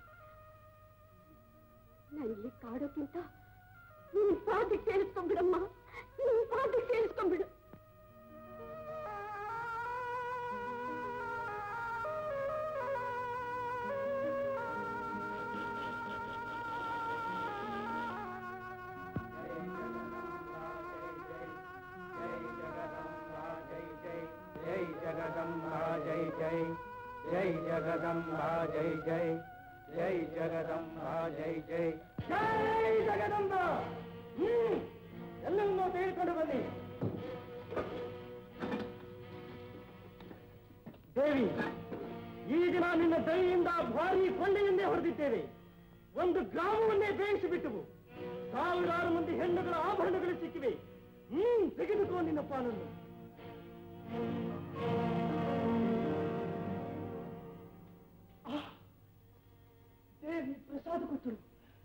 ನನಗೆ ಕಾಡೋಕ್ಕಿಂತ ನಿನ್ ಪಾದ ಕೇಳಿಸ್ಕೊಂಡ್ಬಿಡಮ್ಮ ನಿನ್ ಪಾದ ಕೇಳಿಸ್ಕೊಂಡ್ಬಿಡು ಜೈ ಜಗದಂಬಾ ಜೈ ಜೈ ಜೈ ಜಗದಂಬಾ ಜೈ ಜೈ ಜೈ ಜಗದಂಬಾ ಜೈ ಜೈ ಜೈ ಜಗದಂಬ ಹ್ಮ್ ಎಲ್ಲವನ್ನೂ ತೆಗೆದುಕೊಂಡು ಬನ್ನಿ ದೇವಿ ಈ ದಿನ ನಿನ್ನ ದಯೆಯಿಂದ ಭಾರಿ ಕೊಳ್ಳೆಯನ್ನೇ ಹೊಡೆದಿದ್ದೇವೆ ಒಂದು ಗ್ರಾಮವನ್ನೇ ಬೇಯಿಸಿಬಿಟ್ಟವು ಸಾವಿರಾರು ಮಂದಿ ಹೆಣ್ಣುಗಳ ಆಭರಣಗಳು ಸಿಕ್ಕಿವೆ ಹ್ಮ್ ತೆಗೆದುಕೋ ನಿನ್ನ ಪಾಲನ್ನು ಆಹ್! ದೇವಿ ಪ್ರಸಾದ ಕೊಟ್ಟರು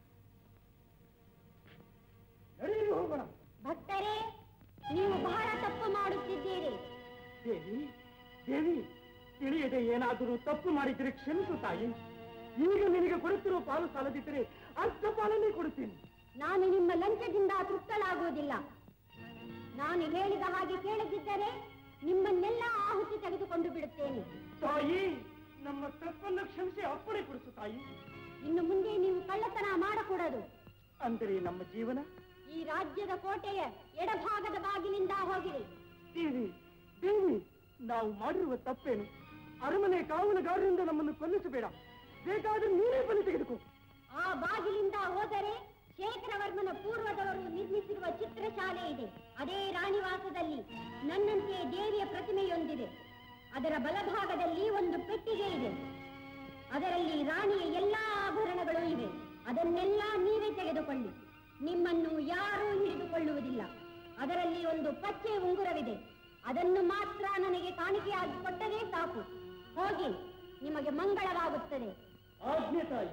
ನಡೆಯಿರಿ ಹೋಗೋಣ ಭಕ್ತರೇ ನೀವು ಬಹಳ ತಪ್ಪು ಮಾಡುತ್ತಿದ್ದೀರಿ ದೇವಿ ದೇವಿ ತಿಳಿಯದೆ ಏನಾದರೂ ತಪ್ಪು ಮಾಡಿದ್ರೆ ಕ್ಷಮಿಸು ತಾಯಿ ಈಗ ನಿನಗೆ ಕೊಡುತ್ತಿರುವ ಪಾಲು ಸಾಲದಿದ್ದರೆ ಅರ್ಧ ಪಾಲನ್ನೇ ಕೊಡುತ್ತೇನೆ ನಾನು ನಿಮ್ಮ ಲಂಚದಿಂದ ತೃಪ್ತಳಾಗುವುದಿಲ್ಲ ನಾನು ಹೇಳಿದ ಹಾಗೆ ಕೇಳದಿದ್ದರೆ ನಿಮ್ಮನ್ನೆಲ್ಲ ಆಹುತಿ ತೆಗೆದುಕೊಂಡು ಬಿಡುತ್ತೇನೆ ತಾಯಿ ನಮ್ಮ ತಪ್ಪನ್ನು ಕ್ಷಮಿಸಿ ಅಪ್ಪಣೆ ಕೊಡಿಸು ತಾಯಿ ಇನ್ನು ಮುಂದೆ ನೀವು ಕಳ್ಳತನ ಮಾಡಕೂಡದು ಅಂದರೆ ನಮ್ಮ ಜೀವನ ಈ ರಾಜ್ಯದ ಕೋಟೆಯ ಎಡಭಾಗದ ಬಾಗಿಲಿಂದ ಹೋಗಿರಿ ದೇವಿ ದೇವಿ ನಾವು ಮಾಡಿರುವ ತಪ್ಪೇನು ಅರಮನೆ ಕಾವಲುಗಾರರಿಂದ ನಮ್ಮನ್ನು ಕೊಲ್ಲಿಸಬೇಡ ಬೇಕಾದ್ರೆ ನೀನೇ ಬಲಿ ತೆಗೆದುಕೋ ಆ ಬಾಗಿಲಿಂದ ಹೋದರೆ ಶೇಖರವರ್ಮನ ಪೂರ್ವದವರು ನಿರ್ಮಿಸಿರುವ ಚಿತ್ರಶಾಲೆ ಇದೆ ಅದೇ ರಾಣಿವಾಸದಲ್ಲಿ ನನ್ನಂತೆ ದೇವಿಯ ಪ್ರತಿಮೆಯೊಂದಿದೆ ಅದರ ಬಲಭಾಗದಲ್ಲಿ ಒಂದು ಪೆಟ್ಟಿಗೆ ಇದೆ ಅದರಲ್ಲಿ ರಾಣಿಯ ಎಲ್ಲಾ ಆಭರಣಗಳು ಇವೆ ಅದನ್ನೆಲ್ಲ ನೀವೇ ತೆಗೆದುಕೊಳ್ಳಿ ನಿಮ್ಮನ್ನು ಯಾರೂ ಹಿಡಿದುಕೊಳ್ಳುವುದಿಲ್ಲ ಅದರಲ್ಲಿ ಒಂದು ಪಚ್ಚೆ ಉಂಗುರವಿದೆ ಅದನ್ನು ಮಾತ್ರ ನನಗೆ ಕಾಣಿಕೆಯಾಗಿ ಕೊಟ್ಟರೆ ಸಾಕು ಹೋಗಿ ನಿಮಗೆ ಮಂಗಳವಾಗುತ್ತದೆ ಆಜ್ಞೆ ತಾಯಿ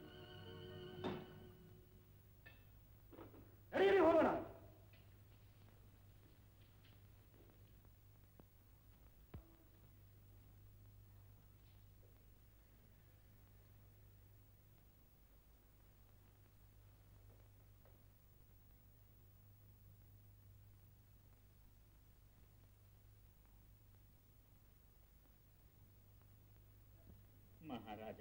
ನಡೆಯಿರಿ ಹೋಗೋಣ ಮಹಾರಾಜ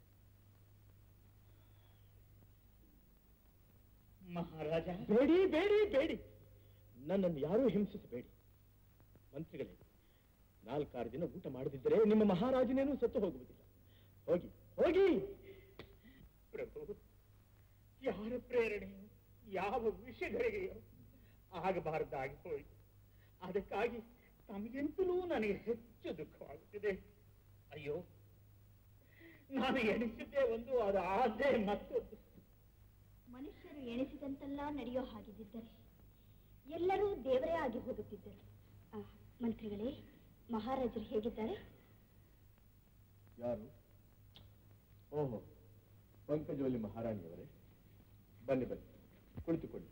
ಮಹಾರಾಜ ಬೇಡಿ ಬೇಡಿ ಬೇಡಿ ನನ್ನನ್ನು ಯಾರೂ ಹಿಂಸಿಸಬೇಡಿ ಮಂತ್ರಿಗಳೇ ನಾಲ್ಕಾರು ದಿನ ಊಟ ಮಾಡದಿದ್ದರೆ ನಿಮ್ಮ ಮಹಾರಾಜನೇನೂ ಸತ್ತು ಹೋಗುವುದಿಲ್ಲ ಹೋಗಿ ಹೋಗಿ ಪ್ರಭು ಯಾರ ಪ್ರೇರಣೆಯೋ ಯಾವ ವಿಷಯಗಳಿಗೆಯೋ ಆಗಬಾರದಾಗಿ ಹೋಯಿತು ಅದಕ್ಕಾಗಿ ತಮಗೆಂತಲೂ ನನಗೆ ಹೆಚ್ಚು ದುಃಖವಾಗುತ್ತಿದೆ ಅಯ್ಯೋ ನಾನು ಎಣಿಸಿದ್ದೆ ಒಂದು ಅದು ಆದ್ದೇ ಮತ್ತೊಂದು ಮನುಷ್ಯರು ಎಣಿಸಿದಂತೆಲ್ಲ ನಡೆಯೋ ಹಾಗಿದ್ದರೆ ಎಲ್ಲರೂ ದೇವರೇ ಆಗಿ ಹೋಗುತ್ತಿದ್ದರು ಆ, ಮಂತ್ರಿಗಳೇ ಮಹಾರಾಜರು ಹೇಗಿದ್ದಾರೆ ಯಾರು ಓಹೋ ಪಂಕಜವಲ್ಲಿ ಮಹಾರಾಣಿಯವರೇ ಬನ್ನಿ ಬನ್ನಿ ಕುಳಿತುಕೊಳ್ಳಿ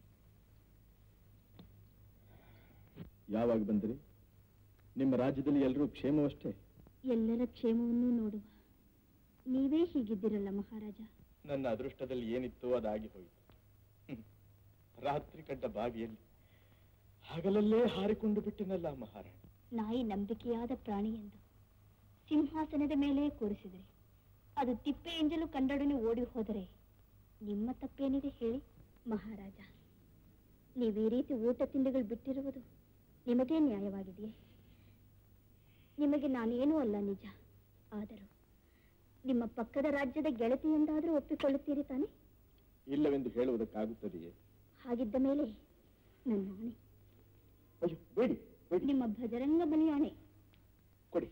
ಯಾವಾಗ ಬಂದಿರಿ ನಿಮ್ಮ ರಾಜ್ಯದಲ್ಲಿ ಎಲ್ಲರೂ ಕ್ಷೇಮವಷ್ಟೇ ಎಲ್ಲರ ಕ್ಷೇಮವನ್ನು ನೋಡುವ ನೀವೇ ಹೀಗಿದ್ದೀರಲ್ಲ ಮಹಾರಾಜ ನನ್ನ ಅದೃಷ್ಟದಲ್ಲಿ ಏನಿತ್ತೋ ಅದಾಗಿ ಹೋಯಿತು ಹ್ಮ್. ರಾತ್ರಿ ಕಂಡ ಬಾವಿಯಲ್ಲಿ ಹಗಲಲ್ಲೇ ಹಾರಿಕೊಂಡು ಬಿಟ್ಟಿನಲ್ಲ ಮಹಾರಾಣಿ ನಾಯಿ ನಂಬಿಕೆಯಾದ ಪ್ರಾಣಿ ಎಂದು ಸಿಂಹಾಸನದ ಮೇಲೆ ಕೂರಿಸಿದ್ರಿ ಅದು ತಿಪ್ಪೆ ಎಂಜಲು ಕಂಡೊಡನೆ ಓಡಿ ಹೋದರೆ ನಿಮ್ಮ ತಪ್ಪೇನಿದೆ ಹೇಳಿ ಮಹಾರಾಜ ನೀವು ಈ ರೀತಿ ಊಟ ತಿಂಡಿಗಳು ಬಿಟ್ಟಿರುವುದು ನಿಮಗೇ ನ್ಯಾಯವಾಗಿದೆಯೇ ನಿಮಗೆ ನಾನೇನೂ ಅಲ್ಲ ನಿಜ ಆದರೂ ನಿಮ್ಮ ಪಕ್ಕದ ರಾಜ್ಯದ ಗೆಳತಿ ಎಂದಾದರೂ ಒಪ್ಪಿಕೊಳ್ಳುತ್ತೀರಿ ತಾನೆ ಇಲ್ಲವೆಂದು ಹೇಳುವುದಕ್ಕಾಗುತ್ತದೆಯೇ ಹಾಗಿದ್ದ ಮೇಲೆ ನನ್ನ ಆಣೆ ಅಯ್ಯೋ ಬೇಡಿ ಬೇಡಿ ನಿಮ್ಮ ಭಜರಂಗ ಬಲಿ ಆಣೆ ಕೊಡಿ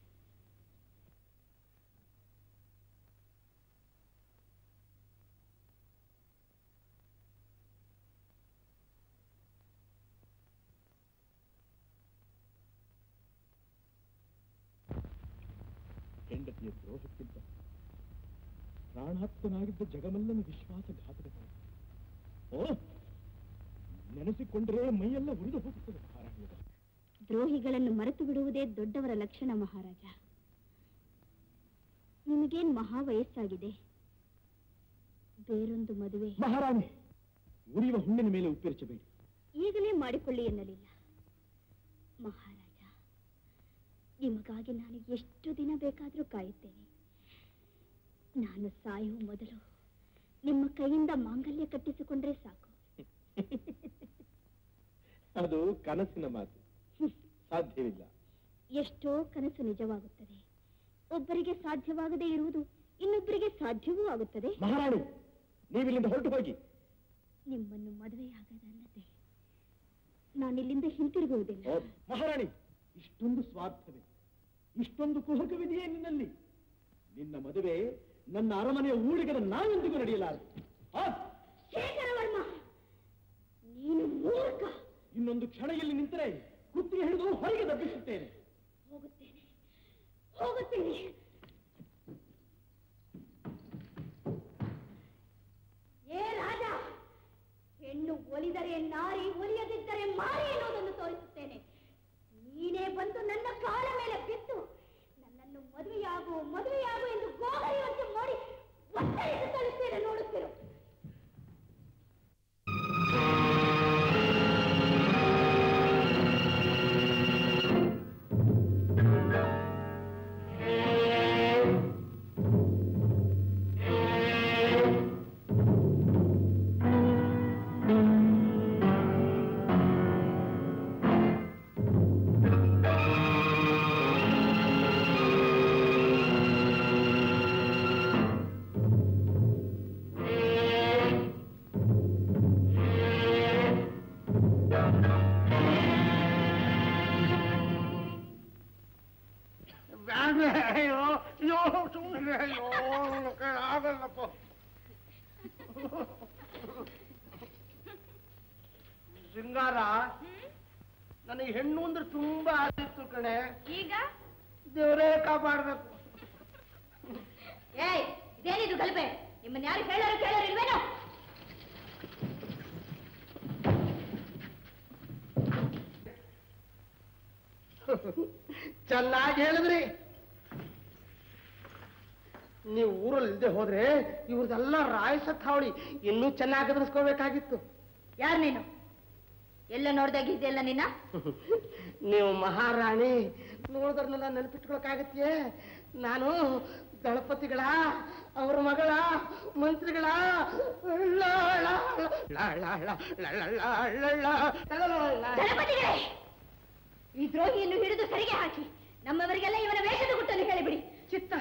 ಹೆಂಡತಿಯ ದ್ರೋಹಕ್ಕಿಂತ ಪ್ರಾಣಾತ್ಮನಾಗಿದ್ದ ಜಗಮಲ್ಲನ ವಿಶ್ವಾಸಘಾತಕ ಓ ನೆನೆಸಿಕೊಂಡರೆ ಮೈಯೆಲ್ಲ ಉರಿದು ಹೋಗುತ್ತದೆ ಮಹಾರಾಣಿಯರ ದ್ರೋಹಿಗಳನ್ನು ಮರೆತು ಬಿಡುವುದೇ ದೊಡ್ಡವರ ಲಕ್ಷಣ ಮಹಾರಾಜ ನಿಮಗೇನ್ ಮಹಾ ವಯಸ್ಸಾಗಿದೆ ಬೇರೊಂದು ಮದುವೆ ಮಹಾರಾಣಿ ಉರಿಯುವ ಹುಣ್ಣಿನ ಮೇಲೆ ಉಪ್ಪಿರಿಸಬೇಡಿ ಈಗಲೇ ಮಾಡಿಕೊಳ್ಳಿ ಎನ್ನಲಿಲ್ಲ ಮಹಾರಾಜ ನಿಮಗಾಗಿ ನಾನು ಎಷ್ಟು ದಿನ ಬೇಕಾದರೂ ಕಾಯುತ್ತೇನೆ ನಾನು ಸಾಯುವ ಮೊದಲು ನಿಮ್ಮ ಕೈಯಿಂದ ಮಾಂಗಲ್ಯ ಕಟ್ಟಿಸಿಕೊಂಡ್ರೆ ಸಾಕು ಅದು ಕನಸಿನ ಮಾತು ಸಾಧ್ಯವಿಲ್ಲ ಎಷ್ಟೋ ಕನಸು ನಿಜವಾಗುತ್ತದೆ ಒಬ್ಬರಿಗೆ ಸಾಧ್ಯವಾಗದೇ ಇರುವುದು ಇನ್ನೊಬ್ಬರಿಗೆ ಸಾಧ್ಯವೂ ಆಗುತ್ತದೆ ಮಹಾರಾಣಿ ನೀವಿಲ್ಲಿಂದ ಹೊರಟು ಹೋಗಿ ನಿಮ್ಮನ್ನು ಮದುವೆಯಾಗದಲ್ಲದೆ ನಾನಿಲ್ಲಿಂದ ಹಿಂತಿರುಗುವುದಿಲ್ಲ ಓ, ಮಹಾರಾಣಿ ಇಷ್ಟೊಂದು ಸ್ವಾರ್ಥವೇ ಇಷ್ಟೊಂದು ಕುಹಕವಿದೆಯೇ ನಿನ್ನಲ್ಲಿ ನಿನ್ನ ಮದುವೆ ನನ್ನ ಅರಮನೆಯ ಊಳಿಗದ ನಾನೆಂದಿಗೂ ನಡೆಯಲಾರದು ಆ, ಶೇಖರವರ್ಮ ನೀನು ಮೂರ್ಖ ಇನ್ನೊಂದು ಕ್ಷಣ ಇಲ್ಲಿ ನಿಂತರೆ ಕುತ್ತಿಗೆ ಹಿಡಿದು ಹೊರಗೆ ದಬ್ಬಿಸುತ್ತೇನೆ ಹೋಗುತ್ತೇನೆ ಹೋಗುತ್ತೇನೆ ಏ ರಾಜ ಹೆಣ್ಣು ಒಲಿದರೆ ನಾರಿ ಒಲಿಯದಿದ್ದರೆ ಮಾರಿ ಎನ್ನುವುದನ್ನು ತೋರಿಸುತ್ತೇನೆ ನೀನೇ ಬಂದು ನನ್ನ ಕಾಲ ಮೇಲೆ ಬಿದ್ದು ನನ್ನನ್ನು ಮದುವೆಯಾಗು ಮದುವೆಯಾಗು ಎಂದು ಗೋಹರಿಯುವಂತೆ ಮಾಡಿ ಒತ್ತರಿಸಿ ತಳಿಸ್ತೇನೆ ನೋಡುತ್ತಿರು ಆ ಬ್ಯಾಡ್ವೆ ಅಯ್ಯೋ ಅಯ್ಯೋ ಸುಮ್ಮನೆ ಅಯ್ಯೋ ನನ್ನ ಕೈಲಿ ಆಗಲ್ಲಪ್ಪ ಶೃಂಗಾರ ನನಗೆ ಹೆಣ್ಣು ಅಂದ್ರೆ ತುಂಬಾ ಆದಿತ್ತು ಕಣೆ ಈಗ ದೇವರೇ ಕಾಪಾಡ್ಬೇಕು ಏಯ್ ಇದೇನಿದು ಗಲಭೆ ನಿಮ್ಮನ್ನ ಯಾರು ಹೇಳೋರು ಕೇಳೋರು ಇಲ್ವೇನೋ ಚೆನ್ನಾಗಿ ಹೇಳಿದ್ರಿ ನೀವು ಊರಲ್ಲಿ ಇಲ್ದೆ ಹೋದ್ರೆ ಇವ್ರದೆಲ್ಲ ರಾಯಸತ್ ಹಾವಳಿ ಇನ್ನೂ ಚೆನ್ನಾಗಿ ಎದುರಿಸ್ಕೋಬೇಕಾಗಿತ್ತು ಯಾರು ನೀನು ಎಲ್ಲ ನೋಡ್ದಾಗಿದ್ದೆಲ್ಲ ನಿನ್ನ ನೀವು ಮಹಾರಾಣಿ ನೋಡಿದ್ರನ್ನೆಲ್ಲ ನೆನಪಿಟ್ಕೊಳಕಾಗತ್ಯೆ ನಾನು ದಳಪತಿಗಳ ಅವ್ರ ಮಗಳ ಮಂತ್ರಿಗಳ ಳ, ಳ, ಳ, ಳ, ಳ, ಳ, ಳ, ಳ, ಳ, ಳ, ಳ. ದಳಪತಿಗಳೇ ಈ ದ್ರೋಹಿಯನ್ನು ಹಿಡಿದು ಸರಿಗೆ ಹಾಕಿ ನಮ್ಮವರಿಗೆಲ್ಲ ಇವನ ವೇಷದ ಗುಟ್ಟನ್ನು ಹೇಳಿಬಿಡಿ ಚಿತ್ತ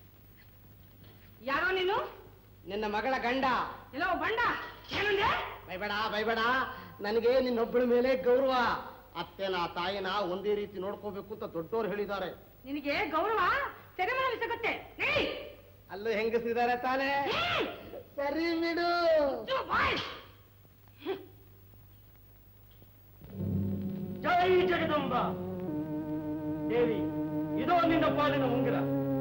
ಯಾರೋ ನೀನು ನಿನ್ನ ಮಗಳ ಗಂಡ ಇಲ್ಲ ಬಂಡ ಏನಂದೆ ಬೈಬೇಡ ಬೈಬೇಡ ನನಗೆ ನಿನ್ನೊಬ್ಬಳ ಮೇಲೆ ಗೌರವ ಅತ್ತೆನ ತಾಯಿನ ಒಂದೇ ರೀತಿ ನೋಡ್ಕೋಬೇಕು ಅಂತ ದೊಡ್ಡೋರು ಹೇಳಿದ್ದಾರೆ ನಿನಗೆ ಗೌರವ ಸೆರೆಮನೆ ಸಿಗುತ್ತೆ ಅಲ್ಲೂ ಹೆಂಗಸಿದ್ದಾರೆ ತಾನೇ ಸರಿ ಬಿಡು ಜೈ ಜಗದಂಬ ದೇವಿ ಇದೋ ನಿನ್ನ ಪಾಲಿನ ಉಂಗುರ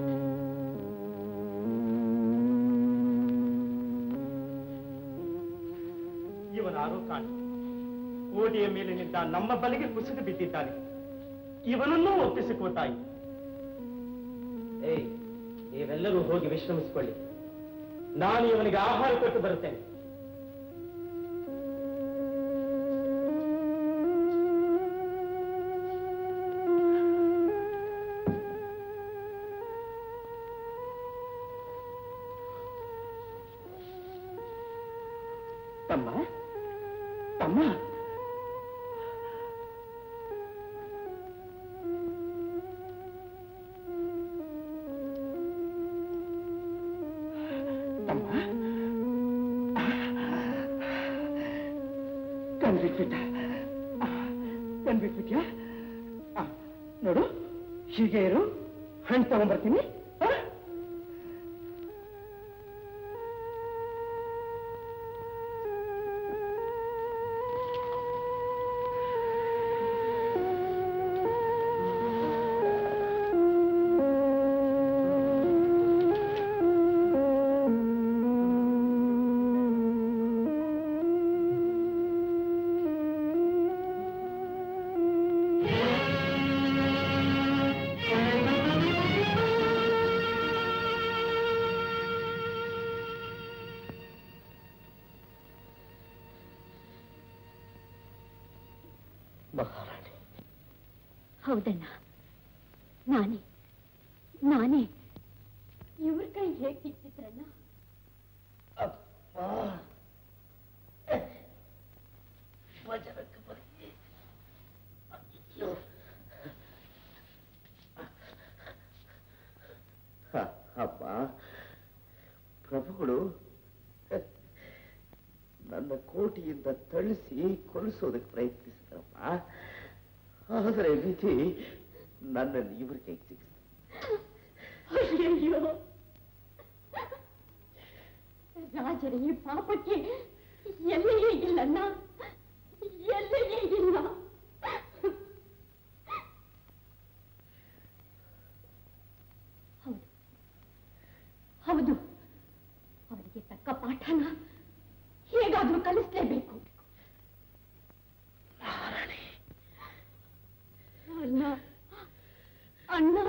ಇವನಾರೋ ಕಾಣಿ ಕೋಟೆಯ ಮೇಲಿನಿಂದ ನಮ್ಮ ಬಲಿಗೆ ಕುಸಿದು ಬಿದ್ದಿದ್ದಾನೆ ಇವನನ್ನೂ ಒಪ್ಪಿಸಿಕೋ ತಾಯಿ ಏಯ್ ನೀವೆಲ್ಲರೂ ಹೋಗಿ ವಿಶ್ರಮಿಸಿಕೊಳ್ಳಿ ನಾನು ಇವನಿಗೆ ಆಹಾರ ಕೊಟ್ಟು ಬರುತ್ತೇನೆ ತಮ್ಮ ತಮ್ಮ ತಮ್ಮ ಕಣ್ಬಿಟ್ಬಿಟ್ಟ ಕಣ್ಬಿಟ್ಬಿಟ್ಯಾ ಆ, ನೋಡು ಹೀಗೆ ಇರು ಹಣ್ಣು ತಗೊಂಡ್ಬರ್ತೀನಿ ಆ? ಮಹಾರಾಣಿ ಹೌದಣ್ಣ ನಾನೇ ನಾನೇ ಇವ್ರ ಕೈ ಹೇಗೆ ಸಿಕ್ತಿದ್ರಣ್ಣ ವಚನಕ್ಕೆ ಬನ್ನಿ ಅಯ್ಯೋ. ಹ, ಅಮ್ಮ ಪ್ರಭುಗಳು ನನ್ನ ಕೋಟಿಯಿಂದ ತಳಿಸಿ ಕೊಲಿಸೋದಕ್ಕೆ ಪ್ರಯತ್ನಿಸಿದ್ರಮ್ಮ ಆದರೆ ವಿಧಿ ನನ್ನನ್ನು ಇವ್ರ ಕೈಗೆ ಸಿಕ್ಕಿತು ಅಯ್ಯಯ್ಯೋ ರಾಜರ ಈ ಪಾಪಕ್ಕೆ ಎಲ್ಲಿಯೇ ಇಲ್ಲಣ್ಣ ಎಲ್ಲಿಯೇ ಇಲ್ಲ ಹೌದು ಹೌದು ಅವರಿಗೆ ತಕ್ಕ ಪಾಠನ ಹೇಗಾದ್ರೂ ಕಲಿಸ್ಲೇಬೇಕು ಅಣ್ಣ ಅಣ್ಣ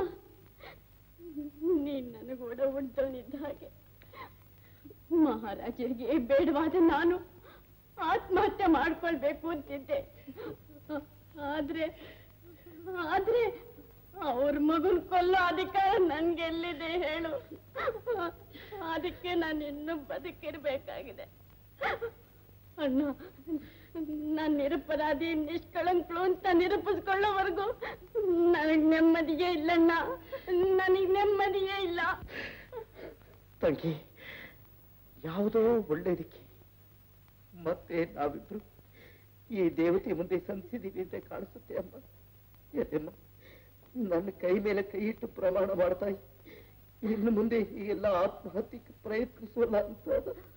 ನೀನ್ ನನಗೋಡ ಉಂಟೋನಿದ್ದ ಹಾಗೆ ಮಹಾರಾಜರಿಗೆ ಬೇಡವಾದ ನಾನು ಆತ್ಮಹತ್ಯೆ ಮಾಡ್ಕೊಳ್ಬೇಕು ಅಂತಿದ್ದೆ ಆದ್ರೆ ಆದ್ರೆ ಅವ್ರ ಮಗನ್ ಕೊಲ್ಲೋ ಅಧಿಕಾರ ನನ್ಗೆಲ್ಲಿದೆ ಹೇಳು ಅದಕ್ಕೆ ನಾನು ಇನ್ನೂ ಬದುಕಿರ್ಬೇಕಾಗಿದೆ ಅಣ್ಣ ನಾನ್ ನಿರಪರಾಧಿ ನಿಷ್ಕಳಂಕಳು ಅಂತ ನಿರೂಪಿಸ್ಕೊಳ್ಳೋವರೆಗೂ ನನಗ್ ನೆಮ್ಮದಿಯೇ ಇಲ್ಲಣ್ಣ ನನಗ್ ನೆಮ್ಮದಿಯೇ ಇಲ್ಲ ತಂಗಿ ಯಾವುದೋ ಒಳ್ಳೇದಕ್ಕೆ ಮತ್ತೆ ನಾವಿಬ್ರು ಈ ದೇವತೆ ಮುಂದೆ ಸಂಸಿದೀವಿ ಅಂತ ಕಾಣಿಸುತ್ತೆ ಅಮ್ಮ ಎಲ್ಲಮ್ಮ ನನ್ನ ಕೈ ಮೇಲೆ ಕೈ ಇಟ್ಟು ಪ್ರಮಾಣ ಮಾಡ್ತಾ ಇನ್ನು ಮುಂದೆ ಹೀಗೆಲ್ಲ ಆತ್ಮಹತ್ಯೆಗೆ ಪ್ರಯತ್ನಿಸೋಲ್ಲ ಅಂತ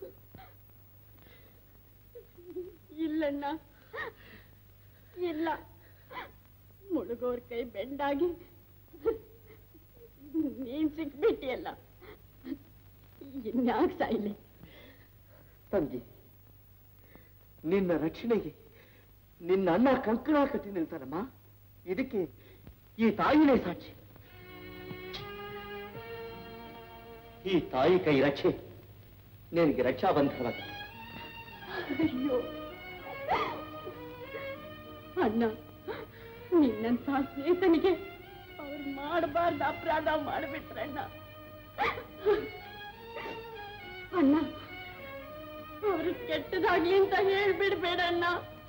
ಇಲ್ಲಣ್ಣ ಇಲ್ಲ ಮುಳುಗೋರ್ ಕೈ ಬೆಂಡಾಗಿ ನೀನ್ ಸಿಕ್ಬಿಟ್ಟಿಯಲ್ಲ ಇನ್ಯಾಕ್ ಸಾಯ್ಲಿ ತಂಗಿ ನಿನ್ನ ರಕ್ಷಣೆಗೆ ನಿನ್ನ ಅಣ್ಣ ಕಂಕಣ ಕಟ್ಟಿ ನಿಲ್ತಾರಮ್ಮ ಇದಕ್ಕೆ ಈ ತಾಯಿನೇ ಸಾಕ್ಷಿ ಈ ತಾಯಿ ಕೈ ರಕ್ಷೆ ನಿನಗೆ ರಕ್ಷಾಬಂಧನವಾಗಿದೆ ಅಯ್ಯೋ ಅಣ್ಣ ನಿನ್ನಂತ ಸ್ನೇಹಿತನಿಗೆ ಅವ್ರು ಮಾಡಬಾರ್ದು ಅಪರಾಧ ಮಾಡಿಬಿಟ್ರಣ್ಣ ಅಣ್ಣ ಅವರು ಕೆಟ್ಟದಾಗ್ಲಿ ಅಂತ ಹೇಳ್ಬಿಡ್ಬೇಡಣ್ಣ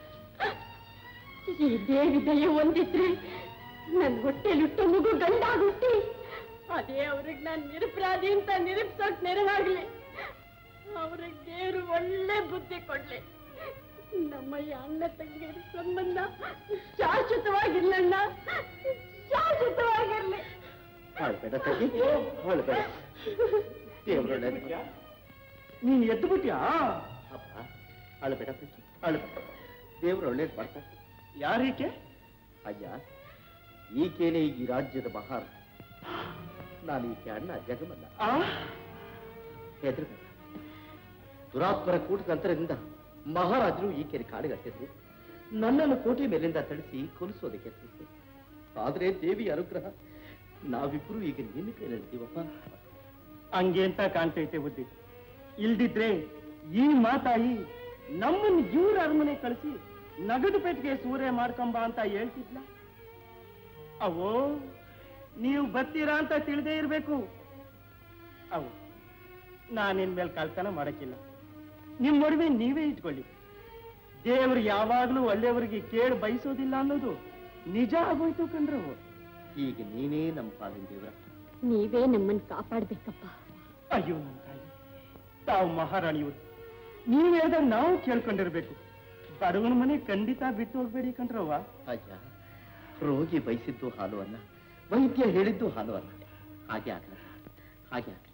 ಈ ದೇವಿ ದಯ ಒಂದಿದ್ರೆ ನನ್ ಹೊಟ್ಟೆಲಿಟ್ಟು ಮಗು ಗಂಡಾಗುಟ್ಟಿ ಅದೇ ಅವ್ರಿಗೆ ನಾನ್ ನಿರಪರಾಧಿ ಅಂತ ನಿರೂಪಿಸೋಕ್ ನೆರವಾಗ್ಲಿ ಅವ್ರಿಗೆ ದೇವ್ರು ಒಳ್ಳೆ ಬುದ್ಧಿ ಕೊಡ್ಲಿ ನಮ್ಮ ಈ ಅಣ್ಣ ತಂಗಿಯರ ಸಂಬಂಧ ಶಾಶ್ವತವಾಗಿರ್ಲಣ್ಣ ಶಾಶ್ವತವಾಗಿರ್ಲಿ ಹಾಳ್ಬೇಡ ತಂಗಿ ಹಾಳ್ಬೇಡ ದೇವ್ರೊಳ್ಳೆ ನೀನ್ ಎದ್ದು ಬಿಟ್ಯಾ ಅಪ್ಪ ಅಳಬೇಡ ತಂಗಿ ಅಳಬೇಡ ದೇವ್ರು ಒಳ್ಳೇದು ಮಾಡ್ತಾರೆ ಯಾರೀಕೆ ಅಯ್ಯ ಈಕೆನೇ ಈ ರಾಜ್ಯದ ಮಹಾರ ನಾನು ಈಕೆ ಅಣ್ಣ ಜಗಮಲ್ಲ ಹೆದರಬೇಡ ದುರಾತ್ಮರ ಕೂಟದ ಅಂತರದಿಂದ ಮಹಾರಾಜರು ಈಕೆಗೆ ಕಾಡಿಗಟ್ಟಿದ್ರು ನನ್ನನ್ನು ಕೋಟೆ ಮೇಲಿಂದ ತಳಿಸಿ ಕೊಲಿಸೋದಕ್ಕೆ ಯತ್ನಿಸಿದ್ರು ಆದ್ರೆ ದೇವಿ ಅನುಗ್ರಹ ನಾವಿಬ್ರು ಈಗ ನಿನ್ನ ಕೈಲಿದ್ದೀವಪ್ಪ ಹಂಗೆ ಅಂತ ಕಾಣ್ತೈತೆ ಬುದ್ಧಿ ಇಲ್ದಿದ್ರೆ ಈ ಮಾತಾಯಿ ನಮ್ಮನ್ನ ಇವ್ರ ಅರಮನೆ ಕಳಿಸಿ ನಗದು ಪೆಟ್ಟಿಗೆ ಸೂರ್ಯ ಮಾಡ್ಕೊಂಬ ಅಂತ ಹೇಳ್ತಿದ್ಲ ಅವೋ ನೀವು ಬರ್ತೀರಾ ಅಂತ ತಿಳಿದೇ ಇರ್ಬೇಕು ಅವು ನಾನಿನ್ ಮೇಲೆ ಕಳ್ತನ ಮಾಡಕ್ಕಿಲ್ಲ ನಿಮ್ ಒಡವೆ ನೀವೇ ಇಟ್ಕೊಳ್ಳಿ ದೇವರು ಯಾವಾಗ್ಲೂ ಒಳ್ಳೆಯವರಿಗೆ ಕೇಳಿ ಬಯಸೋದಿಲ್ಲ ಅನ್ನೋದು ನಿಜ ಆಗೋಯ್ತು ಕಣ್ರವು ಈಗ ನೀನೇ ನಮ್ಮ ಪಾಲಿನ ದೇವರ ನೀವೇ ನಮ್ಮನ್ನ ಕಾಪಾಡ್ಬೇಕಪ್ಪ ಅಯ್ಯೋ ನನ್ನ ತಾಯಿ ತಾವು ಮಹಾರಾಣಿಯವರು ನೀವು ಹೇಳ್ದಾಗ ನಾವು ಕೇಳ್ಕೊಂಡಿರ್ಬೇಕು ಬಡವನ ಮನೆ ಖಂಡಿತ ಬಿಟ್ಟು ಹೋಗ್ಬೇಡಿ ಕಣ್ರವ್ವ ಅಯ್ಯ ರೋಗಿ ಬಯಸಿದ್ದು ಹಾಲು ಅಲ್ಲ ವೈದ್ಯ ಹೇಳಿದ್ದು ಹಾಲು ಅಲ್ಲ ಹಾಗೆ ಆಗಲ್ಲ ಹಾಗೆ ಆಗಲ್ಲ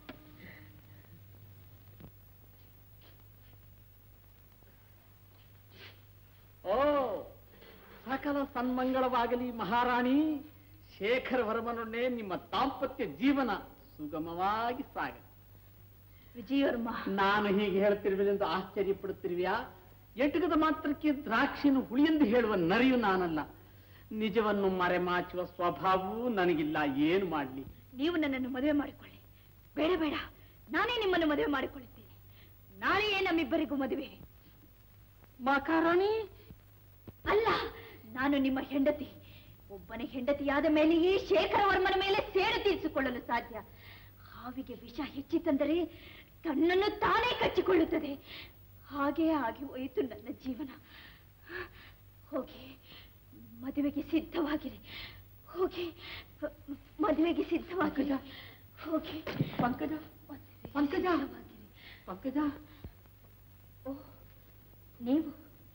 ಓ ಸಕಲ ಸನ್ಮಂಗಳವಾಗಲಿ ಮಹಾರಾಣಿ ಶೇಖರ ವರ್ಮನೊಡನೆ ನಿಮ್ಮ ದಾಂಪತ್ಯ ಜೀವನ ಸುಗಮವಾಗಿ ಸಾಗ ವಿಜಯವರ್ಮ ನಾನು ಹೀಗೆ ಹೇಳ್ತಿರುವೆನೆಂದು ಆಶ್ಚರ್ಯ ಪಡುತ್ತಿರುವೆಯಾ ಎಟುಕದ ಮಾತ್ರಕ್ಕೆ ದ್ರಾಕ್ಷಿನ ಹುಳಿಯೆಂದು ಹೇಳುವ ನರಿಯು ನಾನಲ್ಲ ನಿಜವನ್ನು ಮರೆಮಾಚುವ ಸ್ವಭಾವವೂ ನನಗಿಲ್ಲ ಏನು ಮಾಡ್ಲಿ ನೀವು ನನ್ನನ್ನು ಮದುವೆ ಮಾಡಿಕೊಳ್ಳಿ ಬೇಡ ಬೇಡ ನಾನೇ ನಿಮ್ಮನ್ನು ಮದುವೆ ಮಾಡಿಕೊಳ್ಳುತ್ತೇನೆ ನಾಳೆಯೇ ನಮ್ಮಿಬ್ಬರಿಗೂ ಮದುವೆ ಮಕಾರಾಣಿ ಅಲ್ಲ ನಾನು ನಿಮ್ಮ ಹೆಂಡತಿ ಒಬ್ಬನ ಹೆಂಡತಿಯಾದ ಮೇಲೆಯೇ ಶೇಖರ ವರ್ಮನ ಮೇಲೆ ಸೇಡು ತೀರಿಸಿಕೊಳ್ಳಲು ಸಾಧ್ಯ ಹಾವಿಗೆ ವಿಷ ಹೆಚ್ಚಿತಂದರೆ ತನ್ನನ್ನು ತಾನೇ ಕಚ್ಚಿಕೊಳ್ಳುತ್ತದೆ ಹಾಗೇ ಆಗಿ ಹೋಯಿತು ನನ್ನ ಜೀವನ ಹೋಗಿ ಮದುವೆಗೆ ಸಿದ್ಧವಾಗಿರಿ ಹೋಗಿ ಮದುವೆಗೆ ಸಿದ್ಧವಾಗಿರಿ ಹೋಗಿ ಪಂಕಜ ಪಂಕಜ ಪಂಕಜ ಓ ನೀವು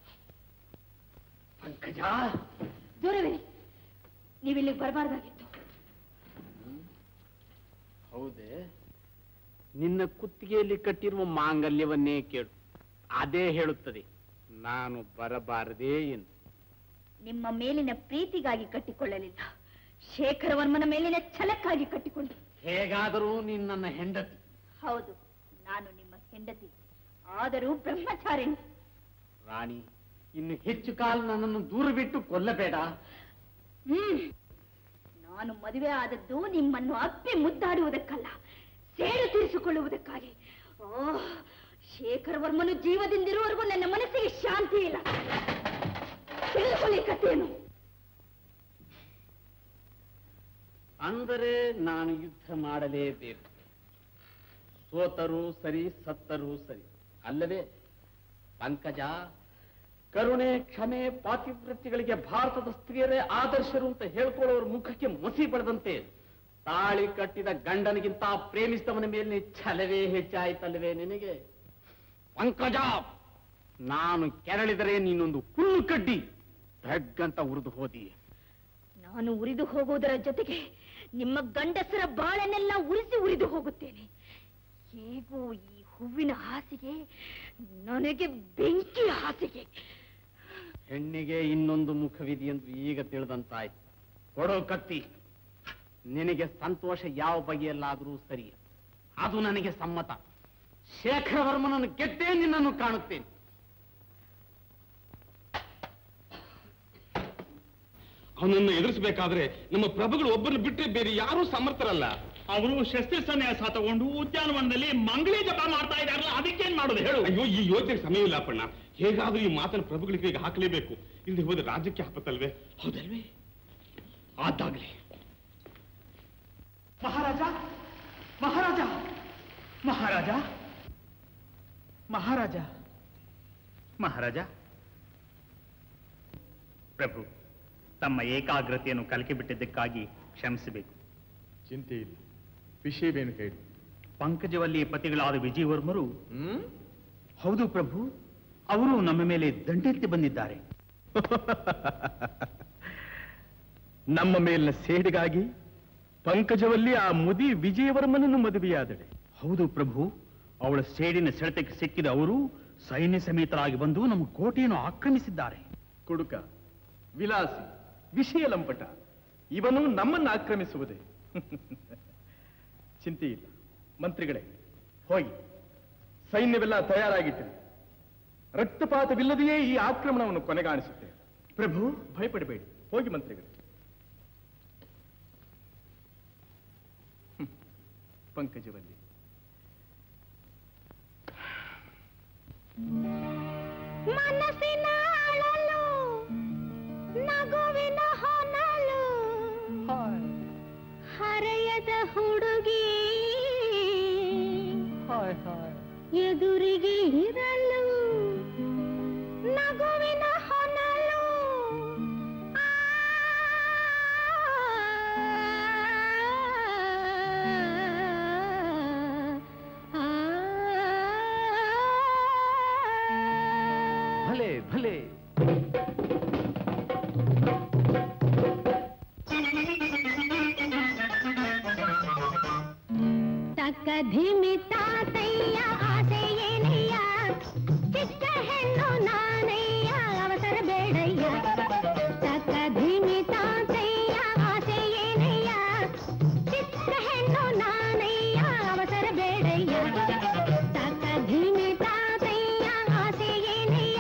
ಪಂಕಜ ದೂರವಿರಿ ನೀವಿಲ್ಲಿಗೆ ಬರಬಾರ್ದಾಗಿತ್ತು ಹೌದೇ ನಿನ್ನ ಕುತ್ತಿಗೆಯಲ್ಲಿ ಕಟ್ಟಿರುವ ಮಾಂಗಲ್ಯವನ್ನೇ ಕೇಳು ಅದೇ ಹೇಳುತ್ತದೆ ನಾನು ಬರಬಾರದೇ ಎಂದು ನಿಮ್ಮ ಮೇಲಿನ ಪ್ರೀತಿಗಾಗಿ ಕಟ್ಟಿಕೊಳ್ಳಲಿಲ್ಲ ಶೇಖರ ವರ್ಮನ ಮೇಲಿನ ಛಲಕ್ಕಾಗಿ ಕಟ್ಟಿಕೊಂಡು ಹೇಗಾದರೂ ನೀನ್ ನನ್ನ ಹೆಂಡತಿ ಹೌದು ನಾನು ನಿಮ್ಮ ಹೆಂಡತಿ ಆದರೂ ಬ್ರಹ್ಮಚಾರಿಣಿ ರಾಣಿ ಇನ್ನು ಹೆಚ್ಚು ಕಾಲ ನನ್ನನ್ನು ದೂರ ಬಿಟ್ಟು ಕೊಲ್ಲಬೇಡ ಹ್ಮ್ ನಾನು ಮದುವೆ ಆದದ್ದು ನಿಮ್ಮನ್ನು ಅಪ್ಪಿ ಮುದ್ದಾಡುವುದಕ್ಕಲ್ಲ ಸೇಡು ತೀರಿಸಿಕೊಳ್ಳುವುದಕ್ಕಾಗಿ ಓ ಶೇಖರ ವರ್ಮನು ಜೀವದಿಂದಿರುವವರೆಗೂ ನನ್ನ ಮನಸ್ಸಿಗೆ ಶಾಂತಿ ಇಲ್ಲ ತಿಳಿದುಕೊಳ್ಳಿ ಕಥೆಯನ್ನು ಅಂದರೆ ನಾನು ಯುದ್ಧ ಮಾಡಲೇಬೇಕು ಸೋತರೂ ಸರಿ ಸತ್ತರೂ ಸರಿ ಅಲ್ಲವೇ ಪಂಕಜ ಕರುಣೆ ಕ್ಷಮೆ ಪಾತಿವೃತ್ತಿಗಳಿಗೆ ಭಾರತದ ಸ್ತ್ರೀಯರೇ ಆದರ್ಶರು ಅಂತ ಹೇಳ್ಕೊಳ್ಳೋರ ಮುಖಕ್ಕೆ ಮಸಿ ಬಡದಂತೆ ತಾಳಿ ಕಟ್ಟಿದ ಗಂಡನಿಗಿಂತ ಪ್ರೇಮಿಸಿದವನ ಮೇಲೆ ಛಲವೇ ಹೆಚ್ಚಾಯ್ತಲ್ವೇ ನಿನಗೆ ಪಂಕಜ ನಾನು ಕೆರಳಿದರೆ ನೀನೊಂದು ಹುಲ್ಲು ಕಡ್ಡಿ ಬೆಗ್ಗಂತ ಉರಿದು ಹೋದಿ ನಾನು ಉರಿದು ಹೋಗುವುದರ ಜೊತೆಗೆ ನಿಮ್ಮ ಗಂಡಸರ ಬಾಳನ್ನೆಲ್ಲ ಉರಿಸಿ ಉರಿದು ಹೋಗುತ್ತೇನೆ ಹೇಗೂ ಈ ಹೂವಿನ ಹಾಸಿಗೆ ನನಗೆ ಬೆಂಕಿಯ ಹಾಸಿಗೆ ಹೆಣ್ಣಿಗೆ ಇನ್ನೊಂದು ಮುಖವಿದೆಯೆಂದು ಈಗ ತಿಳಿದಂತಾಯ್ತು ಕೊಡೋ ಕತ್ತಿ ನಿನಗೆ ಸಂತೋಷ ಯಾವ ಬಗೆಯಲ್ಲಾದರೂ ಸರಿ ಅದು ನನಗೆ ಸಮ್ಮತ ಶೇಖರವರ್ಮನನ್ನು ಗೆದ್ದೇ ನಿನ್ನನ್ನು ಕಾಣುತ್ತೇನೆ ಅವನನ್ನು ಎದುರಿಸಬೇಕಾದ್ರೆ ನಮ್ಮ ಪ್ರಭುಗಳು ಒಬ್ಬರನ್ನು ಬಿಟ್ಟರೆ ಬೇರೆ ಯಾರೂ ಸಮರ್ಥರಲ್ಲ ಅವರು ಶಸ್ತ್ರ ಸನ್ಯಾಸ ತಗೊಂಡು ಉದ್ಯಾನವನದಲ್ಲಿ ಮಂಗಳೇ ಜಪ ಮಾಡ್ತಾ ಇದಾರಲ್ಲ ಅದಕ್ಕೇನ್ ಮಾಡೋದು ಹೇಳು ಅಯ್ಯೋ ಈ ಯೋಚನೆ ಸಮಯ ಇಲ್ಲ ಅಪ್ಪಣ್ಣ ಹೇಗಾದ್ರೂ ಈ ಮಾತನ್ನು ಪ್ರಭುಗಳಿಗೆ ಈಗ ಹಾಕಲೇಬೇಕು ಇಲ್ಲಿ ಹೋದ್ರೆ ರಾಜ್ಯಕ್ಕೆ ಹಾಪತ್ತಲ್ವೇ ಹೌದಲ್ವೇ ಆದಾಗ್ಲಿ ಮಹಾರಾಜ ಮಹಾರಾಜ ಮಹಾರಾಜ ಮಹಾರಾಜ ಮಹಾರಾಜ ಪ್ರಭು ತಮ್ಮ ಏಕಾಗ್ರತೆಯನ್ನು ಕಲಕಿ ಬಿಟ್ಟಿದ್ದಕ್ಕಾಗಿ ಕ್ಷಮಿಸಬೇಕು ಚಿಂತೆ ಇಲ್ಲ ವಿಷಯವೇನು ಹೇಳಿ ಪಂಕಜವಲ್ಲಿ ಪತಿಗಳಾದ ವಿಜಯವರ್ಮರು ಹೌದು ಪ್ರಭು ಅವರು ನಮ್ಮ ಮೇಲೆ ದಂಡೆತ್ತಿ ಬಂದಿದ್ದಾರೆ ನಮ್ಮ ಮೇಲಿನ ಸೇಡಿಗಾಗಿ ಪಂಕಜವಲ್ಲಿ ಆ ಮುದಿ ವಿಜಯವರ್ಮನನ್ನು ಮದುವೆಯಾದಳೆ ಹೌದು ಪ್ರಭು ಅವಳ ಸೇಡಿನ ಸೆಳೆತಕ್ಕೆ ಸಿಕ್ಕಿದ ಅವರು ಸೈನ್ಯ ಸಮೇತರಾಗಿ ಬಂದು ನಮ್ಮ ಕೋಟೆಯನ್ನು ಆಕ್ರಮಿಸಿದ್ದಾರೆ ಕುಡುಕ ವಿಲಾಸಿ ವಿಷಯ ಲಂಪಟ ಇವನು ನಮ್ಮನ್ನು ಆಕ್ರಮಿಸುವುದೇ ಚಿಂತೆ ಇಲ್ಲ ಮಂತ್ರಿಗಳೇ ಹೋಗಿ ಸೈನ್ಯವೆಲ್ಲ ತಯಾರಾಗಿಟ್ಟಿದೆ ರಕ್ತಪಾತವಿಲ್ಲದೆಯೇ ಈ ಆಕ್ರಮಣವನ್ನು ಕೊನೆಗಾಣಿಸುತ್ತೇವೆ ಪ್ರಭು ಭಯಪಡಬೇಡಿ ಹೋಗಿ ಮಂತ್ರಿಗಳೇ ಹ್ಮ್. ಪಂಕಜವಲ್ಲಿ ಮನಸ್ಸಿನ ಅಳಲು ನಗುವಿನ ಹೊನಲು ಹರೆಯದ ಹುಡುಗಿ ಎದುರಿಗೆ ಇರಲು ನಗುವಿನ ಹೊನಲು ಆ, ಆ, ಭಲೆ ಭಲೆ ತಕ್ಕ ಧಿಮಿ ತಾತಯ್ಯ ಆಸೆ ಏನಯ್ಯ ಚಿಕ್ಕ ಹೆಣ್ಣು ನಾನಯ್ಯ ಅವಸರ ಬೇಡಯ್ಯ ತಕ್ಕ ಧಿಮಿ ತಾತಯ್ಯ ಆಸೆ ಏನಯ್ಯ ಚಿಕ್ಕ ಹೆಣ್ಣು ನಾನಯ್ಯ ಅವಸರ ಬೇಡಯ್ಯ ತಕ್ಕ ಧಿಮಿ ತಾತಯ್ಯ ಆಸೆ ಏನಯ್ಯ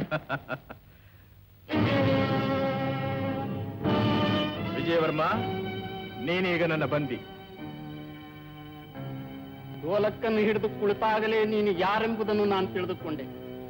ವಿಜಯವರ್ಮ ನೀನೀಗ ನನ್ನ ಬಂದಿ ಗೋಲಕ್ಕನ್ನು ಹಿಡಿದು ಕುಳಿತಾಗಲೇ ನೀನು ಯಾರೆಂಬುದನ್ನು ನಾನು ತಿಳಿದುಕೊಂಡೆ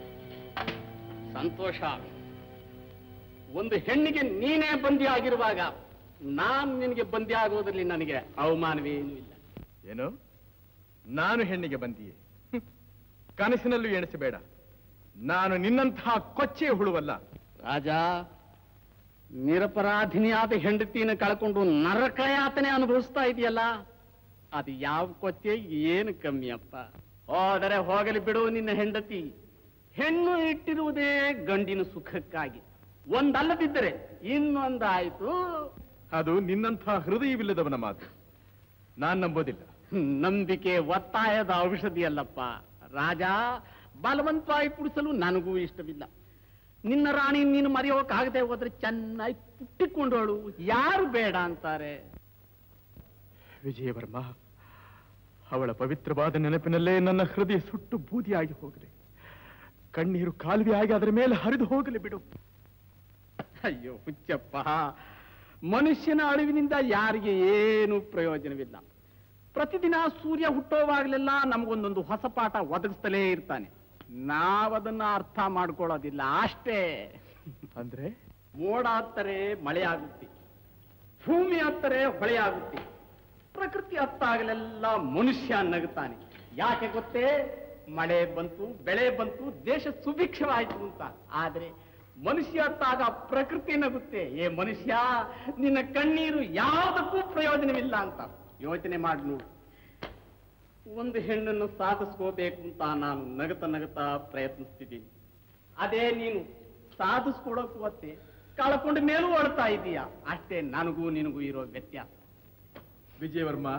ಸಂತೋಷ ಒಂದು ಹೆಣ್ಣಿಗೆ ನೀನೇ ಬಂದಿ ಆಗಿರುವಾಗ ನಾನು ನಿನಗೆ ಬಂದಿ ಆಗೋದ್ರಲ್ಲಿ ನನಗೆ ಅವಮಾನವೇನೂ ಇಲ್ಲ ಏನು ನಾನು ಹೆಣ್ಣಿಗೆ ಬಂದಿಯೇ ಹ್ಮ್. ಕನಸಿನಲ್ಲೂ ಎಣಿಸಬೇಡ ನಾನು ನಿನ್ನಂತಹ ಕೊಚ್ಚೆ ಹುಳುವಲ್ಲ ರಾಜ ನಿರಪರಾಧಿನಿಯಾದ ಹೆಂಡತಿನ ಕಳ್ಕೊಂಡು ನರಕಯಾತನೆ ಅನುಭವಿಸ್ತಾ ಇದೆಯಲ್ಲ ಅದು ಯಾವ ಕೊಚ್ಚೆ ಏನು ಕಮ್ಮಿ ಅಪ್ಪ ಹೋದರೆ ಹೋಗಲಿ ಬಿಡು ನಿನ್ನ ಹೆಂಡತಿ ಹೆಣ್ಣು ಇಟ್ಟಿರುವುದೇ ಗಂಡಿನ ಸುಖಕ್ಕಾಗಿ ಒಂದಲ್ಲದಿದ್ದರೆ ಇನ್ನೊಂದಾಯ್ತು ಅದು ನಿನ್ನಂತಹ ಹೃದಯವಿಲ್ಲದವನ ಮಾತು ನಾನ್ ನಂಬೋದಿಲ್ಲ ನಂಬಿಕೆ ಒತ್ತಾಯದ ಔಷಧಿ ಅಲ್ಲಪ್ಪ ರಾಜ ಬಲವಂತವಾಗಿ ಕುಡಿಸಲು ನನಗೂ ಇಷ್ಟವಿಲ್ಲ ನಿನ್ನ ರಾಣಿ ನೀನು ಮರೆಯೋಕಾಗದೆ ಹೋದ್ರೆ ಚೆನ್ನಾಗಿ ಪುಟ್ಟಿಕೊಂಡೋಳು ಯಾರು ಬೇಡ ಅಂತಾರೆ ವಿಜಯವರ್ಮ ಅವಳ ಪವಿತ್ರವಾದ ನೆನಪಿನಲ್ಲೇ ನನ್ನ ಹೃದಯ ಸುಟ್ಟು ಬೂದಿಯಾಗಿ ಹೋಗಲಿ ಕಣ್ಣೀರು ಕಾಲುವೆಯಾಗಿ ಅದರ ಮೇಲೆ ಹರಿದು ಹೋಗಲಿ ಬಿಡು ಅಯ್ಯೋ ಹುಚ್ಚಪ್ಪ ಮನುಷ್ಯನ ಅಳಿವಿನಿಂದ ಯಾರಿಗೆ ಏನು ಪ್ರಯೋಜನವಿಲ್ಲ ಪ್ರತಿದಿನ ಸೂರ್ಯ ಹುಟ್ಟೋವಾಗಲೆಲ್ಲ ನಮಗೊಂದೊಂದು ಹೊಸ ಪಾಠ ಒದಗಿಸ್ತಲೇ ಇರ್ತಾನೆ ನಾವದನ್ನ ಅರ್ಥ ಮಾಡ್ಕೊಳ್ಳೋದಿಲ್ಲ ಅಷ್ಟೇ ಅಂದ್ರೆ ಮೋಡ ಹತ್ತರೆ ಮಳೆ ಆಗುತ್ತೆ ಭೂಮಿ ಹತ್ತರೆ ಹೊಳೆ ಆಗುತ್ತೆ ಪ್ರಕೃತಿ ಹತ್ತಾಗಲೆಲ್ಲ ಮನುಷ್ಯ ನಗುತ್ತಾನೆ ಯಾಕೆ ಗೊತ್ತೇ ಮಳೆ ಬಂತು ಬೆಳೆ ಬಂತು ದೇಶ ಸುಭಿಕ್ಷವಾಯಿತು ಅಂತ ಆದ್ರೆ ಮನುಷ್ಯ ಹತ್ತಾಗ ಪ್ರಕೃತಿ ನಗುತ್ತೆ ಏ ಮನುಷ್ಯ ನಿನ್ನ ಕಣ್ಣೀರು ಯಾವುದಕ್ಕೂ ಪ್ರಯೋಜನವಿಲ್ಲ ಅಂತ ಯೋಚನೆ ಮಾಡಿ ನೋಡು ಒಂದು ಹೆಣ್ಣನ್ನು ಸಾಧಿಸ್ಕೋಬೇಕು ಅಂತ ನಾನು ನಗತ ನಗತ ಪ್ರಯತ್ನಿಸ್ತಿದ್ದೀನಿ ಅದೇ ನೀನು ಸಾಧಿಸ್ಕೊಡೋಕು ಮತ್ತೆ ಕಳ್ಕೊಂಡ ಮೇಲೂ ಓಡ್ತಾ ಇದೀಯ ಅಷ್ಟೇ ನನಗೂ ನಿನಗೂ ಇರೋ ವ್ಯತ್ಯಾಸ ವಿಜಯವರ್ಮ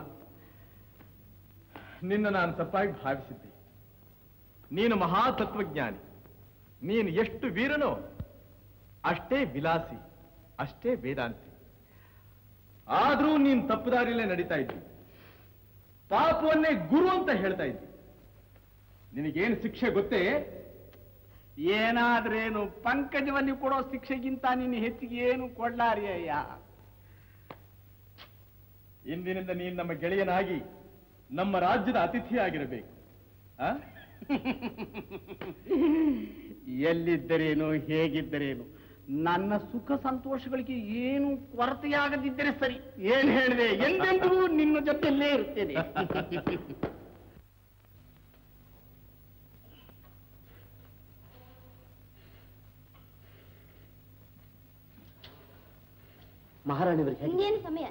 ನಿನ್ನ ನಾನು ತಪ್ಪಾಗಿ ಭಾವಿಸಿದ್ದೆ ನೀನು ಮಹಾ ತತ್ವಜ್ಞಾನಿ ನೀನು ಎಷ್ಟು ವೀರನೋ ಅಷ್ಟೇ ವಿಲಾಸಿ ಅಷ್ಟೇ ವೇದಾಂತಿ ಆದ್ರೂ ನೀನು ತಪ್ಪು ದಾರಿಯಲ್ಲೇ ನಡೀತಾ ಇದ್ದಿ ಪಾಪವನ್ನೇ ಗುರು ಅಂತ ಹೇಳ್ತಾ ಇದ್ದಿ ನಿನಗೇನು ಶಿಕ್ಷೆ ಗೊತ್ತೇ ಏನಾದ್ರೇನು ಪಂಕಜವಲ್ಲಿ ಕೊಡೋ ಶಿಕ್ಷೆಗಿಂತ ನೀನು ಹೆಚ್ಚಿಗೆ ಏನು ಕೊಡ್ಲಾರಿಯಯ್ಯ ಇಂದಿನಿಂದ ನೀನು ನಮ್ಮ ಗೆಳೆಯನಾಗಿ ನಮ್ಮ ರಾಜ್ಯದ ಅತಿಥಿಯಾಗಿರಬೇಕು ಆ ಎಲ್ಲಿದ್ದರೇನು ಹೇಗಿದ್ದರೇನು ನನ್ನ ಸುಖ ಸಂತೋಷಗಳಿಗೆ ಏನು ಕೊರತೆಯಾಗದಿದ್ದರೆ ಸರಿ ಏನ್ ಹೇಳಿದೆ ಎಂದೆಂದೂ ನಿನ್ನ ಜೊತೆಯಲ್ಲೇ ಇರ್ತೇನೆ ಮಹಾರಾಣಿಯವರಿಗೆ ಹೇಗೆ ಇನ್ನೇನು ಸಮಯ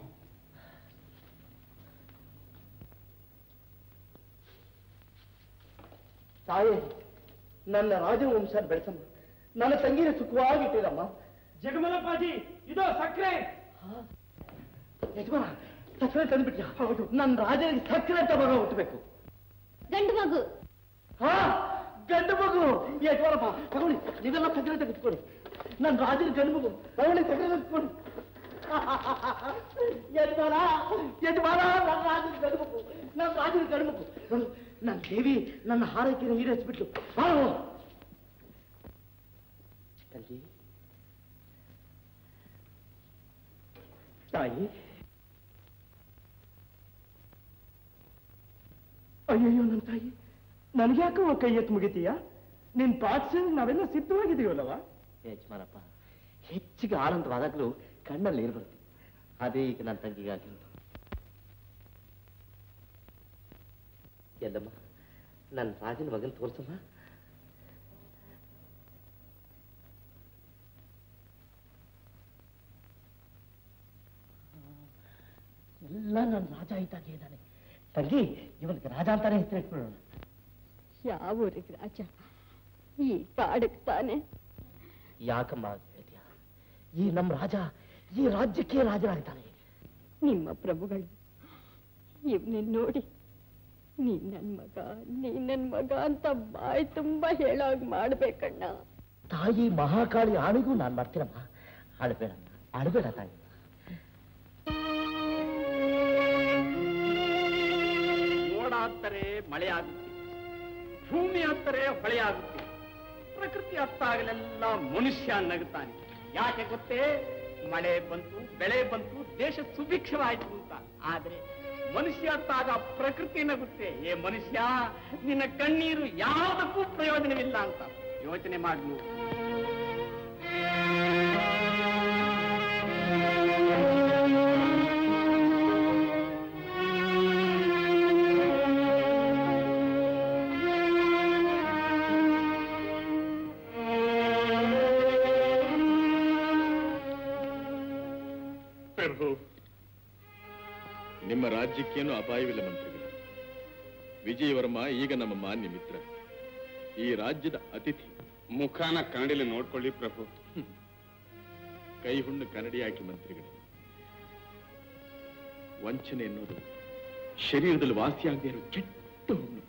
ತಾಯೇ ನನ್ನ ರಾಜವಂಶ ಬೆಳೆಸಮ್ಮ ನನ್ನ ತಂಗಿನ ಸುಖವಾಗಿಟ್ಟಿರಮ್ಮ ಜಗಮಲಪ್ಪಾಜಿ ಇದೋ ಸಕ್ಕರೆ ಯಜಮಾನ ಸಕ್ಕರೆ ತಂದ್ಬಿಟ್ಟ ಹೌದು ನನ್ನ ರಾಜನಿಗೆ ಸಕ್ಕರೆ ತಗೊಂಡು ಹುಟ್ಟಬೇಕು ಗಂಡು ಮಗು ಹಾ ಗಂಡು ಮಗು ಯಜಮಾನಪ್ಪ ತಗೊಳ್ಳಿ ನೀವೆಲ್ಲ ಸಕ್ಕರೆ ತೆಗೆದುಕೊಳ್ಳಿ ನನ್ನ ರಾಜನ ಗಂಡು ಮಗು ತಗೊಳ್ಳಿ ಸಕ್ಕರೆ ತೆಗೆದುಕೊಳ್ಳಿ ಯಜಮಾನ ಯಜಮಾನ ನನ್ನ ರಾಜನ ಗಂಡು ಮಗು ನನ್ನ ರಾಜನ ಗಂಡು ಮಗು ನೋಡು, ನನ್ನ ದೇವಿ ನನ್ನ ಹಾರೈಕೆಯನ್ನು ಈಡೇರಿಸ್ಬಿಟ್ಲು ಹಾವು ತಂಗಿ ತಾಯಿ ಅಯ್ಯಯ್ಯೋ ನನ್ನ ತಾಯಿ ನನಗ್ಯಾಕೋ ಕೈ ಎತ್ತು ಮುಗಿತೀಯಾ ನಿನ್ ಪಾಠಶಾಲೆ ನಾವೆಲ್ಲ ಸಿದ್ಧವಾಗಿದೀವಲ್ಲವಾ ಯಜಮಾನಪ್ಪ ಹೆಚ್ಚಿಗೆ ಆನಂದವಾದಾಗಲೂ ಕಣ್ಣಲ್ಲಿ ನೀರು ಬರುತ್ತೆ ಅದೇ ಈಗ ನನ್ನ ತಂಗಿಗಾಗಿರೋದು ಎಲ್ಲಮ್ಮ ನನ್ನ ರಾಜನ ಮಗನ್ ತೋರ್ಸಮ್ಮ ಎಲ್ಲ ನನ್ನ ರಾಜ ಇದ್ದಾಗೆ ಇದ್ದಾನೆ ತಂಗಿ ಇವನಿಗೆ ರಾಜ ಅಂತಾನೆ ಹೆಸರು ಇಟ್ಕೊಳ್ಳೋಣ ಯಾವ ಊರಿಗೆ ರಾಜ ಈ ಕಾಡಕ್ ತಾನೆ ಯಾಕಮ್ಮ ಹಾಗೆ ಹೇಳ್ತೀಯ ಈ ನಮ್ಮ ರಾಜ ಈ ರಾಜ್ಯಕ್ಕೆ ರಾಜನಾಗ್ತಾನೆ ನಿಮ್ಮ ಪ್ರಭುಗಳು ಇವನನ್ನ ನೋಡಿ ನೀ ನನ್ ಮಗ ನೀ ನನ್ ಮಗ ಅಂತ ಬಾಯಿ ತುಂಬಾ ಹೇಳೋಗ್ ಮಾಡ್ಬೇಕಣ್ಣ ತಾಯಿ ಮಹಾಕಾಳಿ ಆಳಿಗೂ ನಾನು ಮಾಡ್ತೀನಮ್ಮ ಅಳಬೇಡ ಅಳಬೇಡ ತಾಯಿ ಮೋಡ ಹತ್ತರೆ ಮಳೆ ಆಗುತ್ತೆ ಭೂಮಿ ಹತ್ತರೆ ಹೊಳೆ ಆಗುತ್ತೆ ಪ್ರಕೃತಿ ಅತ್ತಾಗಲೆಲ್ಲ ಮನುಷ್ಯ ನಗುತ್ತಾನೆ ಯಾಕೆ ಗೊತ್ತೇ ಮಳೆ ಬಂತು ಬೆಳೆ ಬಂತು ದೇಶ ಸುಭಿಕ್ಷವಾಯಿತು ಅಂತ ಆದ್ರೆ ಮನುಷ್ಯ ಅತ್ತಾಗ ಪ್ರಕೃತಿ ನಗುತ್ತೆ ಏ ಮನುಷ್ಯ ನಿನ್ನ ಕಣ್ಣೀರು ಯಾವುದಕ್ಕೂ ಪ್ರಯೋಜನವಿಲ್ಲ ಅಂತ ಯೋಚನೆ ಮಾಡಿ ನೋಡು. ಪ್ರಭು ನಿಮ್ಮ ರಾಜ್ಯಕ್ಕೇನು ಅಪಾಯವಿಲ್ಲ ಮಂತ್ರಿಗಳು ವಿಜಯವರ್ಮ ಈಗ ನಮ್ಮ ಮಾನ್ಯ ಮಿತ್ರ ಈ ರಾಜ್ಯದ ಅತಿಥಿ ಮುಖಾನ ಕನ್ನಡಿಲಿ ನೋಡ್ಕೊಳ್ಳಿ ಪ್ರಭು ಕೈ ಹುಣ್ಣು ಕನ್ನಡಿ ಹಾಕಿ ಮಂತ್ರಿಗಳೇ ವಂಚನೆ ಎನ್ನುವುದು ಶರೀರದಲ್ಲಿ ವಾಸಿಯಾಗದೇ ಇರೋ ಕೆಟ್ಟ ಹುಣ್ಣು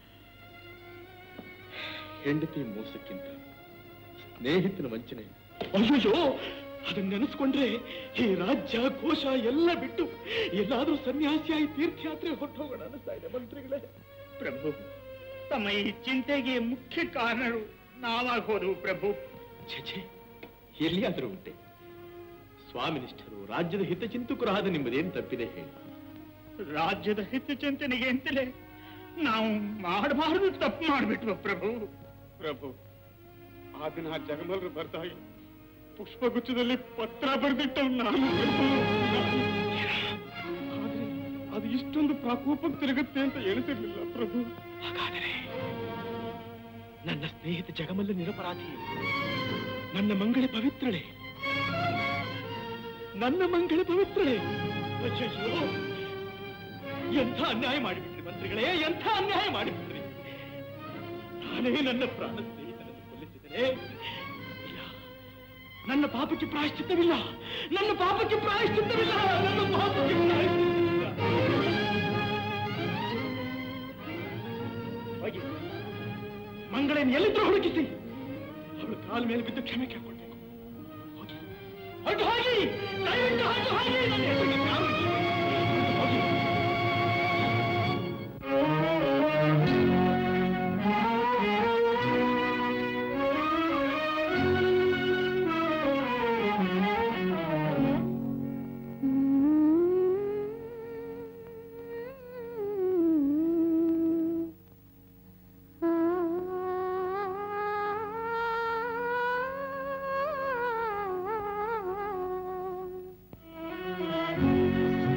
ಹೆಂಡತಿ ಮೋಸಕ್ಕಿಂತ ಸ್ನೇಹಿತನ ವಂಚನೆ ಅಯ್ಯೋ ಅದನ್ನ ನೆನೆಸ್ಕೊಂಡ್ರೆ ಈ ರಾಜ್ಯ ಕೋಶ ಎಲ್ಲ ಬಿಟ್ಟು ಎಲ್ಲಾದ್ರೂ ಸನ್ಯಾಸಿಯಾಗಿ ತೀರ್ಥಯಾತ್ರೆ ಹೊರಟೋಗೋಣ ಅನಿಸ್ತಾ ಇದೆ ಮಂತ್ರಿಗಳೇ ಪ್ರಭು ತಮ್ಮ ಈ ಚಿಂತೆಗೆ ಮುಖ್ಯ ಕಾರಣರು ನಾವಾಗ ಹೋದವು ಪ್ರಭು ಛೆ ಎಲ್ಲಿಯಾದರೂ ಉಂಟೆ ಸ್ವಾಮಿನಿಷ್ಠರು ರಾಜ್ಯದ ಹಿತಚಿಂತಕರಾದ ನಿಮ್ಮದೇನು ತಪ್ಪಿದೆ ಹೇಳಿ ರಾಜ್ಯದ ಹಿತಚಿಂತನೆಗೆ ಅಂತಲೇ ನಾವು ಮಾಡಬಾರದು ತಪ್ಪು ಮಾಡ್ಬಿಟ್ವ ಪ್ರಭು ಪ್ರಭು ಆ ದಿನ ಆ ಜಗಮಲ್ರು ಬರ್ದಾಗ ಪುಷ್ಪಗುಚ್ಛದಲ್ಲಿ ಪತ್ರ ಬರೆದಿಟ್ಟವ್ ನಾನು ಪ್ರಭು. ಆದ್ರೆ ಅದು ಇಷ್ಟೊಂದು ಪ್ರಕೋಪಕ್ಕೆ ತಿರುಗುತ್ತೆ ಅಂತ ಎಣಿಸಿರ್ಲಿಲ್ಲ ಪ್ರಭು ಹಾಗಾದರೆ ನನ್ನ ಸ್ನೇಹಿತ ಜಗಮಲ್ಲ ನಿರಪರಾಧಿ ನನ್ನ ಮಂಗಳ ಪವಿತ್ರಳೆ ನನ್ನ ಮಂಗಳ ಪವಿತ್ರಳೆ ಅಯ್ಯಯ್ಯೋ ಎಂಥ ಅನ್ಯಾಯ ಮಾಡಿಬಿಟ್ರಿ ಮಂತ್ರಿಗಳೇ ಎಂಥ ಅನ್ಯಾಯ ಮಾಡಿಬಿಟ್ರಿ ನಾನೇ ನನ್ನ ಪ್ರಾಣ ಸ್ನೇಹಿತನನ್ನು ಕೊಲ್ಲಿಸಿದರೆ ಇಲ್ಲ ನನ್ನ ಪಾಪಕ್ಕೆ ಪ್ರಾಯಶ್ಚಿತ್ತವಿಲ್ಲ ನನ್ನ ಪಾಪಕ್ಕೆ ಪ್ರಾಯಶ್ಚಿತ್ತವಿಲ್ಲ ನನ್ನ ಪಾಪಕ್ಕೆ ಪ್ರಾಯಶ್ಚಿತ್ತವಿಲ್ಲ ಹೋಗಿ ಮಂಗಳೇನು ಎಲ್ಲಿದ್ರು ಹುಡುಕಿಸಿ ಅವಳು ಕಾಲ ಮೇಲೆ ಬಿದ್ದು ಕ್ಷಮೆ ಕೇಳ್ಕೊಳ್ಬೇಕು ಹೋಗಿ ಹೊರಟು ಹೋಗಿ ದಯವಿಟ್ಟು ಹೊರಟು ಹೋಗಿ ನನ್ನ ಹೆಸರಿಗೆ ಕಾಲು ಇಡಿ. ಹೋಗಿ ಆ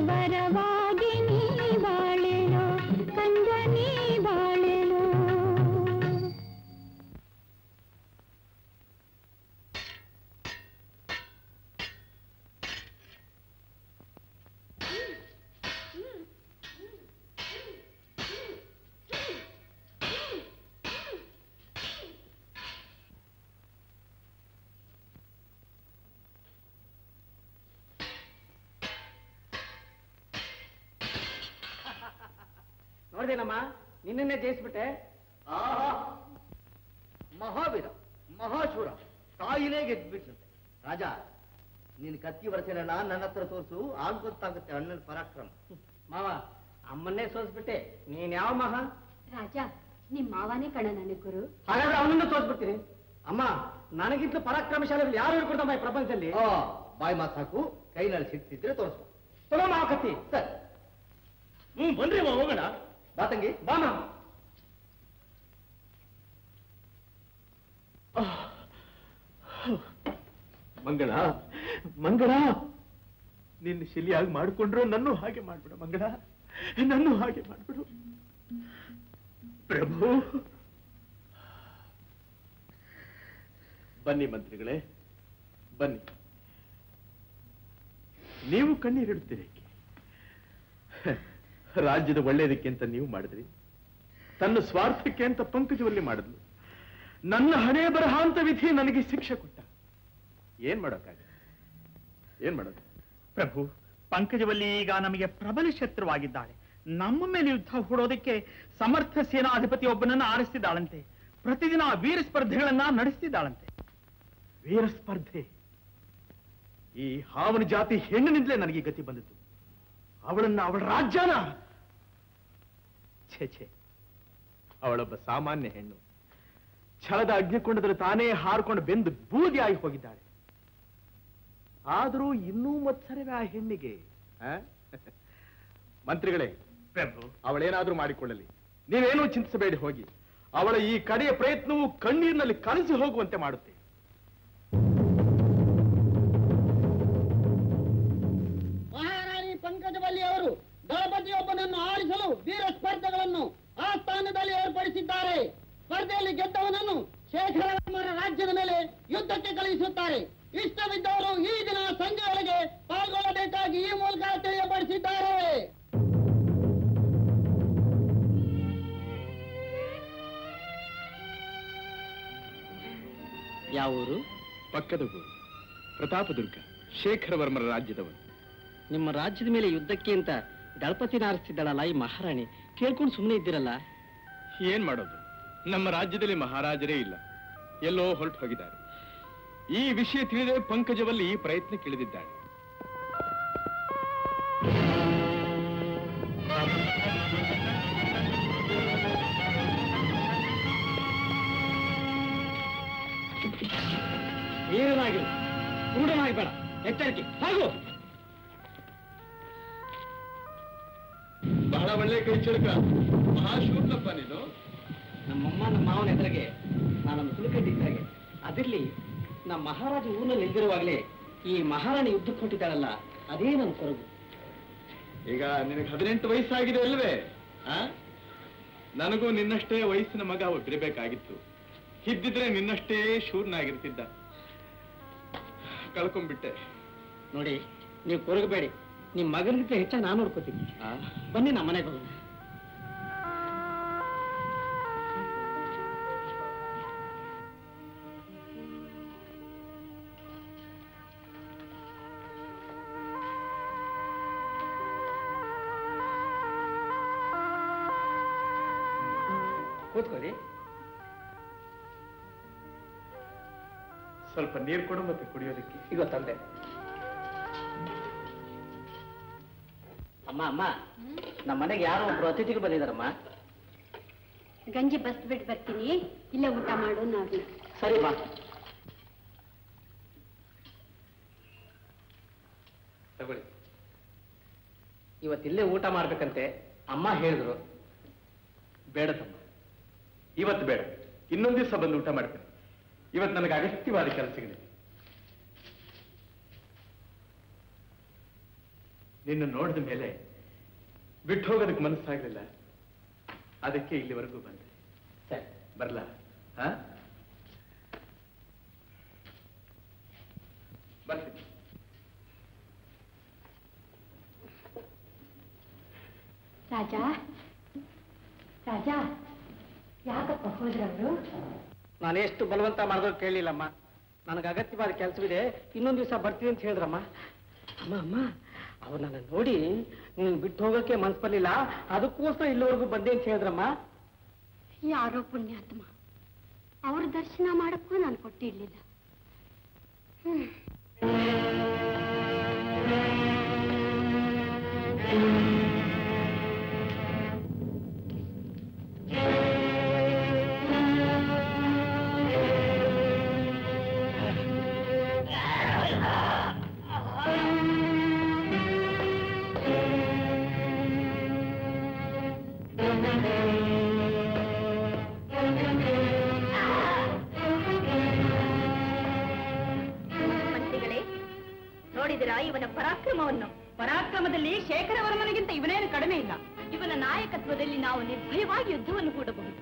ವರವಾಗಿ ನೀ ಬಾಳೆನೋ ಕಂದ ನೀ ಬಾಳೆನೋ ನೋಡ್ದೇನಮ್ಮ ನಿನ್ನನ್ನೇ ಜಯಿಸ್ಬಿಟ್ಟೆ ಆಹಾ ಮಹಾವೀರ ಮಹಾಶೂರ ತಾಯಿನೇ ಗೆದ್ಬಿಟ್ರಂತೆ ರಾಜ ನಿನ್ ಕತ್ತಿ ವರಸೆನ ನನ್ನ ಹತ್ರ ತೋರಿಸು ಆಗ ಗೊತ್ತಾಗುತ್ತೆ ಅಣ್ಣನ ಪರಾಕ್ರಮ ಮಾವ ಅಮ್ಮನ್ನೇ ಸೋಸ್ಬಿಟ್ಟೆ ನೀನ್ ಯಾವ ಮಹಾ ರಾಜ ನಿಮ್ ಮಾವನೇ ಕಣ ನನಗೆ ಗುರು ಹಾಗಾದ್ರೆ ಅವನನ್ನು ತೋರಿಸ್ಬಿಡ್ತೀನಿ ಅಮ್ಮ ನನಗಿಂತ ಪರಾಕ್ರಮಶಾಲಿ ಯಾರು ಹೇಳ್ಕೊಡ್ತಮ್ಮ ಈ ಪ್ರಪಂಚದಲ್ಲಿ ಆ, ಬಾಯಿ ಮಾತು ಸಾಕು ಕೈನಲ್ಲಿ ಸಿಕ್ತಿದ್ರೆ ತೋರಿಸು ತಗೋ ಮಾವ ಕತ್ತಿ ಸರ್ ಹ್ಮ್ ಬನ್ರಿ ಅಮ್ಮ ಹೋಗೋಣ ಬಾ ತಂಗಿ ಬಾ ಮಾವ ಮಂಗಳ ಮಂಗಳ ನಿನ್ನ ಶಿಲಿಯಾಗಿ ಮಾಡ್ಕೊಂಡ್ರು ನನ್ನೂ ಹಾಗೆ ಮಾಡ್ಬಿಡು ಮಂಗಳ ನನ್ನೂ ಹಾಗೆ ಮಾಡ್ಬಿಡು ಪ್ರಭು ಬನ್ನಿ ಮಂತ್ರಿಗಳೇ ಬನ್ನಿ ನೀವು ಕಣ್ಣೀರಿಡುತ್ತೀರಿ ಏಕೆ? ರಾಜ್ಯದ ಒಳ್ಳೆಯದಕ್ಕೆ ಅಂತ ನೀವು ಮಾಡಿದ್ರಿ ತನ್ನ ಸ್ವಾರ್ಥಕ್ಕೆ ಅಂತ ಪಂಕಜವಲ್ಲಿ ಮಾಡಿದ್ಲು ನನ್ನ ಹಣೆ ಬರಹ ಅಂತ ವಿಧಿ ನನಗೆ ಶಿಕ್ಷೆ ಕೊಟ್ಟ ಏನ್ ಮಾಡೋಕ್ಕಾಗ ಏನ್ ಮಾಡೋದು ಪ್ರಭು ಪಂಕಜವಲ್ಲಿ ಈಗ ನಮಗೆ ಪ್ರಬಲ ಶತ್ರುವಾಗಿದ್ದಾಳೆ ನಮ್ಮ ಮೇಲೆ ಯುದ್ಧ ಹೂಡೋದಕ್ಕೆ ಸಮರ್ಥ ಸೇನಾಧಿಪತಿ ಒಬ್ಬನನ್ನ ಆರಿಸ್ತಿದ್ದಾಳಂತೆ ಪ್ರತಿದಿನ ವೀರ ಸ್ಪರ್ಧೆಗಳನ್ನ ನಡೆಸ್ತಿದ್ದಾಳಂತೆ ವೀರ ಸ್ಪರ್ಧೆ ಈ ಹಾವನ ಜಾತಿ ಹೆಣ್ಣಿನಿಂದಲೇ ನನಗೆ ಈ ಗತಿ ಬಂದಿತ್ತು ಅವಳನ್ನ ಅವಳ ರಾಜ್ಯನ ಛೇ ಛೇ ಅವಳೊಬ್ಬ ಸಾಮಾನ್ಯ ಹೆಣ್ಣು ಛಳದ ಅಗ್ನಿಕೊಂಡದಲ್ಲಿ ತಾನೇ ಹಾರ್ಕೊಂಡು ಬೆಂದು ಬೂದಿ ಆಗಿ ಹೋಗಿದ್ದಾಳೆ ಆದರೂ ಇನ್ನೂ ಮತ್ಸರವೇ ಆ ಹೆಣ್ಣಿಗೆ ಆ? ಮಂತ್ರಿಗಳೇ ಪ್ರಭು ಅವಳೇನಾದ್ರೂ ಮಾಡಿಕೊಳ್ಳಲಿ ನೀವೇನೂ ಚಿಂತಿಸಬೇಡಿ ಹೋಗಿ ಅವಳ ಈ ಕಡೆಯ ಪ್ರಯತ್ನವು ಕಣ್ಣೀರಿನಲ್ಲಿ ಕಲಸಿ ಹೋಗುವಂತೆ ಮಾಡುತ್ತೆ ಮಹಾರಾಣಿ ಪಂಕಜವಲ್ಲಿ ಅವರು ದಳಪತಿಯೊಬ್ಬನನ್ನು ಆರಿಸಲು ವೀರ ಸ್ಪರ್ಧೆಗಳನ್ನು ಆ ಸ್ಥಾನದಲ್ಲಿ ಏರ್ಪಡಿಸಿದ್ದಾರೆ ಸ್ಪರ್ಧೆಯಲ್ಲಿ ಗೆದ್ದವನನ್ನು ಶೇಖರವರ್ಮರ ರಾಜ್ಯದ ಮೇಲೆ ಯುದ್ಧಕ್ಕೆ ಕಳುಹಿಸುತ್ತಾರೆ ಇಷ್ಟವಿದ್ದವರು ಈ ದಿನ ಸಂಜೆಯೊಳಗೆ ಪಾಲ್ಗೊಳ್ಳಬೇಕಾಗಿ ಈ ಮೂಲಕ ತಿಳಿಯಪಡಿಸಿದ್ದಾರೆ ಯಾವ ಊರು ಪಕ್ಕದ ಊರು ಪ್ರತಾಪದುರ್ಗ ಶೇಖರವರ್ಮರ ರಾಜ್ಯದವರು ನಿಮ್ಮ ರಾಜ್ಯದ ಮೇಲೆ ಯುದ್ಧಕ್ಕೆ ಅಂತ ದಳಪತಿನ ಆರಿಸ್ತಿದ್ದಾಳಲ್ಲ ಈ ಮಹಾರಾಣಿ ಕೇಳ್ಕೊಂಡು ಸುಮ್ಮನೆ ಇದ್ದೀರಲ್ಲ ಏನ್ ಮಾಡೋದು ನಮ್ಮ ರಾಜ್ಯದಲ್ಲಿ ಮಹಾರಾಜರೇ ಇಲ್ಲ ಎಲ್ಲೋ ಹೊರಟು ಹೋಗಿದ್ದಾರೆ ಈ ವಿಷಯ ತಿಳಿದೇ ಪಂಕಜವಲ್ಲಿ ಈ ಪ್ರಯತ್ನ ಇಳಿದಿದ್ದಾಳೆ ಏನಾಗಿಲ್ಲ ಕ್ರೂಢನಾಗಿ ಬೇಡ ಎಚ್ಚರಿಕೆ ಹಾಗು ಬಹಳ ಒಳ್ಳೆ ಕೈ ಚಳಕ ಮಹಾಶೂರ್ನಪ್ಪ ನೀನು ನಮ್ಮಮ್ಮ ನಮ್ಮ ಮಾವನ ಎದುರಿಗೆ ನಾನೊಂದು ತುಳುಕಟ್ಟಿದ್ದಾಗೆ ಅದಿರ್ಲಿ ನಮ್ಮ ಮಹಾರಾಜ ಊರಿನಲ್ಲಿ ನಿಲ್ದಿರುವಾಗಲೇ ಈ ಮಹಾರಾಣಿ ಯುದ್ಧ ಕೊಟ್ಟಿದ್ದಾಳಲ್ಲ ಅದೇ ನನ್ನ ಕೊರಗು ಈಗ ನಿನಗೆ ಹದಿನೆಂಟು ವಯಸ್ಸಾಗಿದೆ ಅಲ್ವೇ ಆ? ನನಗೂ ನಿನ್ನಷ್ಟೇ ವಯಸ್ಸಿನ ಮಗ ಒಬ್ಬಿರಬೇಕಾಗಿತ್ತು ಇದ್ದಿದ್ರೆ ನಿನ್ನಷ್ಟೇ ಶೂರ್ನಾಗಿರ್ತಿದ್ದ ಕಳ್ಕೊಂಡ್ಬಿಟ್ಟೆ ನೋಡಿ ನೀವು ಕೊರಗಬೇಡಿ ನಿಮ್ಮ ಮಗನಿಗಿಂತ ಹೆಚ್ಚಾಗಿ ನಾನು ನೋಡ್ಕೋತೀನಿ ಬನ್ನಿ ನಮ್ಮ ಮನೆಗೆ ಹೋಗೋಣ ಕೂತ್ಕೊಳ್ಳಿ ಸ್ವಲ್ಪ ನೀರು ಕೊಡು ಮತ್ತೆ ಕುಡಿಯೋದಕ್ಕೆ ಈಗ ತಂದೆ ಅಮ್ಮ ಅಮ್ಮ ನಮ್ಮ ಮನೆಗೆ ಯಾರೋ ಒಬ್ರು ಅತಿಥಿಗಳು ಬಂದಿದಾರಮ್ಮ ಗಂಜಿ ಬಸ್ ಬಿಟ್ಟು ಬರ್ತೀನಿ ಇಲ್ಲೇ ಊಟ ಮಾಡು ನಾವು ಸರಿ ಬಾ ತಗೊಳ್ಳಿ ಇವತ್ತಿಲ್ಲೇ ಊಟ ಮಾಡ್ಬೇಕಂತೆ ಅಮ್ಮ ಹೇಳಿದ್ರು ಬೇಡ ತಮ್ಮ ಇವತ್ತು ಬೇಡ ಇನ್ನೊಂದು ದಿವಸ ಬಂದು ಊಟ ಮಾಡ್ತೇನೆ ಇವತ್ತು ನನಗೆ ಅಗತ್ಯವಾದ ಕೆಲಸಗಳಿದೆ ನಿನ್ನ ನೋಡಿದ ಮೇಲೆ ಬಿಟ್ಟು ಹೋಗೋದಕ್ಕೆ ಮನಸ್ಸಾಗಲಿಲ್ಲ ಅದಕ್ಕೆ ಇಲ್ಲಿವರೆಗೂ ಬಂದೆ ಸರಿ ಬರ್ಲಾ ಹಾ ಬರ್ತೀನಿ ರಾಜ ರಾಜ ಯಾಕಪ್ಪ ಹೋದ್ರವರು ನಾನು ಎಷ್ಟು ಬಲವಂತ ಮಾಡಿದ್ರು ಕೇಳಿಲ್ಲಮ್ಮ ನನಗೆ ಅಗತ್ಯವಾದ ಕೆಲಸವಿದೆ ಇನ್ನೊಂದು ದಿವಸ ಬರ್ತೀನಿ ಅಂತ ಹೇಳಿದ್ರಮ್ಮ ಅಮ್ಮ ಅಮ್ಮ ಅವ್ರು ನನ್ನ ನೋಡಿ ನೀನು ಬಿಟ್ಟು ಹೋಗೋಕೆ ಮನ್ಸು ಬರಲಿಲ್ಲ ಅದಕ್ಕೋಸ್ಕರ ಇಲ್ಲಿವರೆಗೂ ಬಂದೆ ಅಂತ ಹೇಳಿದ್ರಮ್ಮ ಯಾರೋ ಪುಣ್ಯಾತ್ಮ ಅವ್ರ ದರ್ಶನ ಮಾಡಕ್ಕೂ ನಾನು ಕೊಟ್ಟಿರ್ಲಿಲ್ಲ ಹ್ಮ್ ಮಂತ್ರಿಗಳೇ ನೋಡಿದಿರಾ ಇವನ ಪರಾಕ್ರಮವನ್ನು ಪರಾಕ್ರಮದಲ್ಲಿ ಶೇಖರವರ್ಮನಿಗಿಂತ ಇವನೇನು ಕಡಿಮೆ ಇಲ್ಲ ಇವನ ನಾಯಕತ್ವದಲ್ಲಿ ನಾವು ನಿರ್ಭಯವಾಗಿ ಯುದ್ಧವನ್ನು ಕೂಡಬಹುದು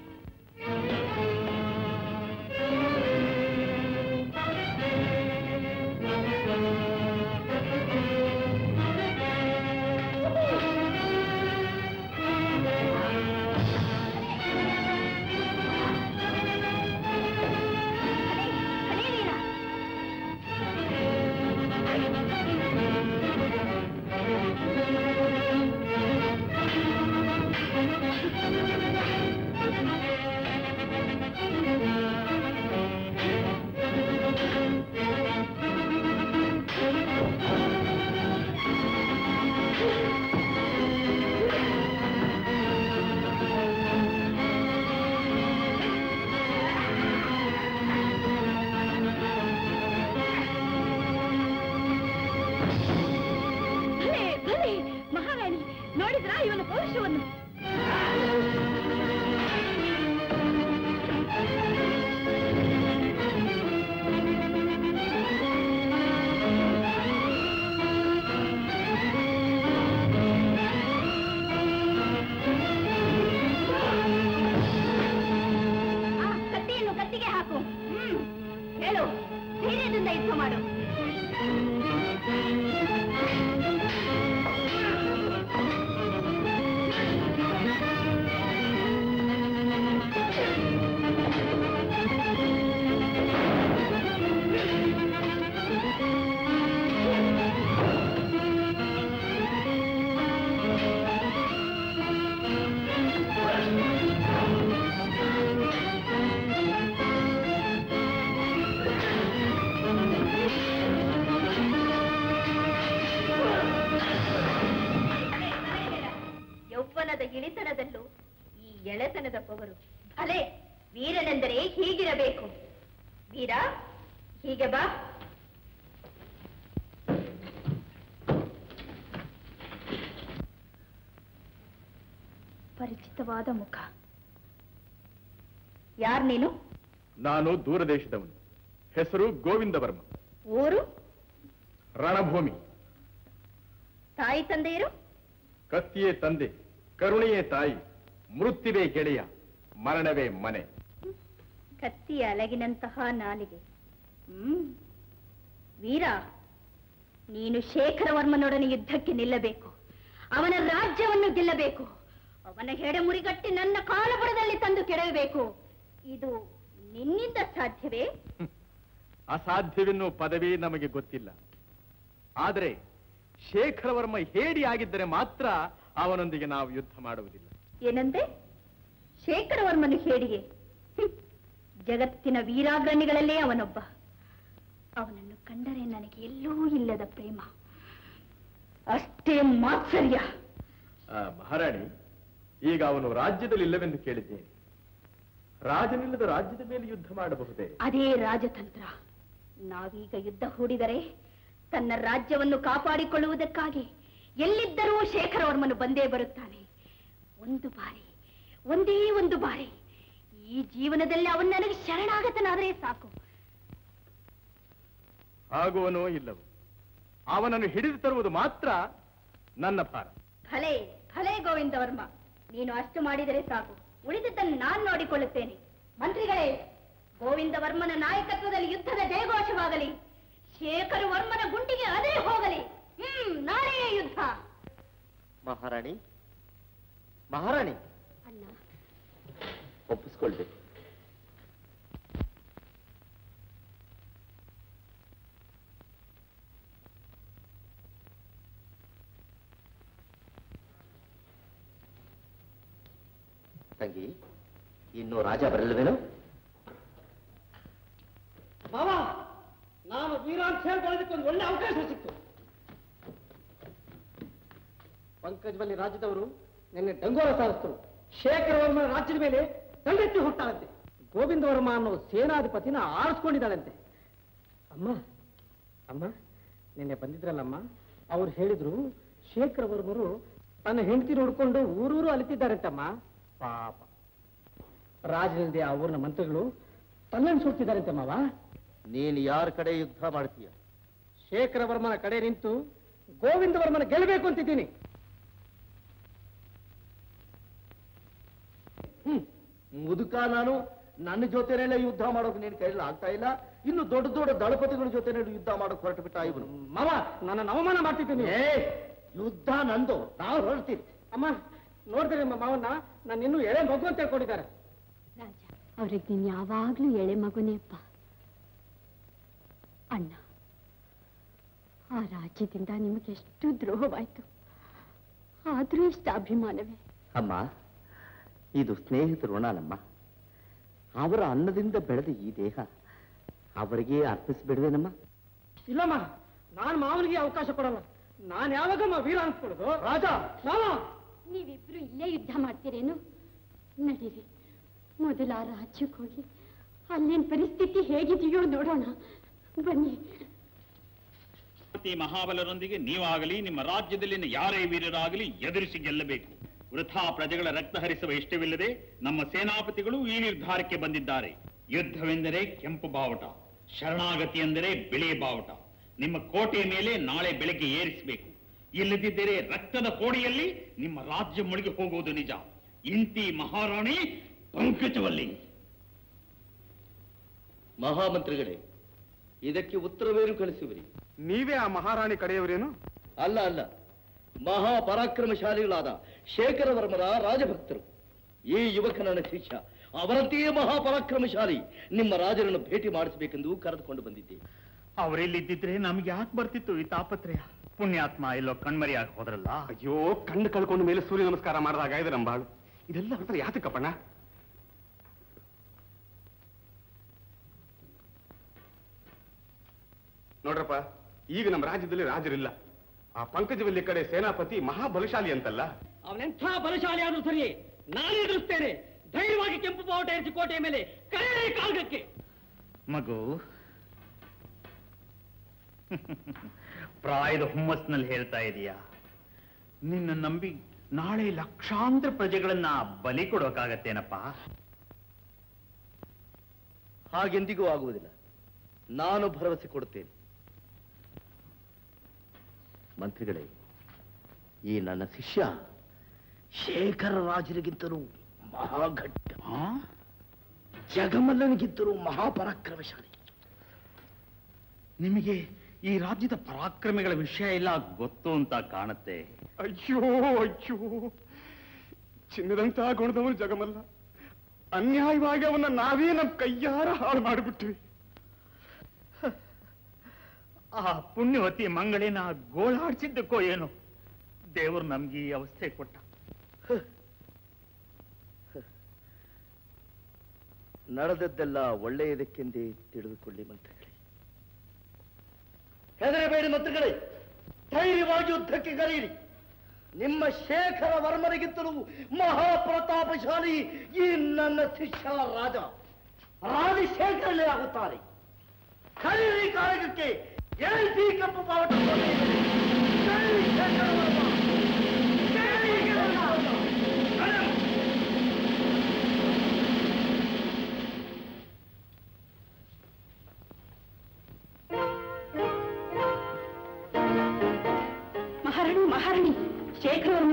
ಭಲೆ ಭಲೆ ಮಹಾರಾಣಿ ನೋಡಿದ್ರಾ ಇವನ ಪೌರುಷವನ್ನು ಆ, ಕತ್ತಿಯನ್ನು ಕತ್ತಿಗೆ ಹಾಕು ಹ್ಮ್ ಹೇಳು ಧೈರ್ಯದಿಂದ ಯುದ್ಧ ಮಾಡು ಯೌವನದ ಇಳಿತನದಲ್ಲೂ ಈ ಎಳೆತನದ ಪೊಗರು ಅಲೆ ವೀರನೆಂದರೆ ಹೀಗಿರಬೇಕು ವೀರ ಹೀಗೆ ಬಾ ಪರಿಚಿತವಾದ ಮುಖ ಯಾರ್ ನೀನು ನಾನು ದೂರದೇಶದವನು ಹೆಸರು ಗೋವಿಂದ ವರ್ಮ ಊರು ರಣಭೂಮಿ ತಾಯಿ ತಂದೆಯರು ಕತ್ತಿಯೇ ತಂದೆ ಕರುಣೆಯೇ ತಾಯಿ ಮೃತ್ಯುವೇ ಗೆಳೆಯ ಮರಣವೇ ಮನೆ ಕತ್ತಿಯ ಅಲಗಿನಂತಹ ನಾಲಿಗೆ ಹ್ಮ್ ವೀರ ನೀನು ಶೇಖರವರ್ಮನೊಡನೆ ಯುದ್ಧಕ್ಕೆ ನಿಲ್ಲಬೇಕು ಅವನ ರಾಜ್ಯವನ್ನು ಗೆಲ್ಲಬೇಕು ಅವನ ಹೆಡೆ ಮುರಿಗಟ್ಟಿ ನನ್ನ ಕಾಲಬುಡದಲ್ಲಿ ತಂದು ಕೆಡವಬೇಕು ಇದು ನಿನ್ನಿಂದ ಸಾಧ್ಯವೇ ಅಸಾಧ್ಯವೆನ್ನುವ ಪದವೇ ನಮಗೆ ಗೊತ್ತಿಲ್ಲ ಆದರೆ ಶೇಖರವರ್ಮ ಹೇಡಿ ಆಗಿದ್ದರೆ ಮಾತ್ರ ಅವನೊಂದಿಗೆ ನಾವು ಯುದ್ಧ ಮಾಡುವುದಿಲ್ಲ ಏನಂದೆ ಶೇಖರವರ್ಮನು ಹೇಡಿಗೆ ಹ್ಮ್. ಜಗತ್ತಿನ ವೀರಾಗ್ರಣಿಗಳಲ್ಲೇ ಅವನೊಬ್ಬ ಅವನನ್ನು ಕಂಡರೆ ನನಗೆ ಎಲ್ಲೂ ಇಲ್ಲದ ಪ್ರೇಮ ಅಷ್ಟೇ ಮಾತ್ಸರ್ಯ ಆ, ಮಹಾರಾಣಿ ಈಗ ಅವನು ರಾಜ್ಯದಲ್ಲಿ ಇಲ್ಲವೆಂದು ಕೇಳಿದ್ದೇನೆ ರಾಜನಿಲ್ಲದ ರಾಜ್ಯದ ಮೇಲೆ ಯುದ್ಧ ಮಾಡಬಹುದೇ ಅದೇ ರಾಜತಂತ್ರ ನಾವೀಗ ಯುದ್ಧ ಹೂಡಿದರೆ ತನ್ನ ರಾಜ್ಯವನ್ನು ಕಾಪಾಡಿಕೊಳ್ಳುವುದಕ್ಕಾಗಿ ಎಲ್ಲಿದ್ದರೂ ಶೇಖರವರ್ಮನು ಬಂದೇ ಬರುತ್ತಾನೆ ಒಂದು ಬಾರಿ ಒಂದೇ ಒಂದು ಬಾರಿ ಈ ಜೀವನದಲ್ಲಿ ಅವನು ನನಗೆ ಶರಣಾಗತನಾದರೆ ಸಾಕು ಆಗುವನೋ ಇಲ್ಲವೋ ಅವನನ್ನು ಹಿಡಿದು ತರುವುದು ಮಾತ್ರ ನನ್ನ ಭಾರ ಭಲೆ ಭಲೆ ಗೋವಿಂದ ವರ್ಮ ನೀನು ಅಷ್ಟು ಮಾಡಿದರೆ ಸಾಕು ಉಳಿದದ್ದನ್ನು ನಾನು ನೋಡಿಕೊಳ್ಳುತ್ತೇನೆ ಮಂತ್ರಿಗಳೇ ಗೋವಿಂದ ವರ್ಮನ ನಾಯಕತ್ವದಲ್ಲಿ ಯುದ್ಧದ ಜಯಘೋಷವಾಗಲಿ ಶೇಖರ ವರ್ಮನ ಗುಂಡಿಗೆ ಅದೇ ಹೋಗಲಿ ಹ್ಮ್ ನಾಳೆ ಯುದ್ಧ ಮಹಾರಾಣಿ ಮಹಾರಾಣಿ ಅಣ್ಣ ಒಪ್ಪಿಸ್ಕೊಳ್ಬೇಕು ತಂಗಿ ಇನ್ನು ರಾಜ ಬರಲ್ವೇನು ಮಾವ ನಾನು ವೀರ ಅಂತ ಹೇಳ್ಕೊಳ್ಳೋದಕ್ಕೆ ಒಂದು ಒಳ್ಳೆ ಅವಕಾಶ ಸಿಕ್ತು ಪಂಕಜ್ವಲ್ಲಿ ರಾಜ್ಯದವರು ನಿನ್ನೆ ಡಂಗೋರ ಸಾರಿಸ್ತರು ಶೇಖರ ವರ್ಮನ ರಾಜ್ಯದ ಮೇಲೆ ದಂಡೆತ್ತಿ ಹುಟ್ಟಾಳಂತೆ ಗೋವಿಂದ ವರ್ಮ ಅನ್ನೋ ಸೇನಾಧಿಪತಿನ ಆರಿಸ್ಕೊಂಡಿದ್ದಾಳಂತೆ ಅಮ್ಮ ಅಮ್ಮ ನಿನ್ನೆ ಬಂದಿದ್ರಲ್ಲಮ್ಮ ಅವ್ರು ಹೇಳಿದ್ರು ಶೇಖರ ವರ್ಮರು ತನ್ನ ಹೆಂಡತಿ ನೋಡ್ಕೊಂಡು ಊರೂರು ಅಲಿತಿದ್ದಾರಂತಮ್ಮ ಪಾಪ ರಾಜನಿಲ್ದೆ ಆ ಊರಿನ ಮಂತ್ರಿಗಳು ತನ್ನನ್ನು ಸುಡ್ತಿದ್ದಾರಂತೆ ಮಾವ ನೀನು ಯಾರ ಕಡೆ ಯುದ್ಧ ಮಾಡ್ತೀಯ ಶೇಖರ ವರ್ಮನ ಕಡೆ ನಿಂತು ಗೋವಿಂದ ವರ್ಮನ ಗೆಲ್ಲಬೇಕು ಅಂತಿದ್ದೀನಿ ಹ್ಮ್ ಮುದುಕ ನಾನು ನನ್ನ ಜೊತೆನೆಲ್ಲ ಯುದ್ಧ ಮಾಡೋಕೆ ನಿನ್ ಕೈಯಲ್ಲಿ ಆಗ್ತಾ ಇಲ್ಲ ಇನ್ನು ದೊಡ್ಡ ದೊಡ್ಡ ದಳಪತಿಗಳ ಜೊತೆ ಯುದ್ಧ ಮಾಡೋಕೆ ಹೊರಟು ಬಿಟ್ಟ ಇವನು ಮಾವ ನನ್ನ ಅವಮಾನ ಮಾಡ್ತಿದ್ದೀನಿ ಏ ಯುದ್ಧ ನಂದು ನಾವು ಹೊರಡ್ತೀವಿ ಅಮ್ಮ ನೋಡಿದ್ರೆ ನಿಮ್ಮ ಮಾವನ್ನ ನಾನು ಇನ್ನೂ ಎಳೆ ಮಗು ಅಂತ ಹೇಳ್ಕೊಂಡಿದ್ದಾರೆ ರಾಜ ಅವ್ರಿಗೆ ನೀನ್ ಯಾವಾಗ್ಲೂ ಎಳೆ ಮಗುನೇ ಅಪ್ಪ ಅಣ್ಣ ಆ ರಾಜ್ಯದಿಂದ ನಿಮಗೆ ಎಷ್ಟು ದ್ರೋಹವಾಯ್ತು ಆದ್ರೂ ಇಷ್ಟು ಅಭಿಮಾನವೇ ಅಮ್ಮ ಇದು ಸ್ನೇಹಿತರ ಋಣನಮ್ಮ ಅವರ ಅನ್ನದಿಂದ ಬೆಳೆದ ಈ ದೇಹ ಅವರಿಗೆ ಅರ್ಪಿಸ್ಬಿಡ್ವೇನಮ್ಮ ಇಲ್ಲಮ್ಮ ನಾನು ಮಾವನಿಗೆ ಅವಕಾಶ ಕೊಡಲ್ಲ ನಾನು ಯಾವಾಗಮ್ಮ ವೀರ ಅನ್ಸ್ಕೊಳ್ಳೋದು ರಾಜ ಮಾವ ನೀವಿಬ್ರು ಇಲ್ಲೇ ಯುದ್ಧ ಮಾಡ್ತೀರೇನು ನಡೀರಿ ಮೊದಲ ಆ ರಾಜ್ಯಕ್ಕೆ ಹೋಗಿ ಅಲ್ಲಿನ ಪರಿಸ್ಥಿತಿ ಹೇಗಿದೆಯೋ ನೋಡೋಣ ಬನ್ನಿ ಪ್ರತಿ ಮಹಾಬಲರೊಂದಿಗೆ ನೀವಾಗಲಿ ನಿಮ್ಮ ರಾಜ್ಯದಲ್ಲಿನ ಯಾರೇ ವೀರರಾಗಲಿ ಎದುರಿಸಿ ಗೆಲ್ಲಬೇಕು ವೃಥಾ ಪ್ರಜೆಗಳ ರಕ್ತ ಹರಿಸುವ ಇಷ್ಟವಿಲ್ಲದೆ ನಮ್ಮ ಸೇನಾಪತಿಗಳು ಈ ನಿರ್ಧಾರಕ್ಕೆ ಬಂದಿದ್ದಾರೆ ಯುದ್ಧವೆಂದರೆ ಕೆಂಪು ಬಾವುಟ ಶರಣಾಗತಿ ಎಂದರೆ ಬಿಳಿ ಬಾವುಟ ನಿಮ್ಮ ಕೋಟೆಯ ಮೇಲೆ ನಾಳೆ ಬೆಳಗ್ಗೆ ಏರಿಸಬೇಕು ಇಲ್ಲದಿದ್ದರೆ ರಕ್ತದ ಕೋಡಿಯಲ್ಲಿ ನಿಮ್ಮ ರಾಜ್ಯ ಮುಳುಗಿ ಹೋಗುವುದು ನಿಜ ಇಂತಿ ಮಹಾರಾಣಿ ಪಂಕಜವಲ್ಲಿ ಮಹಾಮಂತ್ರಿಗಳೇ ಇದಕ್ಕೆ ಉತ್ತರವೇನು ಕಳಿಸುವಿರಿ ನೀವೇ ಆ ಮಹಾರಾಣಿ ಕಡೆಯವರೇನು ಅಲ್ಲ ಅಲ್ಲ ಮಹಾಪರಾಕ್ರಮಶಾಲಿಗಳಾದ ಶೇಖರವರ್ಮರ ರಾಜಭಕ್ತರು ಈ ಯುವಕ ನನ್ನ ಶಿಷ್ಯ ಅವರಂತೆಯೇ ಮಹಾಪರಾಕ್ರಮಶಾಲಿ ನಿಮ್ಮ ರಾಜರನ್ನು ಭೇಟಿ ಮಾಡಿಸಬೇಕೆಂದು ಕರೆದುಕೊಂಡು ಬಂದಿದ್ದೆ ಅವರೆಲ್ಲಿದ್ದಿದ್ರೆ ನಮ್ಗೆ ಯಾಕೆ ಬರ್ತಿತ್ತು ಈ ತಾಪತ್ರಯ ಪುಣ್ಯಾತ್ಮ ಎಲ್ಲೋ ಕಣ್ಮರಿಯಾಗಿ ಹೋದ್ರಲ್ಲ ಅಯ್ಯೋ ಕಣ್ಣು ಕಳ್ಕೊಂಡ ಮೇಲೆ ಸೂರ್ಯ ನಮಸ್ಕಾರ ಮಾಡಿದಾಗ ಇದೆ ನಂಬಾಳು ಇದೆಲ್ಲ ಒಂಥರ ಯಾತಕ್ಕಪ್ಪಣ್ಣ ನೋಡ್ರಪ್ಪ ಈಗ ನಮ್ಮ ರಾಜ್ಯದಲ್ಲಿ ರಾಜರಿಲ್ಲ ಆ ಪಂಕಜವಲ್ಲಿ ಕಡೆ ಸೇನಾಪತಿ ಮಹಾಬಲಶಾಲಿ ಅಂತಲ್ಲ ಅವನೆಂಥ ಬಲಶಾಲಿ ಆದ್ರೂ ಸರಿ ನಾನೇ ಎದುರಿಸ್ತೇನೆ ಧೈರ್ಯವಾಗಿ ಕೆಂಪು ಬಾವುಟ ಇರಿಸಿ ಕೋಟೆಯ ಮೇಲೆ ಕರೆ ಕಾಲ್ಗಕ್ಕೆ ಮಗು ಪ್ರಾಯದ ಹುಮ್ಮಸ್ನಲ್ಲಿ ಹೇಳ್ತಾ ಇದೀಯಾ ನಿನ್ನ ನಂಬಿ ನಾಳೆ ಲಕ್ಷಾಂತರ ಪ್ರಜೆಗಳನ್ನ ಬಲಿ ಕೊಡೋಕಾಗತ್ತೇನಪ್ಪ ಹಾಗೆಂದಿಗೂ ಆಗುವುದಿಲ್ಲ ನಾನು ಭರವಸೆ ಕೊಡುತ್ತೇನೆ ಮಂತ್ರಿಗಳೇ ಈ ನನ್ನ ಶಿಷ್ಯ ಶೇಖರ ರಾಜರಿಗಿಂತಲೂ ಮಹಾಘಟ್ಟ ಜಗಮಲ್ಲನಿಗಿಂತಲೂ ಮಹಾಪರಾಕ್ರಮಶಾಲಿ ನಿಮಗೆ ಈ ರಾಜ್ಯದ ಪರಾಕ್ರಮಿಗಳ ವಿಷಯ ಎಲ್ಲ ಗೊತ್ತು ಅಂತ ಕಾಣುತ್ತೆ ಅಯ್ಯೋ ಅಯ್ಯೋ ಚಿನ್ನದಂತಹ ಗುಣದವನು ಜಗಮಲ್ಲ ಅನ್ಯಾಯವಾಗಿ ಅವನ್ನ ನಾವೇ ನಮ್ಮ ಕೈಯಾರ ಹಾಳು ಮಾಡಿಬಿಟ್ವಿ ಆ ಪುಣ್ಯವತಿ ಮಂಗಳಿನ ಗೋಳಾಡ್ಸಿದ್ದಕ್ಕೋ ಏನೋ ದೇವರು ನಮ್ಗೆ ಈ ಅವಸ್ಥೆ ಕೊಟ್ಟ ನಡೆದದ್ದೆಲ್ಲ ಒಳ್ಳೆಯದಕ್ಕೆಂದೇ ತಿಳಿದುಕೊಳ್ಳಿ ಮಂತ್ರಿಗಳೇ ಹೆದರಬೇಡಿ ಮಂತ್ರಿಗಳೇ ಧೈರ್ಯವಾಗಿ ಯುದ್ಧಕ್ಕೆ ಕರೆಯಿರಿ ನಿಮ್ಮ ಶೇಖರ ವರ್ಮನಿಗಿಂತಲೂ ಮಹಾಪ್ರತಾಪಶಾಲಿ ಈ ನನ್ನ ಶಿಷ್ಯ ರಾಜ ರಾಜಶೇಖರನೇ ಆಗುತ್ತಾರೆ ಕರೀರಿ ಕಾರಕಕ್ಕೆ ಏಳ್ತಿ ಕಪ್ಪು ಬಾವುಟ ಜೈ ಶೇಖರ ವರ್ಮ ಜೈ ಶೇಖರ ವರ್ಮ. ಮಹಾರಾಣಿ ಮಹಾರಾಣಿ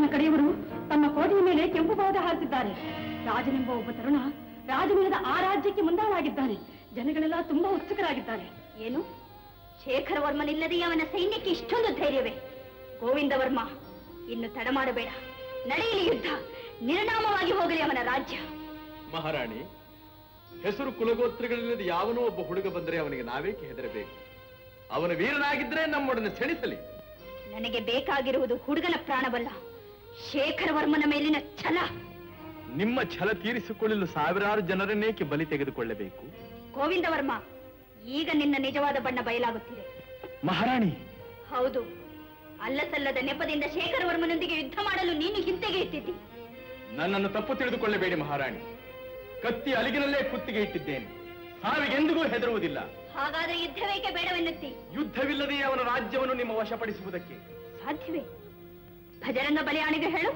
ರಾಜನ ಕಡೆಯವರು ತಮ್ಮ ಕೋಟೆಯ ಮೇಲೆ ಕೆಂಪು ಬಾವುಟ ಹಾರಿಸಿದ್ದಾರೆ ರಾಜನೆಂಬ ಒಬ್ಬ ತರುಣ ರಾಜನಿಲ್ಲದ ಆ ರಾಜ್ಯಕ್ಕೆ ಮುಂದಾಳಾಗಿದ್ದಾನೆ ಜನಗಳೆಲ್ಲ ತುಂಬಾ ಉತ್ಸುಕರಾಗಿದ್ದಾರೆ ಏನು ಶೇಖರ ವರ್ಮನಿಲ್ಲದೆ ಅವನ ಸೈನ್ಯಕ್ಕೆ ಇಷ್ಟೊಂದು ಧೈರ್ಯವೇ ಗೋವಿಂದ ವರ್ಮ ಇನ್ನು ತಡ ಮಾಡಬೇಡ ನಡೆಯಲಿ ಯುದ್ಧ ನಿರ್ನಾಮವಾಗಿ ಹೋಗಲಿ ಅವನ ರಾಜ್ಯ ಮಹಾರಾಣಿ ಹೆಸರು ಕುಲಗೋತ್ರಗಳಿಲ್ಲದ ಯಾವನೋ ಒಬ್ಬ ಹುಡುಗ ಬಂದರೆ ಅವನಿಗೆ ನಾವೇಕೆ ಹೆದರಬೇಕು ಅವನ ವೀರನಾಗಿದ್ರೆ ನಮ್ಮೊಡನೆ ಸೆಣಿಸಲಿ ನನಗೆ ಬೇಕಾಗಿರುವುದು ಹುಡುಗನ ಪ್ರಾಣವಲ್ಲ ಶೇಖರ ವರ್ಮನ ಮೇಲಿನ ಛಲ ನಿಮ್ಮ ಛಲ ತೀರಿಸಿಕೊಳ್ಳಲು ಸಾವಿರಾರು ಜನರನ್ನೇಕೆ ಬಲಿ ತೆಗೆದುಕೊಳ್ಳಬೇಕು ಗೋವಿಂದ ವರ್ಮ ಈಗ ನಿನ್ನ ನಿಜವಾದ ಬಣ್ಣ ಬಯಲಾಗುತ್ತಿದೆ ಮಹಾರಾಣಿ ಹೌದು ಅಲ್ಲಸಲ್ಲದ ನೆಪದಿಂದ ಶೇಖರ ವರ್ಮನೊಂದಿಗೆ ಯುದ್ಧ ಮಾಡಲು ನೀನು ಹಿಂತೆಗೆ ಇಟ್ಟಿದ್ದಿ ನನ್ನನ್ನು ತಪ್ಪು ತಿಳಿದುಕೊಳ್ಳಬೇಡಿ ಮಹಾರಾಣಿ ಕತ್ತಿ ಅಲಿಗಿನಲ್ಲೇ ಕುತ್ತಿಗೆ ಇಟ್ಟಿದ್ದೇನೆ ಸಾವಿಗೆಂದಿಗೂ ಹೆದರುವುದಿಲ್ಲ ಹಾಗಾದ್ರೆ ಯುದ್ಧವೇಕೆ ಬೇಡವೆನ್ನುತ್ತಿ ಯುದ್ಧವಿಲ್ಲದೆ ಅವನ ರಾಜ್ಯವನ್ನು ನಿಮ್ಮ ವಶಪಡಿಸುವುದಕ್ಕೆ ಸಾಧ್ಯವೇ ಭಜರಂಗ ಬಲಿಯಾಣಿಗೆ ಹೇಳು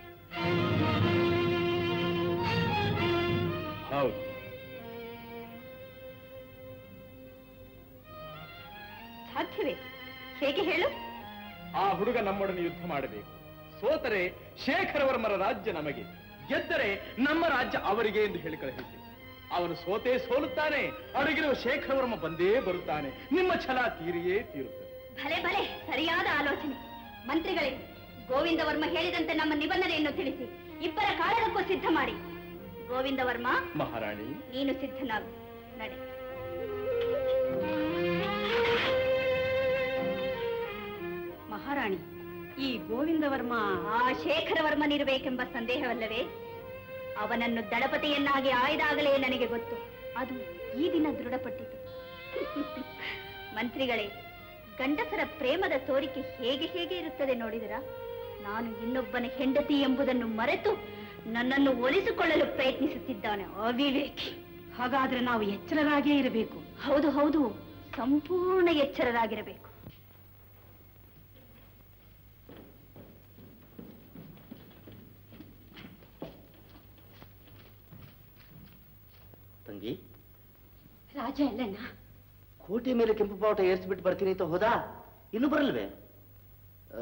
ಹೌದು ಸಾಧ್ಯವೇ ಹೇಗೆ ಹೇಳು ಆ ಹುಡುಗ ನಮ್ಮೊಡನೆ ಯುದ್ಧ ಮಾಡಬೇಕು ಸೋತರೆ ಶೇಖರವರ್ಮರ ರಾಜ್ಯ ನಮಗೆ ಗೆದ್ದರೆ ನಮ್ಮ ರಾಜ್ಯ ಅವರಿಗೆ ಎಂದು ಹೇಳಿ ಕಳುಹಿಸಿ ಅವನು ಸೋತೇ ಸೋಲುತ್ತಾನೆ ಅಡಗಿರುವ ಶೇಖರವರ್ಮ ಬಂದೇ ಬರುತ್ತಾನೆ ನಿಮ್ಮ ಛಲ ತೀರಿಯೇ ತೀರುತ್ತದೆ ಭಲೆ ಭಲೆ ಸರಿಯಾದ ಆಲೋಚನೆ ಮಂತ್ರಿಗಳೇ ಗೋವಿಂದ ವರ್ಮ ಹೇಳಿದಂತೆ ನಮ್ಮ ನಿಬಂಧನೆಯನ್ನು ತಿಳಿಸಿ ಇಬ್ಬರ ಕಾಳಗಕ್ಕೂ ಸಿದ್ಧ ಮಾಡಿ ಗೋವಿಂದ ವರ್ಮ ಮಹಾರಾಣಿ ನೀನು ಸಿದ್ಧನಾಗು ನಡೆ ಮಹಾರಾಣಿ ಈ ಗೋವಿಂದ ವರ್ಮ ಆ ಶೇಖರ ವರ್ಮನಿರಬೇಕೆಂಬ ಸಂದೇಹವಲ್ಲವೇ ಅವನನ್ನು ದಳಪತಿಯನ್ನಾಗಿ ಆಯ್ದಾಗಲೇ ನನಗೆ ಗೊತ್ತು ಅದು ಈ ದಿನ ದೃಢಪಟ್ಟಿತು ಮಂತ್ರಿಗಳೇ ಗಂಡಸರ ಪ್ರೇಮದ ತೋರಿಕೆ ಹೇಗೆ ಹೇಗೆ ಇರುತ್ತದೆ ನೋಡಿದರ ನಾನು ಇನ್ನೊಬ್ಬನ ಹೆಂಡತಿ ಎಂಬುದನ್ನು ಮರೆತು ನನ್ನನ್ನು ಒಲಿಸಿಕೊಳ್ಳಲು ಪ್ರಯತ್ನಿಸುತ್ತಿದ್ದಾನೆ ಅವಿವೇಕಿ ಹಾಗಾದ್ರೆ ನಾವು ಎಚ್ಚರರಾಗೇ ಇರಬೇಕು ಹೌದು ಹೌದು ಸಂಪೂರ್ಣ ಎಚ್ಚರರಾಗಿರಬೇಕು ತಂಗಿ ರಾಜ ಅಲ್ಲಣ್ಣ ಕೋಟೆ ಮೇಲೆ ಕೆಂಪು ಬಾವುಟ ಏರಿಸ್ಬಿಟ್ಟು ಬರ್ತೀನಿ ಅಂತ ಹೋದಾ ಇನ್ನು ಬರಲ್ವೇ ಆ,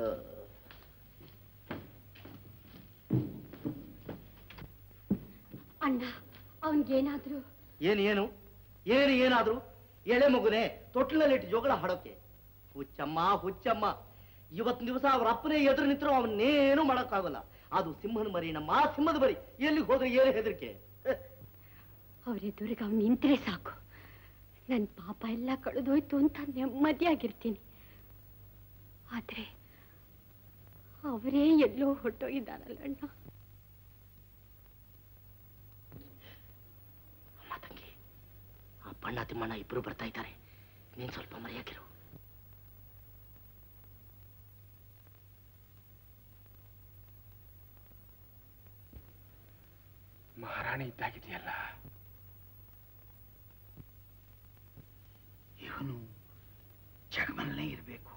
ಅಣ್ಣ ಅವನ್ಗೇನಾದ್ರೂ ಏನು ಏನು ಏನು ಏನಾದ್ರು ಎಳೆ ಮಗುನೆ ತೊಟ್ಲಲ್ಲಿಟ್ಟು ಜೋಗಳ ಹಾಡೋಕೆ ಹುಚ್ಚಮ್ಮ ಹುಚ್ಚಮ್ಮ ಇವತ್ತಿನ ದಿವಸ ಅವ್ರ ಅಪ್ಪನೇ ಎದುರು ನಿಂತರೂ ಅವನ್ನೇನು ಮಾಡೋಕ್ಕಾಗಲ್ಲ ಅದು ಸಿಂಹನ ಮರಿ ನಮ್ಮ ಸಿಂಹದ ಮರಿ ಎಲ್ಲಿಗೆ ಹೋದ್ರೆ ಏನು ಹೆದರಿಕೆ ಅವ್ರ ಎದುರಿಗೆ ಅವ್ನು ನಿಂತರೆ ಸಾಕು ನನ್ನ ಪಾಪ ಎಲ್ಲ ಕಳೆದೋಯ್ತು ಅಂತ ನೆಮ್ಮದಿಯಾಗಿರ್ತೀನಿ ಆದ್ರೆ ಅವರೇ ಎಲ್ಲೋ ಹೊಟ್ಟೋಗಿದ್ದಾರಲ್ಲ ಅಣ್ಣ ಅಮ್ಮ ತಂಗಿ ಆ ಬಣ್ಣ ತಿಮ್ಮಣ್ಣ ಇಬ್ರು ಬರ್ತಾ ಇದ್ದಾರೆ ನೀನ್ ಸ್ವಲ್ಪ ಮರೆಯಾಕಿರು ಮಹಾರಾಣಿ ಇದ್ದಾಗಿದೆಯಲ್ಲ ಇವನು ಜಗಮಲ್ಲೇ ಇರಬೇಕು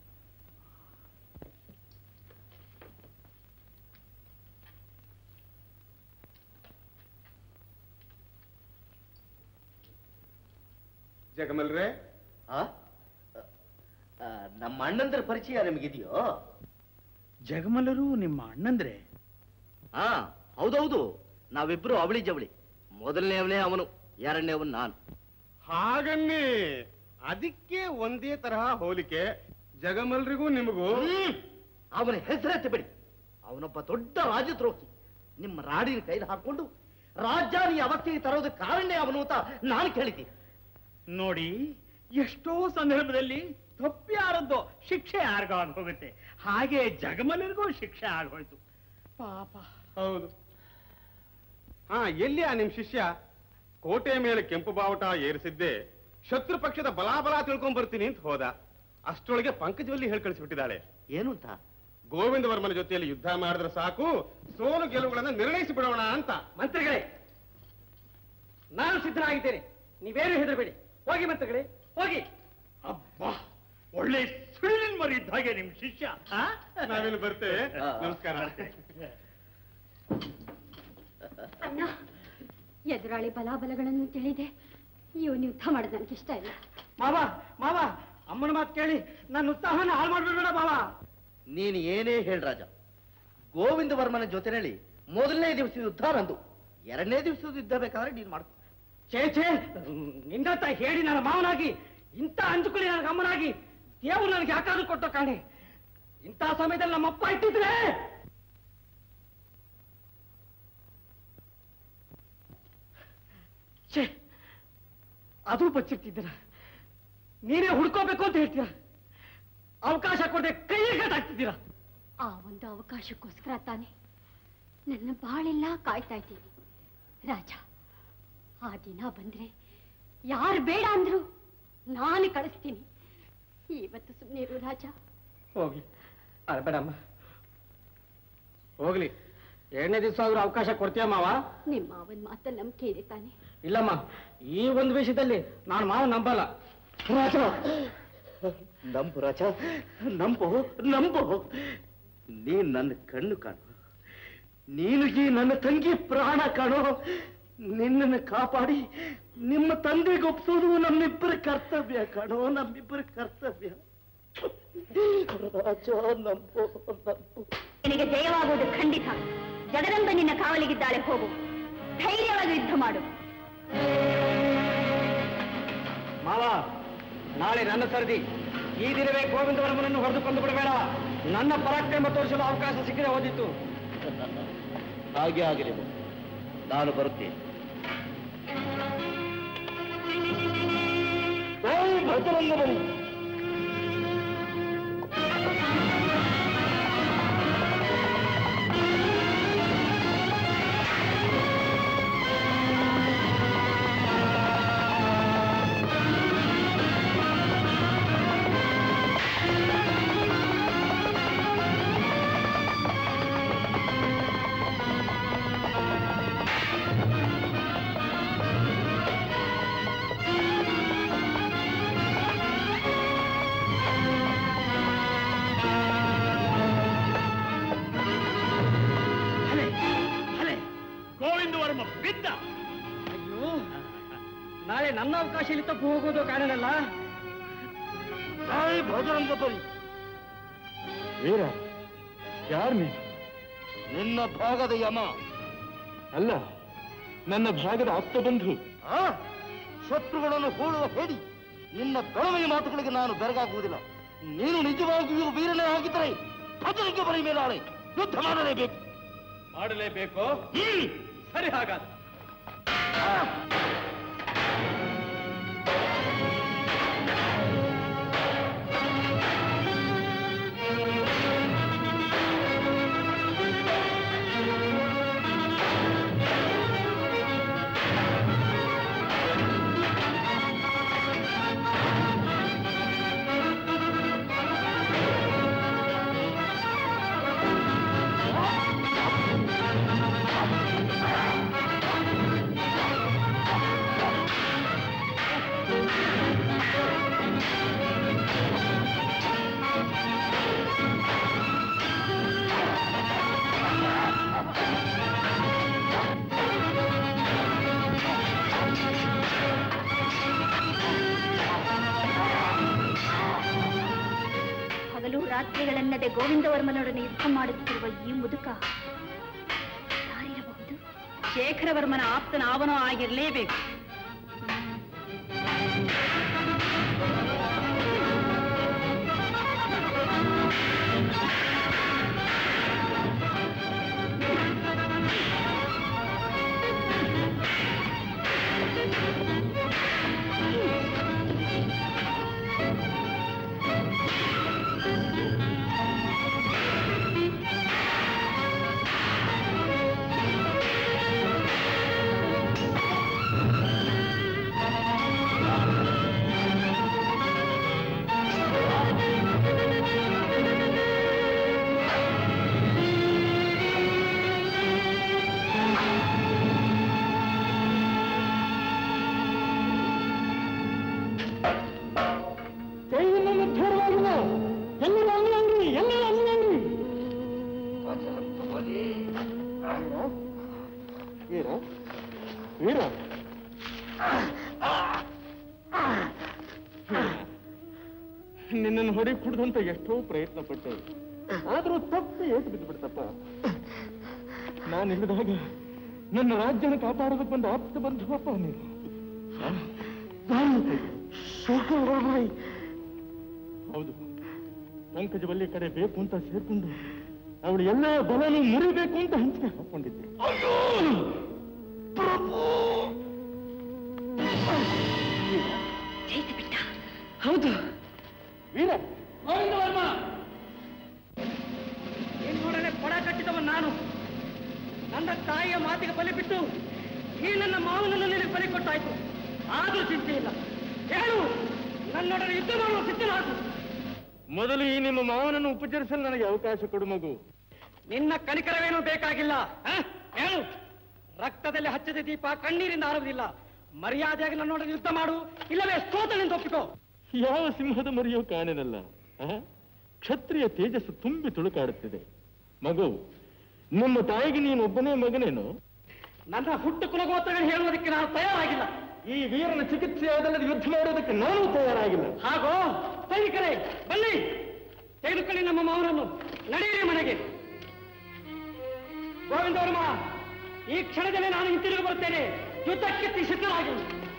ಜಗಮಲ್ರೆ ಆ ಆ, ನಮ್ಮ ಅಣ್ಣಂದ್ರ ಪರಿಚಯ ನಿಮಗಿದೆಯೋ ಜಗಮಲ್ಲರು ನಿಮ್ಮ ಅಣ್ಣಂದ್ರೆ ಹಾ ಹೌದೌದು ನಾವಿಬ್ರು ಅವಳಿ ಜವಳಿ ಮೊದಲನೇ ಅವನೇ ಅವನು ಎರಡನೇ ಅವನು ನಾನು ಹಾಗನ್ನೇ ಅದಕ್ಕೆ ಒಂದೇ ತರಹ ಹೋಲಿಕೆ ಜಗಮಲ್ರಿಗೂ ನಿಮಗೂ ಅವನ ಹೆಸರೆತ್ತಿ ಬಿಡಿ ಅವನೊಬ್ಬ ದೊಡ್ಡ ರಾಜದ್ರೋಹಿ ನಿಮ್ಮ ರಾಡಿನ ಕೈಲಿ ಹಾಕೊಂಡು ರಾಜ್ಯ ಈ ಅವಸ್ಥೆಗೆ ತರೋದಕ್ಕೆ ಕಾರಣನೇ ಅವನು ಅಂತ ನಾನು ಕೇಳಿದ್ದೀನಿ ನೋಡಿ ಎಷ್ಟೋ ಸಂದರ್ಭದಲ್ಲಿ ತಪ್ಪಿ ಯಾರದ್ದೋ ಶಿಕ್ಷೆ ಯಾರಿಗೋ ಆಗ್ ಹೋಗುತ್ತೆ ಹಾಗೆ ಜಗಮಲರಿಗೂ ಶಿಕ್ಷೆ ಆಗೋಯ್ತು ಪಾಪ ಹೌದು ಹಾ ಎಲ್ಲಿ ಆ ನಿಮ್ ಶಿಷ್ಯ ಕೋಟೆ ಮೇಲೆ ಕೆಂಪು ಬಾವುಟ ಏರಿಸಿದ್ದೆ ಶತ್ರು ಪಕ್ಷದ ಬಲಾಬಲ ತಿಳ್ಕೊಂಡ್ ಬರ್ತೀನಿ ಅಂತ ಹೋದ ಅಷ್ಟರೊಳಗೆ ಪಂಕಜವಲ್ಲಿ ಹೇಳಿ ಕಳಿಸ್ಬಿಟ್ಟಿದ್ದಾಳೆ ಏನು ಅಂತ ಗೋವಿಂದ ವರ್ಮನ ಜೊತೆಯಲ್ಲಿ ಯುದ್ಧ ಮಾಡಿದ್ರೆ ಸಾಕು ಸೋಲು ಗೆಲುವುಗಳನ್ನ ನಿರ್ಣಯಿಸಿ ಬಿಡೋಣ ಅಂತ ಮಂತ್ರಿಗಳೇ ನಾನು ಸಿದ್ಧನಾಗಿದ್ದೇನೆ ನೀವೇನು ಹೆದರಬೇಡಿ ಹೋಗಿ ಮಂತ್ರಿಗಳೇ ಹೋಗಿ ಅಬ್ಬಾ ಒಳ್ಳೆ ಸುಳಿಲಿನ ಮರಿ ಇದ್ದ ಹಾಗೆ ನಿಮ್ ಶಿಷ್ಯ ಆ? ನಾವೇನು ಬರ್ತೇವೆ ನಮಸ್ಕಾರ ಅಣ್ಣ ಎದುರಾಳಿ ಬಲಾಬಲಗಳನ್ನು ತಿಳಿದೆ ಇವನು ಯುದ್ಧ ಮಾಡೋದು ನನಗೆ ಇಷ್ಟ ಇಲ್ಲ ಮಾವ ಮಾವ ಅಮ್ಮನ ಮಾತು ಕೇಳಿ ನನ್ನ ಉತ್ಸಾಹನ ಹಾಳು ಮಾಡ್ಬಿಡ್ಬೇಡ ಮಾವ ನೀನು ಏನೇ ಹೇಳ ರಾಜ ಗೋವಿಂದ ವರ್ಮನ ಜೊತೆನಲ್ಲಿ ಮೊದಲನೇ ದಿವಸದ ಯುದ್ಧ ನಂದು ಎರಡನೇ ದಿವಸದ ಯುದ್ಧ ಬೇಕಾದ್ರೆ ನೀನು ಮಾಡ್ಕೊ ಛೇ ಛೇ ನಿಂದತ್ತ ಹೇಳಿ ನನ್ನ ಮಾವನಾಗಿ ಇಂಥ ಅಂಜುಕುಳಿ ನನ್ನ ಅಮ್ಮನಾಗಿ ದೇವರು ನನಗೆ ಯಾಕಾದ್ರೂ ಕೊಟ್ಟ ಕಾಣೆ ಇಂಥ ಸಮಯದಲ್ಲಿ ನಮ್ಮಪ್ಪ ಇಟ್ಟಿದ್ರೆ ಛೇ ಅದು ಬಚ್ಚಿಟ್ಟಿದ್ದೀರ ನೀನೇ ಹುಡ್ಕೋಬೇಕು ಅಂತ ಹೇಳ್ತೀರ ಅವಕಾಶ ಕೊಡದೆ ಕೈಗೆ ಕಟ್ಟಾಗ್ತಿದ್ದೀರಾ ಆ ಒಂದು ಅವಕಾಶಕ್ಕೋಸ್ಕರ ತಾನೆ ನನ್ನ ಬಾಳೆಲ್ಲ ಕಾಯ್ತಾ ಇದ್ದೀನಿ ರಾಜ ಆ ದಿನ ಬಂದ್ರೆ ಯಾರು ಬೇಡ ಅಂದ್ರು ನಾನು ಕಳಿಸ್ತೀನಿ ಇವತ್ತು ಸುಮ್ಮನೆ ಇರು ರಾಜ ಹೋಗ್ಲಿ ಅಲ್ಲ ಬೇಡಮ್ಮ ಹೋಗ್ಲಿ ಎರಡನೇ ದಿವಸ ಆದ್ರೂ ಅವಕಾಶ ಕೊಡ್ತೀಯ ಮಾವ ನಿಮ್ಮ ಅವನ ಮಾತಲ್ಲಿ ನಂಬಿಕೆ ಇದೆ ತಾನೆ ಇಲ್ಲಮ್ಮ ಈ ಒಂದು ವಿಷಯದಲ್ಲಿ ನಾನು ಮಾವ ನಂಬಲ್ಲ ರಾಜ ನಂಬು ರಾಜ ನಂಬು ನಂಬು ನೀನ್ ನನ್ನ ಕಣ್ಣು ಕಾಣು ನೀನು ಈ ನನ್ನ ತಂಗಿ ಪ್ರಾಣ ಕಾಣು ನಿನ್ನನ್ನು ಕಾಪಾಡಿ ನಿಮ್ಮ ತಂದೆಗೆ ಒಪ್ಸೋದು ನಮ್ಮಿಬ್ಬರ ಕರ್ತವ್ಯ ಕಾಣೋ ನಮ್ಮಿಬ್ಬರ ಕರ್ತವ್ಯ ರಾಜ ನಂಬು ನಂಬು ನಿನಗೆ ಜಯವಾಗುವುದು ಖಂಡಿತ ಜಗದಂಬ ನಿನ್ನ ಕಾವಲಿಗಿದ್ದಾಳೆ ಹೋಗು ಧೈರ್ಯವಾಗಿ ಯುದ್ಧ ಮಾಡು ಮಾವ ನಾಳೆ ನನ್ನ ಸರದಿ ಈ ದಿನವೇ ಗೋವಿಂದ ವರ್ಮನನ್ನು ಹೊಡೆದುಕೊಂಡು ಬಿಡಬೇಡ ನನ್ನ ಪರಾಕ್ರಮ ತೋರಿಸಲು ಅವಕಾಶ ಸಿಕ್ಕದೆ ಹೋದಿತ್ತು ಹಾಗೆ ಆಗಲಿ ನಾನು ಬರುತ್ತೇನೆ ಓಯ್ ಭದ್ರಂಗ ಬನ್ನಿ ಗೋವಿಂದ ವರ್ಮ ಬಿದ್ದ ಅಯ್ಯೋ ನಾಳೆ ನನ್ನ ಅವಕಾಶ ಇಲ್ಲಿ ತಪ್ಪು ಹೋಗೋದು ಕಾರಣಲ್ಲ ಓಯ್ ಭದ್ರಂಗ ಬನ್ನಿ ವೀರ ಯಾರು ನೀನು ನಿನ್ನ ಭಾಗದ ಯಮ ಅಲ್ಲ ನನ್ನ ಭಾಗದ ಆಪ್ತ ಬಂಧು ಆ ಶತ್ರುಗಳನ್ನು ಹೂಳುವ ಹೇಳಿ ನಿನ್ನ ಬೆಳವಣಿಗೆ ಮಾತುಗಳಿಗೆ ನಾನು ಬೆರಗಾಗುವುದಿಲ್ಲ ನೀನು ನಿಜವಾಗಿಯೂ ವೀರನೇ ಆಗಿದ್ದರೆ ಭದ್ರಂಗ ಬರಿ ಮೇಲಾಳೆ ಯುದ್ಧ ಮಾಡಲೇಬೇಕು ಮಾಡಲೇಬೇಕು ಸರಿ ಹಾಗಾದ್ರೆ ಹಗಲು ರಾತ್ರಿಗಳನ್ನದೆ ಗೋವಿಂದವರ್ಮನೊಡನೆ ಯುದ್ಧ ಮಾಡುತ್ತಿರುವ ಈ ಮುದುಕ ಯಾರಿರಬಹುದು ಶೇಖರವರ್ಮನ ಆಪ್ತನ ಅವನೋ ಆಗಿರ್ಲೇಬೇಕು ಎಲ್ಲರೂ ಅಂಗಡಿ ಅಂಗಡಿ ಎಲ್ಲರೂ ಅಂಗಡಿ ಅಂಗಡಿ ವೀರ ವೀರ ನಿನ್ನನ್ನು ಹೊಡಿ ಕುಡ್ದಂತ ಎಷ್ಟೋ ಪ್ರಯತ್ನ ಪಟ್ಟೆ ಆದ್ರೂ ತಪ್ಪು ಏಟು ಬಿದ್ದು ಬಿಡ್ತಪ್ಪ ನಾನಿಲ್ಲದಾಗ ನನ್ನ ರಾಜ್ಯನ ಕಾಪಾಡೋದಕ್ಕೆ ಬಂದ ಆಪ್ತ ಬಂಧುವಪ್ಪ ನೀನು ಆ? ಹೌದು ಪಂಕಜವಲ್ಲಿ ಕಡೆ ಬೇಕು ಅಂತ ಸೇರ್ಕೊಂಡು ಅವಳು ಎಲ್ಲ ಬಲನು ಮುರಿಬೇಕು ಅಂತ ಹಂಚಿಕೆ ಹಾಕೊಂಡಿದ್ದೆ ಹೌದು ವೀರ ಗೋವಿಂದ ವರ್ಮ ನಿನ್ನೊಡನೆ ಕೊಡ ಕಟ್ಟಿದವ ನಾನು ನನ್ನ ತಾಯಿಯ ಮಾತಿಗೆ ಬಲಿ ಬಿಟ್ಟು ಈ ನನ್ನ ಮಾವನನ್ನು ನಿನಗೆ ಬಲಿ ಕೊಟ್ಟಾಯ್ತು ಆದ್ರೂ ಚಿಂತೆ ಇಲ್ಲ ಹೇಳು ನನ್ನೊಡನೆ ಯುದ್ಧ ಮಾಡುವ ಸಿದ್ಧನಾಗು ಮೊದಲು ಈ ನಿಮ್ಮ ಮಾವನನ್ನು ಉಪಚರಿಸಲು ನನಗೆ ಅವಕಾಶ ಕೊಡು ಮಗು ನಿನ್ನ ಕನಿಕರವೇನೂ ಬೇಕಾಗಿಲ್ಲ ಆ? ಹೇಳು ರಕ್ತದಲ್ಲಿ ಹಚ್ಚದ ದೀಪ ಕಣ್ಣೀರಿಂದ ಆರುವುದಿಲ್ಲ ಮರ್ಯಾದೆಯಾಗಿ ನನ್ನೊಡನೆ ಯುದ್ಧ ಮಾಡು ಇಲ್ಲವೇ ಸೋತನೆಂದು ಒಪ್ಪಿಕೋ ಯಾವ ಸಿಂಹದ ಮರಿಯೋ ಕಾಣೆನಲ್ಲ ಆ? ಕ್ಷತ್ರಿಯ ತೇಜಸ್ಸು ತುಂಬಿ ತುಳುಕಾಡುತ್ತಿದೆ ಮಗು ನಮ್ಮ ತಾಯಿಗೆ ನೀನು ಒಬ್ಬನೇ ಮಗನೇನು ನನ್ನ ಹುಟ್ಟು ಕುಲಗೋತ್ರಗಳು ಹೇಳುವುದಕ್ಕೆ ನಾನು ತಯಾರಾಗಿಲ್ಲ ಈ ವೀರನ ಚಿಕಿತ್ಸೆಯಾದಲ್ಲದೆ ಯುದ್ಧ ಮಾಡೋದಕ್ಕೆ ನಾನು ತಯಾರಾಗಿಲ್ಲ ಹಾಗೋ ಸೈನಿಕರೇ ಬನ್ನಿ ತೆಗೆದುಕೊಳ್ಳಿ ನಮ್ಮ ಮಾವನನ್ನು ನಡೆಯಿರಿ ಮನೆಗೆ ಗೋವಿಂದ ವರ್ಮ ಈ ಕ್ಷಣದಲ್ಲಿ ನಾನು ಹಿಂತಿರುಗಿ ಬರುತ್ತೇನೆ ಯುದ್ಧಕ್ಕೆ ಸಿದ್ಧರಾಗಿ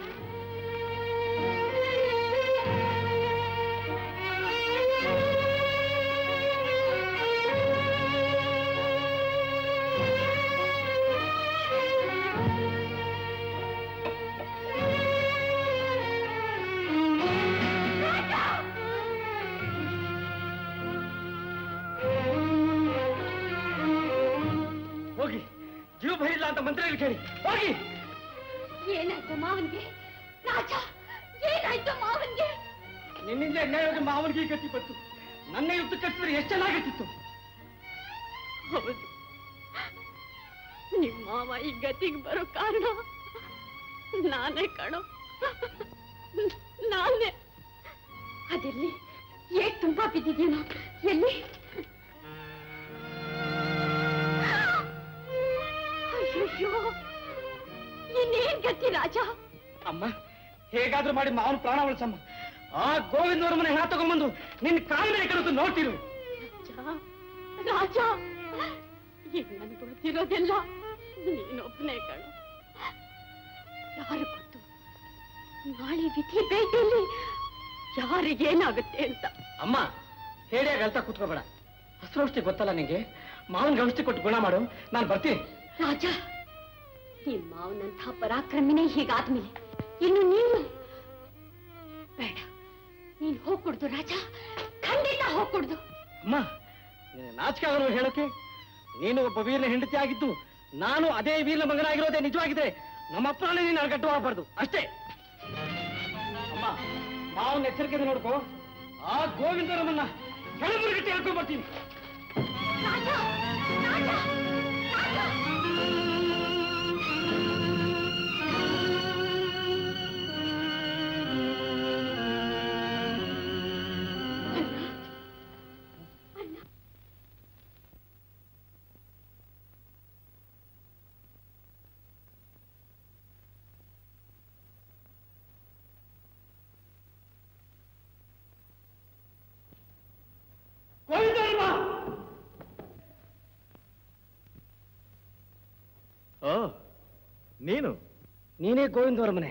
ಹೋಗಿ ಜೀವ ಭಯ ಇಲ್ಲ ಅಂತ ಮಂತ್ರಿಗಳು ಕೇಳಿ ಹೋಗಿ ಏನಾಯ್ತು ಮಾವನ್ಗೆ ರಾಜ ಏನಾಯ್ತು ಮಾವನ್ಗೆ ನಿನ್ನಿಂದ ಅನ್ಯಾಯವಾಗಿ ಮಾವನಿಗೆ ಈ ಗತಿ ಬಂತು ನನ್ನ ಯುದ್ಧ ಕಟ್ಟಿದ್ರೆ ಎಷ್ಟು ಚೆನ್ನಾಗಿರ್ತಿತ್ತು ಹೌದು ನಿಮ್ಮ ಮಾವ ಈ ಗತಿಗೆ ಬರೋ ಕಾರಣ ನಾನೇ ಕಣೋ ನಾನೇ ಅದೆಲ್ಲಿ ಏಟ್ ತುಂಬಾ ಬಿದ್ದಿದ್ದೀನೋ ಎಲ್ಲಿ ಅಯ್ಯಯ್ಯೋ ಇನ್ನೇನ್ ಗತಿ ರಾಜ ಅಮ್ಮ ಹೇಗಾದ್ರೂ ಮಾಡಿ ಮಾವನ ಪ್ರಾಣ ಉಳಿಸಮ್ಮ ಆ ಗೋವಿಂದವ್ರ ಮನೆ ಹೆಣ ತಗೊಂಡ್ಬಂದು ನಿನ್ನ ಕಾಲ ಮೇಲೆ ಕರೆದು ನೋಡ್ತಿರು ರಾಜ ಈಗ ನನ್ಗೆ ಗೊತ್ತಿರೋದೆಲ್ಲ ನೀನೊಬ್ಬನೇ ಕಣೋ ಯಾರು ಗೊತ್ತು ನಾಳೆ ವಿಧಿ ಭೇಟಿಯಲ್ಲಿ ಯಾರಿಗೇನಾಗುತ್ತೆ ಅಂತ ಅಮ್ಮ ಹೇಳಿಯಾಗ ಅಳ್ತಾ ಕೂತ್ಕೋಬೇಡ ಹಸ್ರೌಷ್ಟಿ ಗೊತ್ತಲ್ಲ ನಿಂಗೆ ಮಾವನ್ಗೆ ಔಷಧಿ ಕೊಟ್ಟು ಗುಣ ಮಾಡು ನಾನು ಬರ್ತೀನಿ ರಾಜ ನಿಮ್ ಮಾವನಂಥ ಪರಾಕ್ರಮಿನೇ ಹೀಗಾದ್ಮೇಲೆ ಇನ್ನು ನೀನು ಬೇಡ ನೀನ್ ಹೋಗ್ಕೊಡ್ದು ರಾಜ ಖಂಡಿತ ಹೋಗ್ಕೊಡ್ದು ಅಮ್ಮ ನಿನ್ನ ನಾಚಿಕೆ ಆಗಲು ಹೇಳೋಕೆ ನೀನು ಒಬ್ಬ ವೀರನ ಹೆಂಡತಿ ಆಗಿದ್ದು ನಾನು ಅದೇ ವೀರನ ಮಗನಾಗಿರೋದೇ ನಿಜವಾಗಿದ್ರೆ ನಮ್ಮ ಅಪ್ಪನೇ ನೀನು ಅರ್ಗಟ್ಟವಾಗಬಾರ್ದು ಅಷ್ಟೇ ಅಮ್ಮ ಮಾವನ ಎಚ್ಚರಿಕೆ ನೋಡ್ಕೋ ಆ ಗೋವಿಂದರಮನ್ನ ಕೆಳಮುರುಗಟ್ಟಿ ಹೇಳ್ಕೊಂಡ್ ಬರ್ತೀನಿ ಗೋವಿಂದರಮ್ಮ ಓ ನೀನು ನೀನೇ ಗೋವಿಂದವರಮನೆ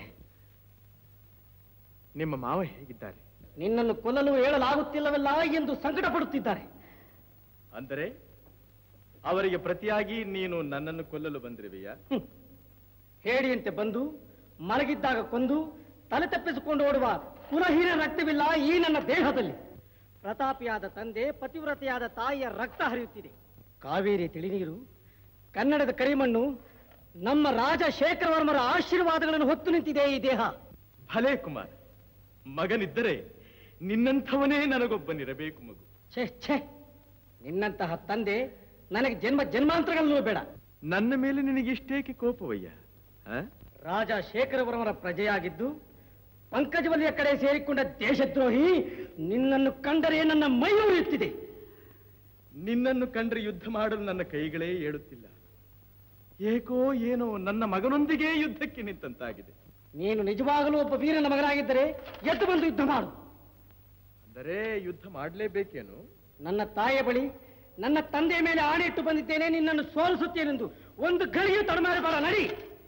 ನಿಮ್ಮ ಮಾವ ಹೇಗಿದ್ದಾರೆ ನಿನ್ನನ್ನು ಕೊಲ್ಲಲು ಹೇಳಲಾಗುತ್ತಿಲ್ಲವಲ್ಲ ಎಂದು ಸಂಕಟ ಪಡುತ್ತಿದ್ದಾರೆ ಅಂದರೆ ಅವರಿಗೆ ಪ್ರತಿಯಾಗಿ ನೀನು ನನ್ನನ್ನು ಕೊಲ್ಲಲು ಬಂದಿರುವೆಯಾ ಹೇಡಿಯಂತೆ ಬಂದು ಮಲಗಿದ್ದಾಗ ಕೊಂದು ತಲೆ ತಪ್ಪಿಸಿಕೊಂಡು ಓಡುವ ಕುಲಹೀನ ರಕ್ತವಿಲ್ಲ ಈ ನನ್ನ ದೇಹದಲ್ಲಿ ಪ್ರತಾಪಿಯಾದ ತಂದೆ ಪತಿವ್ರತೆಯಾದ ತಾಯಿಯ ರಕ್ತ ಹರಿಯುತ್ತಿದೆ ಕಾವೇರಿ ತಿಳಿನೀರು ಕನ್ನಡದ ಕರಿಮಣ್ಣು ನಮ್ಮ ರಾಜ ಶೇಖರವರ್ಮರ ಆಶೀರ್ವಾದಗಳನ್ನು ಹೊತ್ತು ನಿಂತಿದೆ ಈ ದೇಹ ಭಲೇ ಕುಮಾರ್ ಮಗನಿದ್ದರೆ ನಿನ್ನಂಥವನೇ ನನಗೊಬ್ಬನಿರಬೇಕು ಮಗು ಛೇ ಛೇ ನಿನ್ನಂತಹ ತಂದೆ ನನಗೆ ಜನ್ಮ ಜನ್ಮಾಂತರಗಳಲ್ಲೂ ಬೇಡ ನನ್ನ ಮೇಲೆ ನಿನಗಿಷ್ಟೇಕೆ ಕೋಪವಯ್ಯ ಆ? ರಾಜ ಶೇಖರವರ್ಮರ ಪ್ರಜೆಯಾಗಿದ್ದು ಪಂಕಜವಲ್ಲಿಯ ಕಡೆ ಸೇರಿಕೊಂಡ ದೇಶದ್ರೋಹಿ ನಿನ್ನನ್ನು ಕಂಡರೆ ನನ್ನ ಮೈ ಉರಿಯುತ್ತಿದೆ ನಿನ್ನನ್ನು ಕಂಡ್ರೆ ಯುದ್ಧ ಮಾಡಲು ನನ್ನ ಕೈಗಳೇ ಏಳುತ್ತಿಲ್ಲ ಏಕೋ ಏನೋ ನನ್ನ ಮಗನೊಂದಿಗೆ ಯುದ್ಧಕ್ಕೆ ನಿಂತಂತಾಗಿದೆ ನೀನು ನಿಜವಾಗಲೂ ಒಬ್ಬ ವೀರನ ಮಗನಾಗಿದ್ದರೆ ಎದ್ದು ಬಂದು ಯುದ್ಧ ಮಾಡು ಅಂದರೆ ಯುದ್ಧ ಮಾಡಲೇಬೇಕೇನು ನನ್ನ ತಾಯಿಯ ಬಳಿ ನನ್ನ ತಂದೆಯ ಮೇಲೆ ಆಣೆ ಇಟ್ಟು ಬಂದಿದ್ದೇನೆ ನಿನ್ನನ್ನು ಸೋಲಿಸುತ್ತೇನೆಂದು ಒಂದು ಗಳಿಗೆ ತಡಮಾಡಬೇಡ ನಡಿ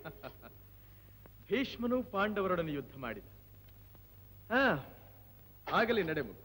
ಭೀಷ್ಮನು ಪಾಂಡವರೊಡನೆ ಯುದ್ಧ ಮಾಡಿದ ಹಾ ಆಗಲಿ ನಡೆ ಮಗು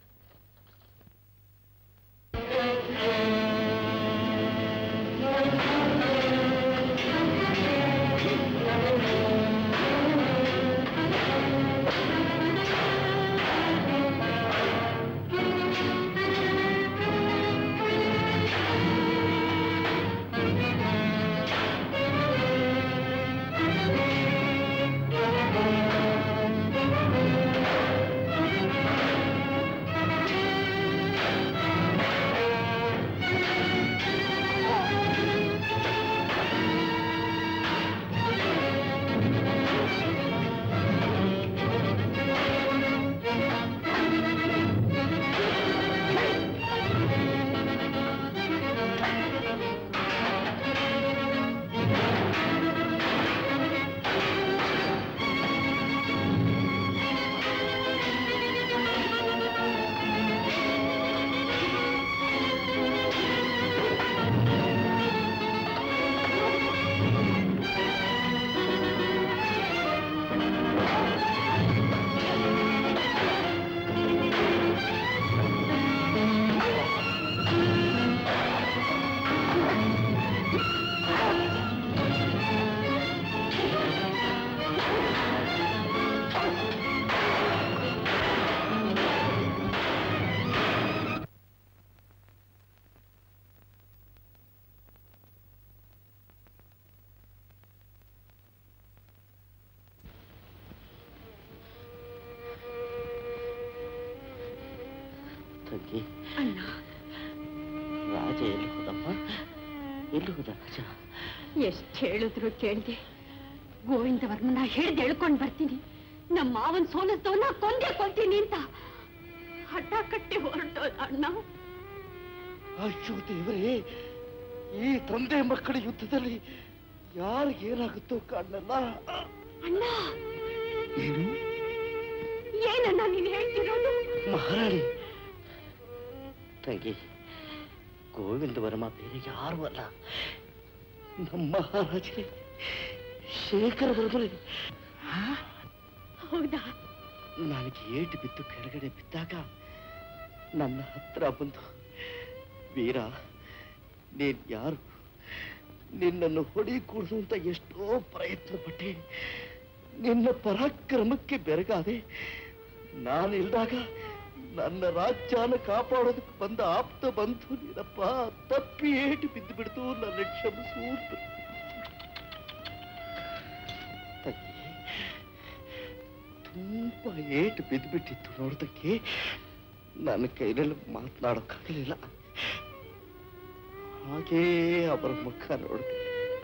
ತಂಗಿ ರಾಜ ಎಲ್ಲಿ ಹೋದಮ್ಮ ಎಲ್ಲಿ ಹೋದ ರಾಜ ಎಷ್ಟ್ ಹೇಳಿದ್ರು ಕೇಳ್ದೆ ಗೋವಿಂದವರ್ಮನ ಹಿಡ್ದು ಎಳ್ಕೊಂಡ್ ಬರ್ತೀನಿ ನಮ್ಮ ಮಾವನ್ ಸೋಲಿಸ್ದವನ್ನ ಕೊಂದೇ ಕೊಲ್ತೀನಿ ಅಂತ ಹಠ ಕಟ್ಟಿ ಹೊರಟೋದ ಅಣ್ಣ ಅಯ್ಯೋ ದೇವರೇ ಈ ತಂದೆ ಮಕ್ಕಳ ಯುದ್ಧದಲ್ಲಿ ಯಾರಿಗೇನಾಗುತ್ತೋ ಕಾಣಲ್ಲ ಅಣ್ಣ ಏನಣ್ಣ ನೀನ್ ಹೇಳ್ತಿರೋದು ಮಹಾರಾಣಿ ತಂಗಿ ಗೋವಿಂದ ವರ್ಮ ಬೇರೆ ಯಾರು ಅಲ್ಲ ನಮ್ಮ ಮಹಾರಾಜರೇ ಶೇಖರ ವರ್ಮರೇ ಹೌದಾ ನನಗೆ ಏಟು ಬಿದ್ದು ಕೆಳಗಡೆ ಬಿದ್ದಾಗ ನನ್ನ ಹತ್ರ ಬಂದು ವೀರ ನೀನ್ ಯಾರು ನಿನ್ನನ್ನು ಹೊಡಿ ಕೂಡಿಸು ಅಂತ ಎಷ್ಟೋ ಪ್ರಯತ್ನ ಪಟ್ಟೆ ನಿನ್ನ ಪರಾಕ್ರಮಕ್ಕೆ ಬೆರಗಾದೆ ನಾನಿಲ್ದಾಗ ನನ್ನ ರಾಜ್ಯನ ಕಾಪಾಡೋದಕ್ಕೆ ಬಂದ ಆಪ್ತ ಬಂಧು ನೀನಪ್ಪ ತಪ್ಪಿ ಏಟು ಬಿದ್ದು ಬಿಡ್ತು ನನ್ನ ಕ್ಷಮಿಸು ಅಂತ. ತಂಗಿ ತುಂಬಾ ಏಟು ಬಿದ್ದು ಬಿಟ್ಟಿತ್ತು ನೋಡೋದಕ್ಕೆ ನನ್ನ ಕೈಯಲ್ಲಿ ಮಾತನಾಡೋಕ್ಕಾಗಲಿಲ್ಲ ಹಾಗೇ ಅವರ ಮುಖ ನೋಡಿದೆ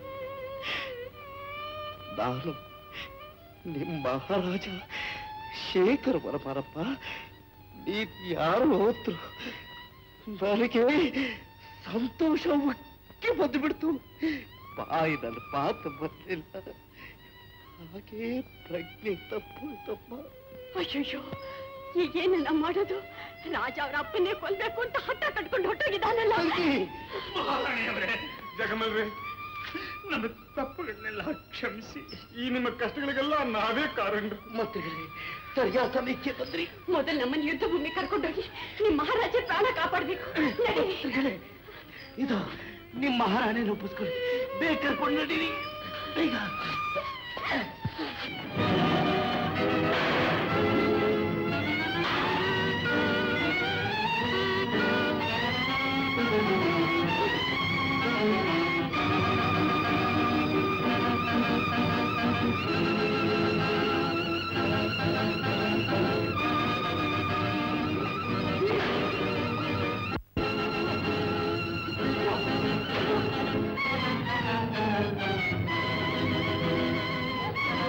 ನಾನು ನಿಮ್ಮ ಮಹಾರಾಜ ಶೇಖರ್ ವರ್ಮರಪ್ಪ ನೀನ್ ಯಾರು ಹೋದ್ರು ನನಗೆ ಸಂತೋಷ ಉಕ್ಕಿ ಬಂದು ಬಿಡ್ತು ಬಾಯಿ ನನ್ನ ಪಾತ ಬರಲಿಲ್ಲ ಹಾಗೇ ಪ್ರಜ್ಞೆ ತಪ್ಪೋಯ್ತಪ್ಪ ಅಯ್ಯಯ್ಯೋ ಈಗೇನನ್ನ ಮಾಡೋದು ರಾಜ ಅವ್ರ ಅಪ್ಪನ್ನೇ ಕೊಲ್ಬೇಕು ಅಂತ ಹಠ ಕಟ್ಕೊಂಡು ಹೊಟ್ಟೋಗಿದ್ದಾನಲ್ಲ ಮಹಾರಾಣಿಯವರೇ ಜಗಮಲ್ರೆ ನನ್ನ ತಪ್ಪುಗಳನ್ನೆಲ್ಲ ಕ್ಷಮಿಸಿ ಈ ನಿಮ್ಮ ಕಷ್ಟಗಳಿಗೆಲ್ಲ ನಾವೇ ಕಾರಣರು ಮಂತ್ರಿಗಳೇ ಸರಿಯಾದ ಸಮಯಕ್ಕೆ ಬಂದ್ರಿ ಮೊದಲು ನಮ್ಮನ್ನ ಯುದ್ಧ ಭೂಮಿ ಕರ್ಕೊಂಡೋಗಿ ನಿಮ್ ಮಹಾರಾಜ ಪ್ರಾಣ ಕಾಪಾಡ್ಬೇಕು ನಡೀರಿ. ಮಂತ್ರಿಗಳೇ ಇದು ನಿಮ್ಮ ಮಹಾರಾಣಿನ ಒಪ್ಪಿಸ್ಕೊಳ್ಳಿ ಬೇಗ ಕರ್ಕೊಂಡು ನಡೀರಿ ಬೇಗ ಆ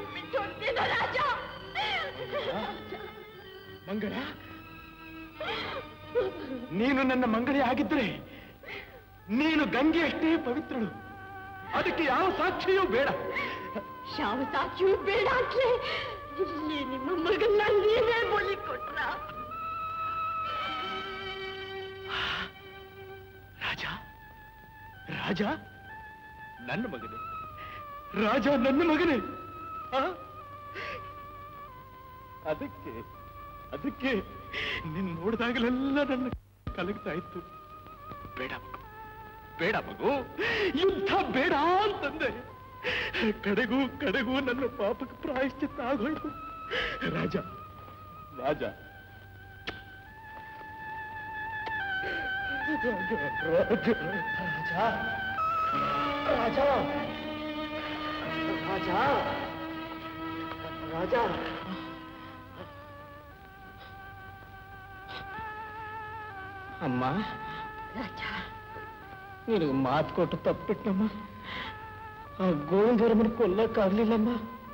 ಬಿಟ್ಟು ಹೋಗ್ತೀನ ರಾಜ ಮಂಗಳ ನೀನು ನನ್ನ ಮಂಗಳಿ ಆಗಿದ್ರೆ ನೀನು ಗಂಗೆಯಷ್ಟೇ ಪವಿತ್ರಳು ಅದಕ್ಕೆ ಯಾವ ಸಾಕ್ಷಿಯೂ ಬೇಡ ಯಾವ ಸಾಕ್ಷಿಯೂ ಬೇಡ ಅಂತ್ಲೆ ಇಲ್ಲಿ ನಿಮ್ಮ ಮಗನ್ನ ನೀವೇ ಬಲಿ ಕೊಟ್ರ ರಾಜ ರಾಜ ನನ್ನ ಮಗನೇ ರಾಜ ನನ್ನ ಮಗನೇ ಆ? ಅದಕ್ಕೆ ಅದಕ್ಕೆ ನಿನ್ನ ನೋಡಿದಾಗಲೆಲ್ಲ ನನ್ನ ಕಲಗ್ತಾ ಇತ್ತು ಬೇಡ ಮಗು ಬೇಡ ಮಗು ಯುದ್ಧ ಬೇಡ ಅಂತಂದೆ ಕಡೆಗೂ ಕಡೆಗೂ ನನ್ನ ಪಾಪಕ್ಕೆ ಪ್ರಾಯಶ್ಚಿತ್ತ ಆಗೋಯ್ತು ರಾಜ ರಾಜ ರಾಜ ರಾಜ ರಾಜ ರಾಜ ಅಮ್ಮ ನಿನಗೆ ಮಾತು ಕೊಟ್ಟು ತಪ್ಪಿಟ್ಟಮ್ಮ ಆ ಗೋವಿಂದರಮ್ಮನ ಕೊಲ್ಲಕ್ಕಾಗ್ಲಿಲ್ಲಮ್ಮ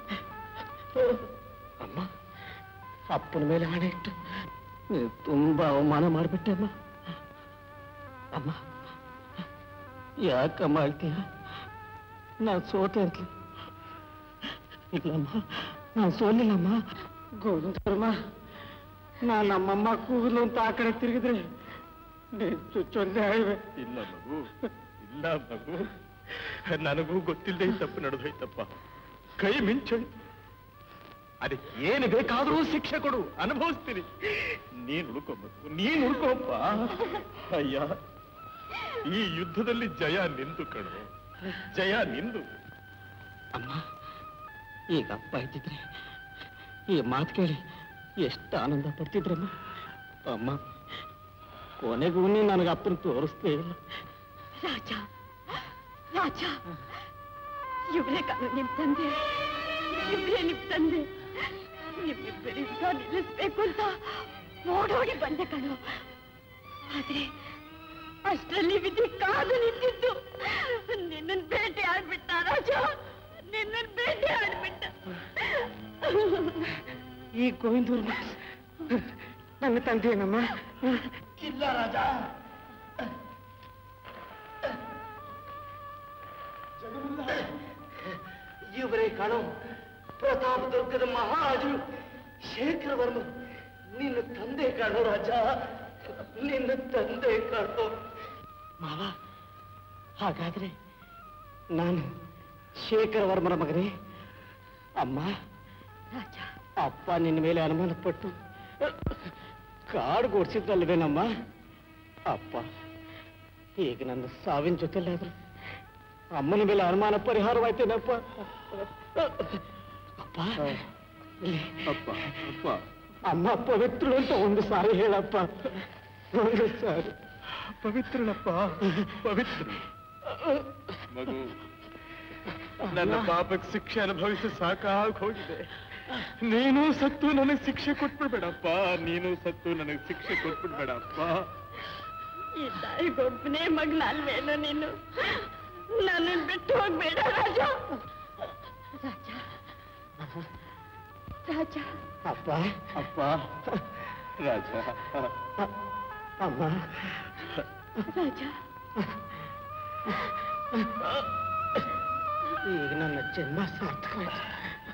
ಅಮ್ಮ ಅಪ್ಪನ ಮೇಲೆ ಹಣೆ ಇಟ್ಟು ನೀನು ತುಂಬಾ ಅವಮಾನ ಮಾಡಿಬಿಟ್ಟೆ ಅಮ್ಮ ಅಮ್ಮ ಯಾಕಮ್ಮ ಅಳ್ತೀಯ ನಾನು ಸೋತೆ ಅಂತ ಇಲ್ಲಮ್ಮ ನಾನು ಸೋಲಿಲ್ಲಮ್ಮ ಗೋವಿಂದರಮ್ಮ ನಾನು ನಮ್ಮಮ್ಮ ಕೂದಲು ಅಂತ ಆ ಕಡೆ ತಿರುಗಿದ್ರೆ ನೀನು ಚುಚ್ಚೊಂದೇ ಅಳಿವೆ ಇಲ್ಲ ಮಗು ಇಲ್ಲ ಮಗು ನನಗೂ ಗೊತ್ತಿಲ್ಲದೆ ಈ ತಪ್ಪು ನಡೆದೋಯ್ತಪ್ಪ ಕೈ ಮಿಂಚೋಯ್ತು ಅದಕ್ಕೆ ಏನು ಬೇಕಾದರೂ ಶಿಕ್ಷೆ ಕೊಡು ಅನುಭವಿಸ್ತೀನಿ ನೀನ್ ಉಳ್ಕೊ ಮಗು ನೀನ್ ಉಳ್ಕೋಪ್ಪ ಅಯ್ಯ ಈ ಯುದ್ಧದಲ್ಲಿ ಜಯ ನಿಂದು ಕಣು ಜಯ ನಿಂದು ಅಮ್ಮ ಈಗ ಅಪ್ಪ ಇದ್ದಿದ್ರೆ ಈ ಮಾತು ಕೇಳಿ ಎಷ್ಟು ಆನಂದ ಪಡ್ತಿದ್ರಮ್ಮ ಅಮ್ಮ ಕೊನೆಗೂ ನೀನು ನನಗೆ ಅಪ್ಪನ ತೋರಿಸ್ತೇ ಇಲ್ಲ ರಾಜ ರಾಜ ಇವರೇ ಕಾನು ನಿಮ್ ತಂದೆ ಇವರೇ ನಿಮ್ ತಂದೆ ನಿಮ್ಮಿಬ್ಬರಿಂದ ನಿಲ್ಲಿಸ್ಬೇಕು ಅಂತ ಓಡೋಡಿ ಬಂದೆ ಕಣು ಆದ್ರೆ ಅಷ್ಟರಲ್ಲಿ ವಿಧಿ ಕಾದು ನಿಂತಿದ್ದು ನಿನ್ನನ್ ಭೇಟಿ ಆಡ್ಬಿಟ್ಟ ರಾಜ ನಿನ್ನನ್ ಭೇಟಿ ಆಡ್ಬಿಟ್ಟ ಈ ಗೋವಿಂದೂರ್ ನನ್ನ ತಂದೆನಮ್ಮ ಇಲ್ಲ ರಾಜ ಇವರೇ ಕಾಣೋ ಪ್ರತಾಪ ದುರ್ಗದ ಮಹಾರಾಜರು ಶೇಖರ ವರ್ಮ ನಿನ್ನ ತಂದೆ ಕಾಣೋ ರಾಜ ನಿನ್ನ ತಂದೆ ಕಾಣೋ ಮಾವ ಹಾಗಾದ್ರೆ ನಾನು ಶೇಖರ ವರ್ಮನ ಮಗನೇ ಅಮ್ಮ ರಾಜ ಅಪ್ಪ ನಿನ್ನ ಮೇಲೆ ಅನುಮಾನ ಪಟ್ಟು ಕಾಡು ಗೋಡ್ಸಿದ್ರಲ್ವೇನಮ್ಮ ಅಪ್ಪ ಈಗ ನನ್ನ ಸಾವಿನ ಜೊತೆಲಾದ್ರು ಅಮ್ಮನ ಮೇಲೆ ಅನುಮಾನ ಪರಿಹಾರವಾಯ್ತೇನಪ್ಪ ಅಪ್ಪ ಇಲ್ಲಿ. ಅಪ್ಪ ಅಪ್ಪ ಅಮ್ಮ ಪವಿತ್ರಳು ಅಂತ ಒಂದು ಸಾರಿ ಹೇಳಪ್ಪ ಒಂದು ಸಾರಿ ಪವಿತ್ರಳಪ್ಪ ಪವಿತ್ರ ಮಗು ನನ್ನ ಪಾಪಕ್ಕೆ ಶಿಕ್ಷೆ ಅನುಭವಿಸಿ ಸಾಕಾಗಿ ಹೋಗಿದೆ ನೀನು ಸತ್ತು ನನಗೆ ಶಿಕ್ಷೆ ಕೊಟ್ಬಿಡ್ಬೇಡಪ್ಪ ನೀನು ಸತ್ತು ನನಗೆ ಶಿಕ್ಷೆ ಕೊಟ್ಬಿಡ್ಬೇಡಪ್ಪ ಈ ತಾಯಿಗೊಬ್ಬನೇ ಮಗ್ನಲ್ವೇನೋ ನೀನು ನನ್ನನ್ನು ಬಿಟ್ಟು ಹೋಗ್ಬೇಡ ರಾಜ ರಾಜ ರಾಜ ಅಪ್ಪ ಅಪ್ಪ ರಾಜ ಅಮ್ಮ ರಾಜ ಈಗ ನನ್ನ ಜನ್ಮ ಸಾರ್ಥಕವಾಯ್ತು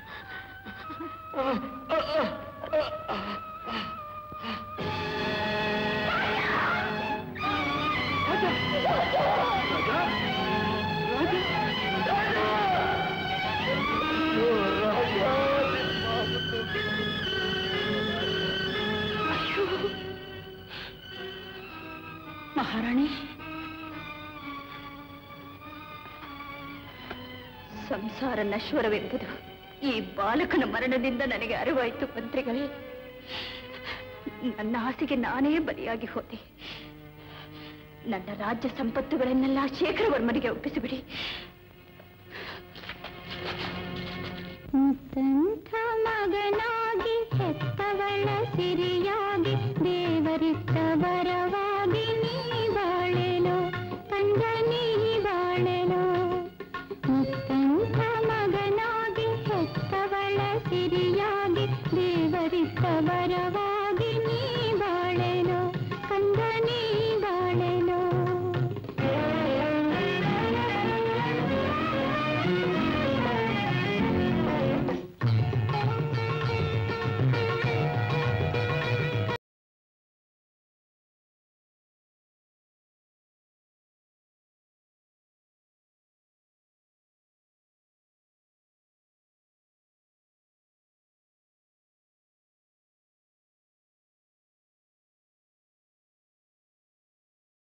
ಮಹಾರಾಣಿ ಸಂಸಾರ ನಶ್ವರವೆಂಬುದು ಈ ಬಾಲಕನ ಮರಣದಿಂದ ನನಗೆ ಅರಿವಾಯಿತು ಮಂತ್ರಿಗಳೇ ನನ್ನ ಆಸೆಗೆ ನಾನೇ ಬಲಿಯಾಗಿ ಹೋದೆ ನನ್ನ ರಾಜ್ಯ ಸಂಪತ್ತುಗಳನ್ನೆಲ್ಲ ಶೇಖರವರ್ಮನಿಗೆ ಒಪ್ಪಿಸಿಬಿಡಿ ಸಂಥ ಮಗನಾಗಿ ಹೆತ್ತವಳ ಸಿರಿಯಾಗಿ ದೇವರಿತ್ತ ವರವ